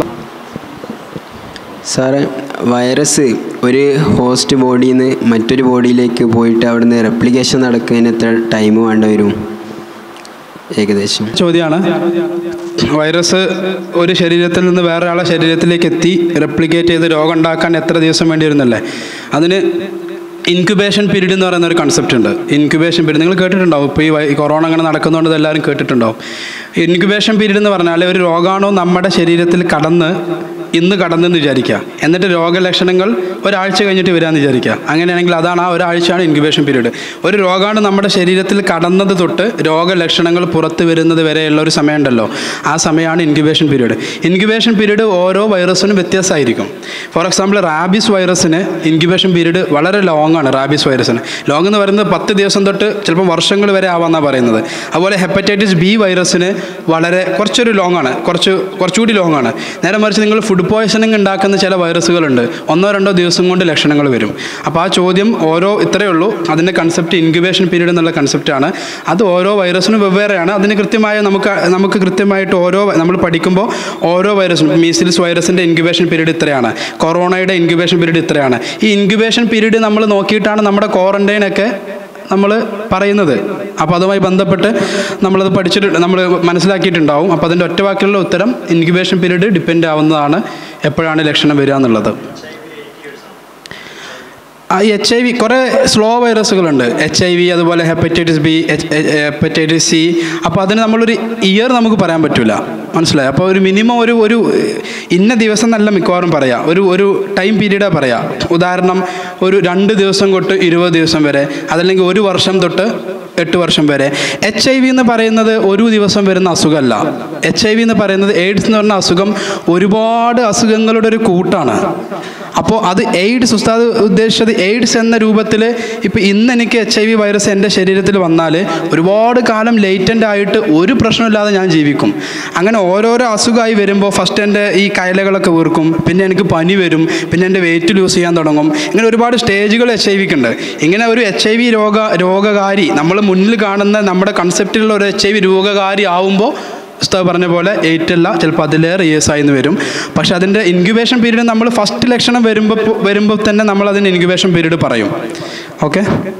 സാറ് വൈറസ് ഒരു ഹോസ്റ്റ് ബോഡിയിൽ നിന്ന് മറ്റൊരു ബോഡിയിലേക്ക് പോയിട്ട് അവിടുന്ന് റെപ്ലിക്കേഷൻ നടക്കുന്നതിന് എത്ര ടൈം വേണ്ട വരും ഏകദേശം ചോദ്യമാണ് വൈറസ് ഒരു ശരീരത്തിൽ നിന്ന് വേറെ ആളെ ശരീരത്തിലേക്ക് എത്തി റെപ്ലിക്കേറ്റ് ചെയ്ത് രോഗം ഉണ്ടാക്കാൻ എത്ര ദിവസം വേണ്ടി വരുന്നല്ലേ അതിന് ഇൻക്യുബേഷൻ പീരീഡ് എന്ന് പറയുന്ന ഒരു കൺസെപ്റ്റ് ഉണ്ട് ഇൻക്യുബേഷൻ പീരീഡ് നിങ്ങൾ കേട്ടിട്ടുണ്ടാവും ഇപ്പോൾ ഈ വൈ- കൊറോണ അങ്ങനെ നടക്കുന്നതുകൊണ്ട് ഇത് എല്ലാവരും കേട്ടിട്ടുണ്ടാവും ഇൻക്യുബേഷൻ പീരീഡ് എന്ന് പറഞ്ഞാൽ ഒരു രോഗാണു നമ്മുടെ ശരീരത്തിൽ കടന്ന് ഇന്ന് കടന്നെന്ന് വിചാരിക്കുക എന്നിട്ട് രോഗലക്ഷണങ്ങൾ ഒരാഴ്ച കഴിഞ്ഞിട്ട് വരാമെന്ന് വിചാരിക്കുക അങ്ങനെയാണെങ്കിൽ അതാണ് ആ ഒരാഴ്ചയാണ് ഇൻക്യുബേഷൻ പീരീഡ് ഒരു രോഗാണു നമ്മുടെ ശരീരത്തിൽ കടന്നത് തൊട്ട് രോഗലക്ഷണങ്ങൾ പുറത്ത് വരുന്നത് വരെയുള്ള ഒരു സമയമുണ്ടല്ലോ ആ സമയമാണ് ഇൻക്യുബേഷൻ പീരീഡ് ഇൻക്യുബേഷൻ പീരീഡ് ഓരോ വൈറസിനും വ്യത്യാസമായിരിക്കും ഫോർ എക്സാമ്പിൾ റാബീസ് വൈറസിന് ഇൻക്യുബേഷൻ പീരീഡ് വളരെ ലോങ് ആണ് റാബീസ് വൈറസിന് ലോങ് എന്ന് പറയുന്നത് പത്ത് ദിവസം തൊട്ട് ചിലപ്പോൾ വർഷങ്ങൾ വരെ ആവാമെന്നാണ് പറയുന്നത് അതുപോലെ ഹെപ്പറ്റൈറ്റിസ് ബി വൈറസിന് വളരെ കുറച്ചൊരു ലോങ് ആണ് കുറച്ച് കുറച്ചുകൂടി ലോങ് ആണ് നേരെ മറിച്ച് നിങ്ങൾ ഫുഡ് പോയ്സണിങ് ഉണ്ടാക്കുന്ന ചില വൈറസുകളുണ്ട് ഒന്നോ രണ്ടോ ദിവസം കൊണ്ട് ലക്ഷണങ്ങൾ വരും അപ്പോൾ ആ ചോദ്യം ഓരോ ഇത്രയേ ഉള്ളൂ അതിൻ്റെ കൺസെപ്റ്റ് ഇൻക്യുബേഷൻ പീരീഡ് എന്നുള്ള കൺസെപ്റ്റാണ് അത് ഓരോ വൈറസിനും വെവ്വേറെയാണ് അതിന് കൃത്യമായ നമുക്ക് നമുക്ക് കൃത്യമായിട്ട് ഓരോ നമ്മൾ പഠിക്കുമ്പോൾ ഓരോ വൈറസിനും മീസിൽസ് വൈറസിൻ്റെ ഇൻക്യുബേഷൻ പീരീഡ് ഇത്രയാണ് കൊറോണയുടെ ഇൻക്യുബേഷൻ പീരീഡ് ഇത്രയാണ് ഈ ഇൻക്യുബേഷൻ പീരീഡ് നമ്മൾ നോക്കിയിട്ടാണ് നമ്മുടെ ക്വാറന്റൈനൊക്കെ നമ്മൾ പറയുന്നത് അപ്പോൾ അതുമായി ബന്ധപ്പെട്ട് നമ്മളത് പഠിച്ചിട്ട് നമ്മൾ മനസ്സിലാക്കിയിട്ടുണ്ടാവും അപ്പോൾ അതിൻ്റെ ഒറ്റ വാക്കിലുള്ള ഉത്തരം ഇൻക്യുബേഷൻ പീരീഡ് ഡിപ്പെൻഡ് ആവുന്നതാണ് എപ്പോഴാണ് ലക്ഷണം വരിക എന്നുള്ളത് ആ എച്ച് ഐ വി കുറേ സ്ലോ വൈറസുകളുണ്ട് എച്ച് ഐ വി അതുപോലെ ഹെപ്പറ്റൈറ്റിസ് ബി ഹെപ്പറ്റൈറ്റിസ് സി അപ്പോൾ അതിന് നമ്മളൊരു ഇയർ നമുക്ക് പറയാൻ പറ്റില്ല മനസ്സിലായി അപ്പോൾ ഒരു മിനിമം ഒരു ഒരു ഇന്ന ദിവസം നല്ല മിക്കവാറും പറയാം ഒരു ഒരു ടൈം പീരീഡാണ് പറയാം ഉദാഹരണം ഒരു രണ്ട് ദിവസം തൊട്ട് ഇരുപത് ദിവസം വരെ അതല്ലെങ്കിൽ ഒരു വർഷം തൊട്ട് എട്ട് വർഷം വരെ എച്ച് ഐ വി എന്ന് പറയുന്നത് ഒരു ദിവസം വരുന്ന അസുഖമല്ല എച്ച് ഐ വി എന്ന് പറയുന്നത് എയ്ഡ്സ് എന്ന് പറഞ്ഞ അസുഖം ഒരുപാട് അസുഖങ്ങളുടെ ഒരു കൂട്ടാണ് അപ്പോൾ അത് എയ്ഡ്സ് ഉസ്താദ് ഉദ്ദേശിച്ചത് എയ്ഡ്സ് എന്ന രൂപത്തിൽ ഇപ്പോൾ ഇന്ന് എനിക്ക് എച്ച് ഐ വി വൈറസ് എൻ്റെ ശരീരത്തിൽ വന്നാൽ ഒരുപാട് കാലം ലേറ്റൻ്റ് ആയിട്ട് ഒരു പ്രശ്നമില്ലാതെ ഞാൻ ജീവിക്കും അങ്ങനെ ഓരോരോ അസുഖമായി വരുമ്പോൾ ഫസ്റ്റ് എൻ്റെ ഈ കയലകളൊക്കെ വീർക്കും പിന്നെ എനിക്ക് പനി വരും പിന്നെ എൻ്റെ വെയിറ്റ് ലൂസ് ചെയ്യാൻ തുടങ്ങും ഇങ്ങനെ ഒരുപാട് സ്റ്റേജുകൾ എച്ച് ഐ വിക്ക് ഉണ്ട് ഇങ്ങനെ ഒരു എച്ച് ഐ വി രോഗ രോഗകാരി നമ്മൾ മുന്നിൽ കാണുന്ന നമ്മുടെ കൺസെപ്റ്റിലുള്ള ഒരു എച്ച് ഐ വി രോഗകാരി ആവുമ്പോൾ ഉസ്താദ് പറഞ്ഞ പോലെ എയ്റ്റ് അല്ല ചിലപ്പോൾ അതിലേറെ ഇയേഴ്സ് ആയിന്ന് വരും പക്ഷേ അതിൻ്റെ ഇൻക്യുബേഷൻ പീരീഡ് നമ്മൾ ഫസ്റ്റ് ലക്ഷണം വരുമ്പോൾ വരുമ്പോൾ തന്നെ നമ്മൾ അതിന് ഇൻക്യുബേഷൻ പീരീഡ് പറയും ഓക്കെ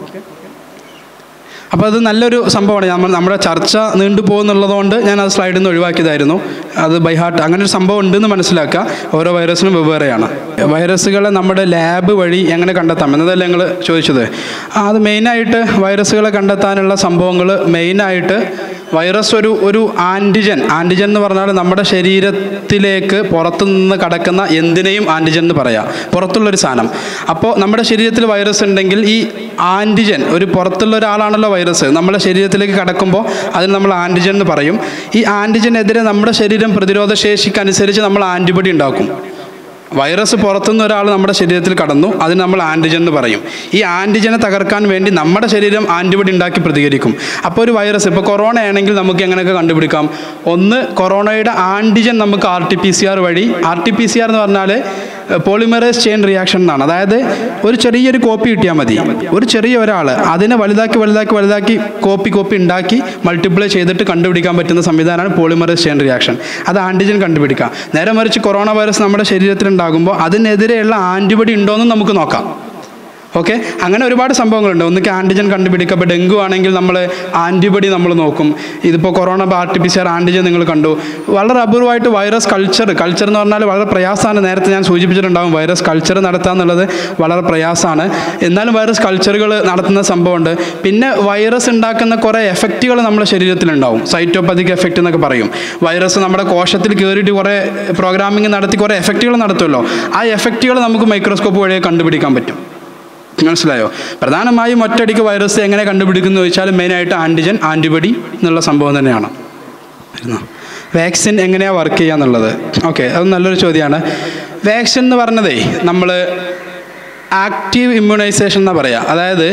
അപ്പോൾ അത് നല്ലൊരു സംഭവമാണ് നമ്മൾ നമ്മുടെ ചർച്ച നീണ്ടു പോകുന്നുള്ളതുകൊണ്ട് ഞാൻ അത് സ്ലൈഡിൽ നിന്ന് ഒഴിവാക്കിയതായിരുന്നു അത് ബൈ ഹാർട്ട് അങ്ങനെ ഒരു സംഭവം ഉണ്ടെന്ന് മനസ്സിലാക്കുക ഓരോ വൈറസിനും വെവ്വേറെയാണ് വൈറസുകളെ നമ്മുടെ ലാബ് വഴി എങ്ങനെ കണ്ടെത്താം എന്നതല്ലേ ഞങ്ങൾ ചോദിച്ചത് ആ, അത് മെയിനായിട്ട് വൈറസുകളെ കണ്ടെത്താനുള്ള സംഭവങ്ങൾ മെയിനായിട്ട് വൈറസ് ഒരു ഒരു ആൻറ്റിജൻ ആൻറ്റിജൻ എന്ന് പറഞ്ഞാൽ നമ്മുടെ ശരീരത്തിലേക്ക് പുറത്തു നിന്ന് കടക്കുന്ന എന്തിനേയും ആൻറ്റിജൻ എന്ന് പറയാം പുറത്തുള്ളൊരു സാധനം അപ്പോൾ നമ്മുടെ ശരീരത്തിൽ വൈറസ് ഉണ്ടെങ്കിൽ ഈ ആൻറ്റിജൻ ഒരു പുറത്തുള്ള ഒരാളാണല്ലോ വൈറസ് നമ്മുടെ ശരീരത്തിലേക്ക് കടക്കുമ്പോൾ അതിന് നമ്മൾ ആൻറ്റിജൻ എന്ന് പറയും ഈ ആൻറ്റിജനെതിരെ നമ്മുടെ ശരീരം പ്രതിരോധ ശേഷിക്കനുസരിച്ച് നമ്മൾ ആൻറ്റിബോഡി ഉണ്ടാക്കും വൈറസ് പുറത്തുനിന്ന് ഒരാൾ നമ്മുടെ ശരീരത്തിൽ കടന്നു അതിന് നമ്മൾ ആൻറ്റിജൻ എന്ന് പറയും ഈ ആൻറ്റിജനെ തകർക്കാൻ വേണ്ടി നമ്മുടെ ശരീരം ആൻറ്റിബോഡി ഉണ്ടാക്കി പ്രതികരിക്കും അപ്പോൾ ഒരു വൈറസ് ഇപ്പോൾ കൊറോണ ആണെങ്കിൽ നമുക്ക് എങ്ങനെയൊക്കെ കണ്ടുപിടിക്കാം ഒന്ന് കൊറോണയുടെ ആൻറ്റിജൻ നമുക്ക് R T P C R വഴി R T P C R എന്ന് പറഞ്ഞാൽ പോളിമറൈസ് ചെയിൻ റിയാക്ഷൻ എന്നാണ് അതായത് ഒരു ചെറിയൊരു കോപ്പി കിട്ടിയാൽ മതി ഒരു ചെറിയ ഒരാൾ അതിനെ വലുതാക്കി വലുതാക്കി വലുതാക്കി കോപ്പി കോപ്പി ഉണ്ടാക്കി മൾട്ടിപ്ലൈ ചെയ്തിട്ട് കണ്ടുപിടിക്കാൻ പറ്റുന്ന സംവിധാനമാണ് പോളിമറൈസ് ചെയിൻ റിയാക്ഷൻ അത് ആൻറ്റിജൻ കണ്ടുപിടിക്കാം നേരെ മറിച്ച് കൊറോണ വൈറസ് നമ്മുടെ ശരീരത്തിൽ ഉണ്ടാകുമ്പോൾ അതിനെതിരെയുള്ള ആൻറ്റിബോഡി ഉണ്ടോ എന്ന് നമുക്ക് നോക്കാം ഓക്കെ അങ്ങനെ ഒരുപാട് സംഭവങ്ങളുണ്ട് ഒന്നിക്ക് ആൻറ്റിജൻ കണ്ടുപിടിക്കുക ഇപ്പോൾ ഡെങ്കു ആണെങ്കിൽ നമ്മൾ ആൻറ്റിബോഡി നമ്മൾ നോക്കും ഇതിപ്പോൾ corona R T P C R antigen നിങ്ങൾ കണ്ടു വളരെ അപൂർവമായിട്ട് വൈറസ് കൾച്ചർ കൾച്ചർ എന്ന് പറഞ്ഞാൽ വളരെ പ്രയാസമാണ് നേരത്തെ ഞാൻ സൂചിപ്പിച്ചിട്ടുണ്ടാകും വൈറസ് കൾച്ചർ നടത്തുക എന്നുള്ളത് വളരെ പ്രയാസമാണ് എന്നാലും വൈറസ് കൾച്ചറുകൾ നടത്തുന്ന സംഭവമുണ്ട് പിന്നെ വൈറസ് ഉണ്ടാക്കുന്ന കുറേ എഫക്റ്റുകൾ നമ്മുടെ ശരീരത്തിലുണ്ടാവും സൈറ്റോപ്പതിക് എഫക്റ്റ് എന്നൊക്കെ പറയും വൈറസ് നമ്മുടെ കോശത്തിൽ കയറിയിട്ട് കുറേ പ്രോഗ്രാമിംഗ് നടത്തി കുറേ എഫക്റ്റുകൾ നടത്തുമല്ലോ ആ എഫക്റ്റുകൾ നമുക്ക് മൈക്രോസ്കോപ്പ് വഴി കണ്ടുപിടിക്കാൻ പറ്റും മനസ്സിലായോ പ്രധാനമായും ഒറ്റയടിക്ക് വൈറസ് എങ്ങനെ കണ്ടുപിടിക്കുന്നു ചോദിച്ചാൽ മെയിനായിട്ട് ആൻറ്റിജൻ ആൻറ്റിബോഡി എന്നുള്ള സംഭവം തന്നെയാണ് വരുന്നോ? വാക്സിൻ എങ്ങനെയാണ് വർക്ക് ചെയ്യുക എന്നുള്ളത് ഓക്കെ അത് നല്ലൊരു ചോദ്യമാണ് വാക്സിൻ എന്ന് പറഞ്ഞതേ നമ്മൾ ആക്റ്റീവ് ഇമ്മ്യൂണൈസേഷൻ എന്നാണ് പറയുക അതായത്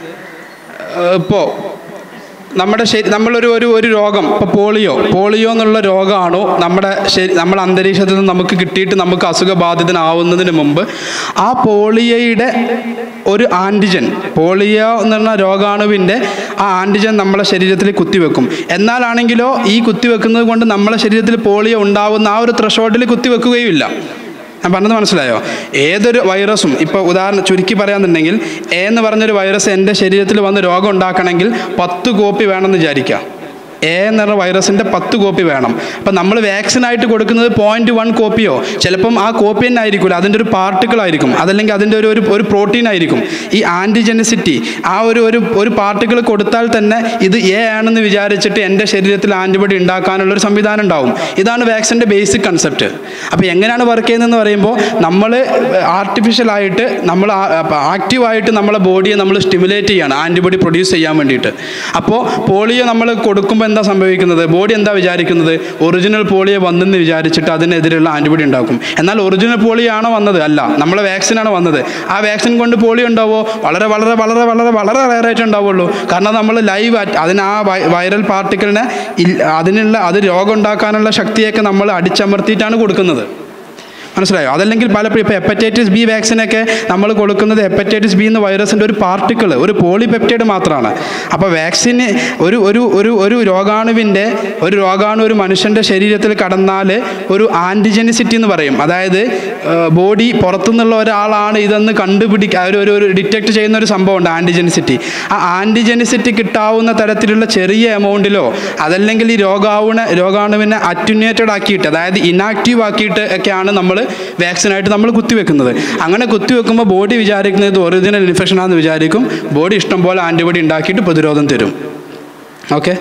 ഇപ്പോൾ നമ്മുടെ ശരി നമ്മളൊരു ഒരു ഒരു രോഗം ഇപ്പോൾ പോളിയോ പോളിയോ എന്നുള്ള രോഗമാണോ നമ്മുടെ ശരി നമ്മുടെ അന്തരീക്ഷത്തിൽ നിന്ന് നമുക്ക് കിട്ടിയിട്ട് നമുക്ക് അസുഖബാധിതനാവുന്നതിന് മുമ്പ് ആ പോളിയോയുടെ ഒരു ആൻറ്റിജൻ പോളിയോ എന്ന് പറഞ്ഞ രോഗാണുവിൻ്റെ ആ ആൻറ്റിജൻ നമ്മളെ ശരീരത്തിൽ കുത്തിവെക്കും എന്നാലാണെങ്കിലോ ഈ കുത്തിവെക്കുന്നത് കൊണ്ട് നമ്മളെ ശരീരത്തിൽ പോളിയോ ഉണ്ടാവുന്ന ആ ഒരു ത്രഷോൾഡിൽ കുത്തിവെക്കുകയുമില്ല ഞാൻ പറഞ്ഞത് മനസ്സിലായോ ഏതൊരു വൈറസും ഇപ്പോൾ ഉദാഹരണം ചുരുക്കി പറയാന്നുണ്ടെങ്കിൽ എ എന്ന് പറഞ്ഞൊരു വൈറസ് എൻ്റെ ശരീരത്തിൽ വന്ന് രോഗം ഉണ്ടാക്കണമെങ്കിൽ പത്ത് കോപ്പി വേണമെന്ന് വിചാരിക്കുക എ എന്ന് പറഞ്ഞ വൈറസിൻ്റെ പത്ത് കോപ്പി വേണം അപ്പം നമ്മൾ വാക്സിനായിട്ട് കൊടുക്കുന്നത് പോയിൻറ്റ് വൺ കോപ്പിയോ ചിലപ്പം ആ കോപ്പി തന്നെ ആയിരിക്കില്ല അതിൻ്റെ ഒരു പാർട്ടിക്കിൾ ആയിരിക്കും അതല്ലെങ്കിൽ അതിൻ്റെ ഒരു ഒരു ഒരു പ്രോട്ടീൻ ആയിരിക്കും ഈ ആൻറ്റിജെനിസിറ്റി ആ ഒരു ഒരു ഒരു പാർട്ടിക്കിൾ കൊടുത്താൽ തന്നെ ഇത് എ ആണെന്ന് വിചാരിച്ചിട്ട് എൻ്റെ ശരീരത്തിൽ ആൻറ്റിബോഡി ഉണ്ടാക്കാനുള്ള ഒരു സംവിധാനം ഉണ്ടാവും ഇതാണ് വാക്സിൻ്റെ ബേസിക് കൺസെപ്റ്റ് അപ്പോൾ എങ്ങനെയാണ് വർക്ക് ചെയ്യുന്നതെന്ന് പറയുമ്പോൾ നമ്മൾ ആർട്ടിഫിഷ്യലായിട്ട് നമ്മൾ ആക്റ്റീവായിട്ട് നമ്മളെ ബോഡിയെ നമ്മൾ സ്റ്റിമുലേറ്റ് ചെയ്യാണ് ആൻറ്റിബോഡി പ്രൊഡ്യൂസ് ചെയ്യാൻ വേണ്ടിയിട്ട് അപ്പോൾ പോളിയോ നമ്മൾ കൊടുക്കുമ്പോൾ എന്താ സംഭവിക്കുന്നത് ബോഡി എന്താ വിചാരിക്കുന്നത് ഒറിജിനൽ പോളിയോ വന്നെന്ന് വിചാരിച്ചിട്ട് അതിനെതിരെയുള്ള ആൻറ്റിബോഡി ഉണ്ടാക്കും എന്നാൽ ഒറിജിനൽ പോളിയോ ആണോ വന്നത് അല്ല നമ്മളെ വാക്സിനാണ് വന്നത് ആ വാക്സിൻ കൊണ്ട് പോളിയോ ഉണ്ടാവോ വളരെ വളരെ വളരെ വളരെ വളരെ റയറായിട്ട് ഉണ്ടാവുള്ളൂ കാരണം നമ്മൾ ലൈവ് അതിന് ആ വൈ- വൈറൽ പാർട്ടിക്കിളിനെ ഇൽ- അതിനുള്ള അത് രോഗം ഉണ്ടാക്കാനുള്ള ശക്തിയൊക്കെ നമ്മൾ അടിച്ചമർത്തിയിട്ടാണ് കൊടുക്കുന്നത് മനസ്സിലായോ അതല്ലെങ്കിൽ പലപ്പോഴും ഇപ്പോൾ ഹെപ്പറ്റൈറ്റിസ് ബി വാക്സിനൊക്കെ നമ്മൾ കൊടുക്കുന്നത് ഹെപ്പറ്റൈറ്റിസ് ബി എന്ന വൈറസിൻ്റെ ഒരു പാർട്ടിക്കിൾ ഒരു പോളിപെപ്റ്റൈഡ് മാത്രമാണ് അപ്പോൾ വാക്സിന് ഒരു ഒരു ഒരു ഒരു രോഗാണുവിൻ്റെ ഒരു രോഗാണു ഒരു മനുഷ്യൻ്റെ ശരീരത്തിൽ കടന്നാൽ ഒരു ആൻറ്റിജനിസിറ്റി എന്ന് പറയും അതായത് ബോഡി പുറത്തുനിന്നുള്ള ഒരാളാണ് ഇതെന്ന് കണ്ടുപിടിക്കുക ഒരു ഒരു- ഒരു ഡിറ്റക്ട് ചെയ്യുന്ന ഒരു സംഭവമുണ്ട് ആൻറ്റിജനിസിറ്റി ആ ആൻറ്റിജനിസിറ്റി കിട്ടാവുന്ന തരത്തിലുള്ള ചെറിയ എമൗണ്ടിലോ അതല്ലെങ്കിൽ ഈ രോഗാണുവിനെ രോഗാണുവിനെ അറ്റുനേറ്റഡ് ആക്കിയിട്ട് അതായത് ഇനാക്റ്റീവ് ആക്കിയിട്ട് ഒക്കെയാണ് നമ്മൾ വാക്സിനായിട്ട് നമ്മൾ കുത്തിവെക്കുന്നത് അങ്ങനെ കുത്തിവെക്കുമ്പോൾ ബോഡി വിചാരിക്കുന്നത് ഇത് ഒറിജിനൽ ഇൻഫെക്ഷൻ ആണെന്ന് വിചാരിക്കും ബോഡി ഇഷ്ടം പോലെ ആൻറ്റിബോഡി ഉണ്ടാക്കിയിട്ട് പ്രതിരോധം തരും ഓക്കെ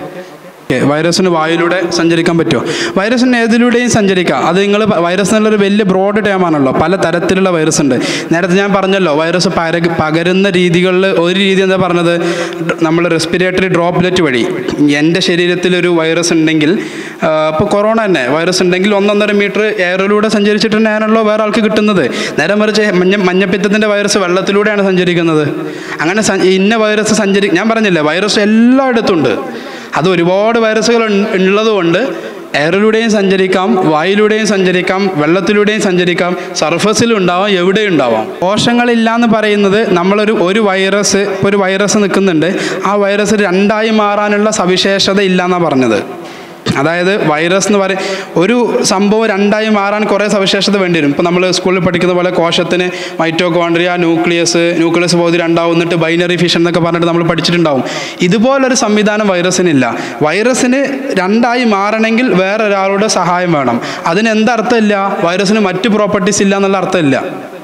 വൈറസിന് വായുവിലൂടെ സഞ്ചരിക്കാൻ പറ്റുമോ വൈറസിന് ഏതിലൂടെയും സഞ്ചരിക്കാം അത് നിങ്ങൾ വൈറസ് എന്നുള്ളൊരു വലിയ ബ്രോഡ് ടേമാണല്ലോ പല തരത്തിലുള്ള വൈറസ് ഉണ്ട് നേരത്തെ ഞാൻ പറഞ്ഞല്ലോ വൈറസ് പര പകരുന്ന രീതികളിൽ ഒരു രീതി എന്താ പറഞ്ഞത് നമ്മൾ റെസ്പിറേറ്ററി ഡ്രോപ്ലെറ്റ് വഴി എൻ്റെ ശരീരത്തിൽ ഒരു വൈറസ് ഉണ്ടെങ്കിൽ ഇപ്പോൾ കൊറോണ തന്നെ വൈറസ് ഉണ്ടെങ്കിൽ ഒന്നൊന്നര മീറ്റർ എയറിലൂടെ സഞ്ചരിച്ചിട്ട് തന്നെയാണല്ലോ വേറെ ആൾക്ക് കിട്ടുന്നത് നേരെ മറിച്ച് മഞ്ഞ മഞ്ഞപ്പിത്തത്തിൻ്റെ വൈറസ് വെള്ളത്തിലൂടെയാണ് സഞ്ചരിക്കുന്നത് അങ്ങനെ സ- ഇന്ന വൈറസ് സഞ്ചരി ഞാൻ പറഞ്ഞില്ലേ വൈറസ് എല്ലായിടത്തും ഉണ്ട് അത് ഒരുപാട് വൈറസുകൾ ഉൺ- ഉള്ളതുകൊണ്ട് എയറിലൂടെയും സഞ്ചരിക്കാം വായുവിലൂടെയും സഞ്ചരിക്കാം വെള്ളത്തിലൂടെയും സഞ്ചരിക്കാം സർഫസിലും ഉണ്ടാവാം എവിടെയും ഉണ്ടാവാം കോശങ്ങളില്ല എന്ന് പറയുന്നത് നമ്മളൊരു ഒരു വൈറസ് ഇപ്പോൾ ഒരു വൈറസ് നിൽക്കുന്നുണ്ട് ആ വൈറസ് രണ്ടായി മാറാനുള്ള സവിശേഷത ഇല്ല എന്നാണ് പറഞ്ഞത് അതായത് വൈറസ് എന്ന് പറയും ഒരു സംഭവം രണ്ടായി മാറാൻ കുറേ സവിശേഷത വേണ്ടി വരും ഇപ്പോൾ നമ്മൾ സ്കൂളിൽ പഠിക്കുന്ന പോലെ കോശത്തിന് മൈറ്റോകോൺട്രിയ ന്യൂക്ലിയസ് ന്യൂക്ലിയസ് പോയി രണ്ടാവും എന്നിട്ട് ബൈനറി ഫിഷൻ എന്നൊക്കെ പറഞ്ഞിട്ട് നമ്മൾ പഠിച്ചിട്ടുണ്ടാവും ഇതുപോലൊരു സംവിധാനം വൈറസിനില്ല വൈറസിന് രണ്ടായി മാറണമെങ്കിൽ വേറൊരാളുടെ സഹായം വേണം അതിന് എന്തർത്ഥമില്ല വൈറസിന് മറ്റ് പ്രോപ്പർട്ടീസ് ഇല്ല എന്നുള്ള അർത്ഥമില്ല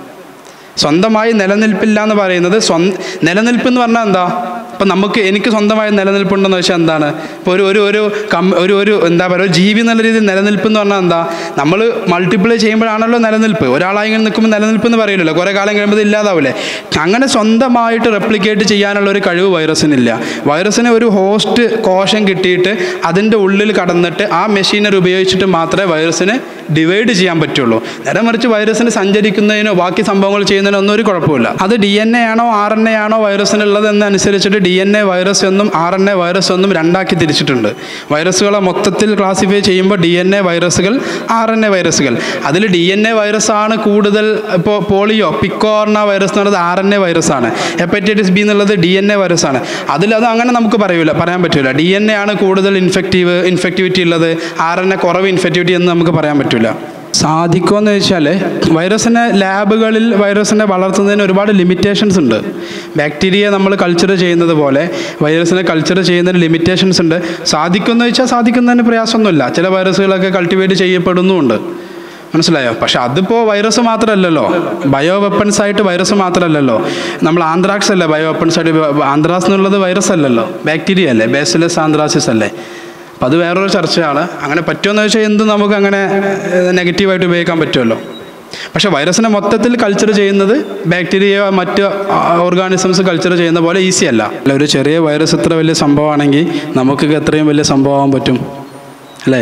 സ്വന്തമായി നിലനിൽപ്പില്ല എന്ന് പറയുന്നത് സ്വന്തം നിലനിൽപ്പ് എന്ന് പറഞ്ഞാൽ എന്താ ഇപ്പം നമുക്ക് എനിക്ക് സ്വന്തമായി നിലനിൽപ്പുണ്ടെന്ന് വെച്ചാൽ എന്താണ് ഇപ്പോൾ ഒരു ഒരു ഒരു കം ഒരു ഒരു എന്താ പറയുക ഒരു ജീവി എന്നുള്ള രീതിയിൽ നിലനിൽപ്പ് എന്ന് പറഞ്ഞാൽ എന്താ നമ്മൾ മൾട്ടിപ്ലൈ ചെയ്യുമ്പോഴാണല്ലോ നിലനിൽപ്പ് ഒരാളായി ഇങ്ങനെ നിൽക്കുമ്പോൾ നിലനിൽപ്പ് എന്ന് പറയില്ലല്ലോ കുറേ കാലം കഴിയുമ്പോൾ ഇത് ഇല്ലാതാവില്ലേ അങ്ങനെ സ്വന്തമായിട്ട് റെപ്ലിക്കേറ്റ് ചെയ്യാനുള്ള ഒരു കഴിവ് വൈറസിനില്ല വൈറസിന് ഒരു ഹോസ്റ്റ് കോശം കിട്ടിയിട്ട് അതിൻ്റെ ഉള്ളിൽ കടന്നിട്ട് ആ മെഷീനറി ഉപയോഗിച്ചിട്ട് മാത്രമേ വൈറസിന് ഡിവൈഡ് ചെയ്യാൻ പറ്റുള്ളൂ നേരെ മറിച്ച് വൈറസിന് സഞ്ചരിക്കുന്നതിനോ ബാക്കി സംഭവങ്ങൾ ചെയ്യുന്നതിനോ ഒന്നും ഒരു കുഴപ്പമില്ല അത് ഡി എൻ എ ആണോ ആർ എൻ എ ആണോ വൈറസിനുള്ളത് എന്നനുസരിച്ചിട്ട് ഡി എൻ എ വൈറസ് എന്നും ആർ എൻ എ വൈറസ് എന്നും രണ്ടാക്കി തിരിച്ചിട്ടുണ്ട് വൈറസുകളെ മൊത്തത്തിൽ ക്ലാസിഫൈ ചെയ്യുമ്പോൾ ഡി എൻ എ വൈറസുകൾ ആർ എൻ എ വൈറസുകൾ അതിൽ ഡി എൻ എ വൈറസ് ആണ് കൂടുതൽ ഇപ്പോൾ പോളിയോ പിക്കോർണ വൈറസ് എന്നുള്ളത് ആർ എൻ എ വൈറസ് ആണ് ഹെപ്പറ്റൈറ്റിസ് ബി എന്നുള്ളത് ഡി എൻ എ വൈറസ് ആണ് അതിലത് അങ്ങനെ നമുക്ക് പറയൂല പറയാൻ പറ്റില്ല ഡി എൻ എ ആണ് കൂടുതൽ ഇൻഫെക്റ്റീവ് ഇൻഫെക്ടിവിറ്റി ഉള്ളത് ആർ എൻ എ കുറവ് ഇൻഫെക്ടിവിറ്റി എന്ന് നമുക്ക് പറയാൻ പറ്റില്ല സാധിക്കുമെന്ന് വെച്ചാൽ വൈറസിനെ ലാബുകളിൽ വൈറസിനെ വളർത്തുന്നതിന് ഒരുപാട് ലിമിറ്റേഷൻസ് ഉണ്ട് ബാക്ടീരിയ നമ്മൾ കൾച്ചർ ചെയ്യുന്നത് പോലെ വൈറസിനെ കൾച്ചർ ചെയ്യുന്നതിന് ലിമിറ്റേഷൻസ് ഉണ്ട് സാധിക്കുമെന്ന് വെച്ചാൽ സാധിക്കുന്നതിന് പ്രയാസമൊന്നുമില്ല ചില വൈറസുകളൊക്കെ കൾട്ടിവേറ്റ് ചെയ്യപ്പെടുന്നുമുണ്ട് മനസ്സിലായോ പക്ഷെ അതിപ്പോൾ വൈറസ് മാത്രമല്ലല്ലോ ബയോ വെപ്പൺസ് ആയിട്ട് വൈറസ് മാത്രമല്ലല്ലോ നമ്മൾ ആന്ത്രാക്സ് അല്ലേ ബയോ വെപ്പൺസ് ആയിട്ട് ഉപ- ആന്ത്രാസ് എന്നുള്ളത് വൈറസ് അല്ലല്ലോ ബാക്ടീരിയ അല്ലേ ബേസിലസ് ആന്ത്രാസിസ് അല്ലേ അപ്പം അത് വേറൊരു ചർച്ചയാണ് അങ്ങനെ പറ്റുമെന്ന് വെച്ചാൽ എന്തും നമുക്ക് അങ്ങനെ നെഗറ്റീവായിട്ട് ഉപയോഗിക്കാൻ പറ്റുമല്ലോ പക്ഷേ വൈറസിനെ മൊത്തത്തിൽ കൾച്ചർ ചെയ്യുന്നത് ബാക്ടീരിയ മറ്റ് ഓർഗാനിസംസ് കൾച്ചർ ചെയ്യുന്ന പോലെ ഈസി അല്ല അല്ല ഒരു ചെറിയ വൈറസ് ഇത്ര വലിയ സംഭവമാണെങ്കിൽ നമുക്ക് എത്രയും വലിയ സംഭവമാകാൻ പറ്റും അല്ലേ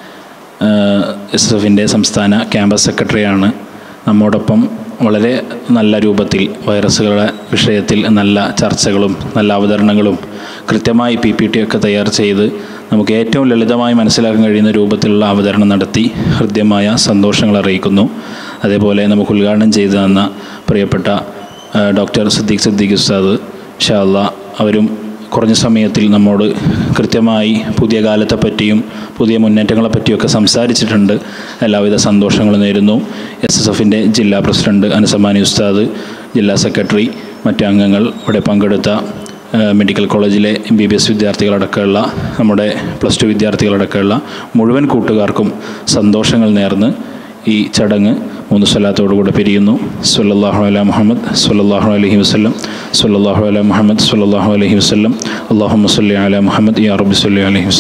എസ് എസ് എഫിൻ്റെ സംസ്ഥാന ക്യാമ്പസ് സെക്രട്ടറിയാണ് നമ്മോടൊപ്പം വളരെ നല്ല രൂപത്തിൽ വൈറസുകളുടെ വിഷയത്തിൽ നല്ല ചർച്ചകളും നല്ല അവതരണങ്ങളും കൃത്യമായി പി പി ടി ഒക്കെ തയ്യാർ ചെയ്ത് നമുക്ക് ഏറ്റവും ലളിതമായി മനസ്സിലാക്കാൻ കഴിയുന്ന രൂപത്തിലുള്ള അവതരണം നടത്തി ഹൃദ്യമായ സന്തോഷങ്ങൾ അറിയിക്കുന്നു അതേപോലെ നമുക്ക് ഉദ്ഘാടനം ചെയ്തു തന്ന പ്രിയപ്പെട്ട ആ, ഡോക്ടർ സിദ്ദീഖ് സിദ്ദീഖ് ഉസ്താദ് ഷാല്ല അവരും കുറഞ്ഞ സമയത്തിൽ നമ്മോട് കൃത്യമായി പുതിയ കാലത്തെ പറ്റിയും പുതിയ മുന്നേറ്റങ്ങളെ പറ്റിയൊക്കെ സംസാരിച്ചിട്ടുണ്ട് എല്ലാവിധ സന്തോഷങ്ങളും നേരുന്നു എസ് എസ് എഫിൻ്റെ ജില്ലാ പ്രസിഡന്റ് അനസമാനി ഉസ്താദ് ജില്ലാ സെക്രട്ടറി മറ്റ് അംഗങ്ങൾ ഇവിടെ പങ്കെടുത്ത ഏഹ് മെഡിക്കൽ കോളേജിലെ എം ബി ബി എസ് വിദ്യാർത്ഥികളടക്കമുള്ള നമ്മുടെ പ്ലസ് ടു വിദ്യാർത്ഥികളടക്കമുള്ള മുഴുവൻ കൂട്ടുകാർക്കും സന്തോഷങ്ങൾ നേർന്ന് ഈ ചടങ്ങ് മൂന്ന് സ്വലാത്തോടുകൂടെ പിരിയുന്നു സല്ലല്ലാഹു അല മുഹമ്മദ് സല്ലല്ലാഹു അലൈഹി വസല്ലം സല്ലല്ലാഹു അല മുഹമ്മദ് സല്ലല്ലാഹു അലൈഹി വസല്ലം അല്ലാഹുമ്മ സല്ലി അല മുഹമ്മദ് യാ റബ്ബി സല്ലി അലൈഹി വസല്ലം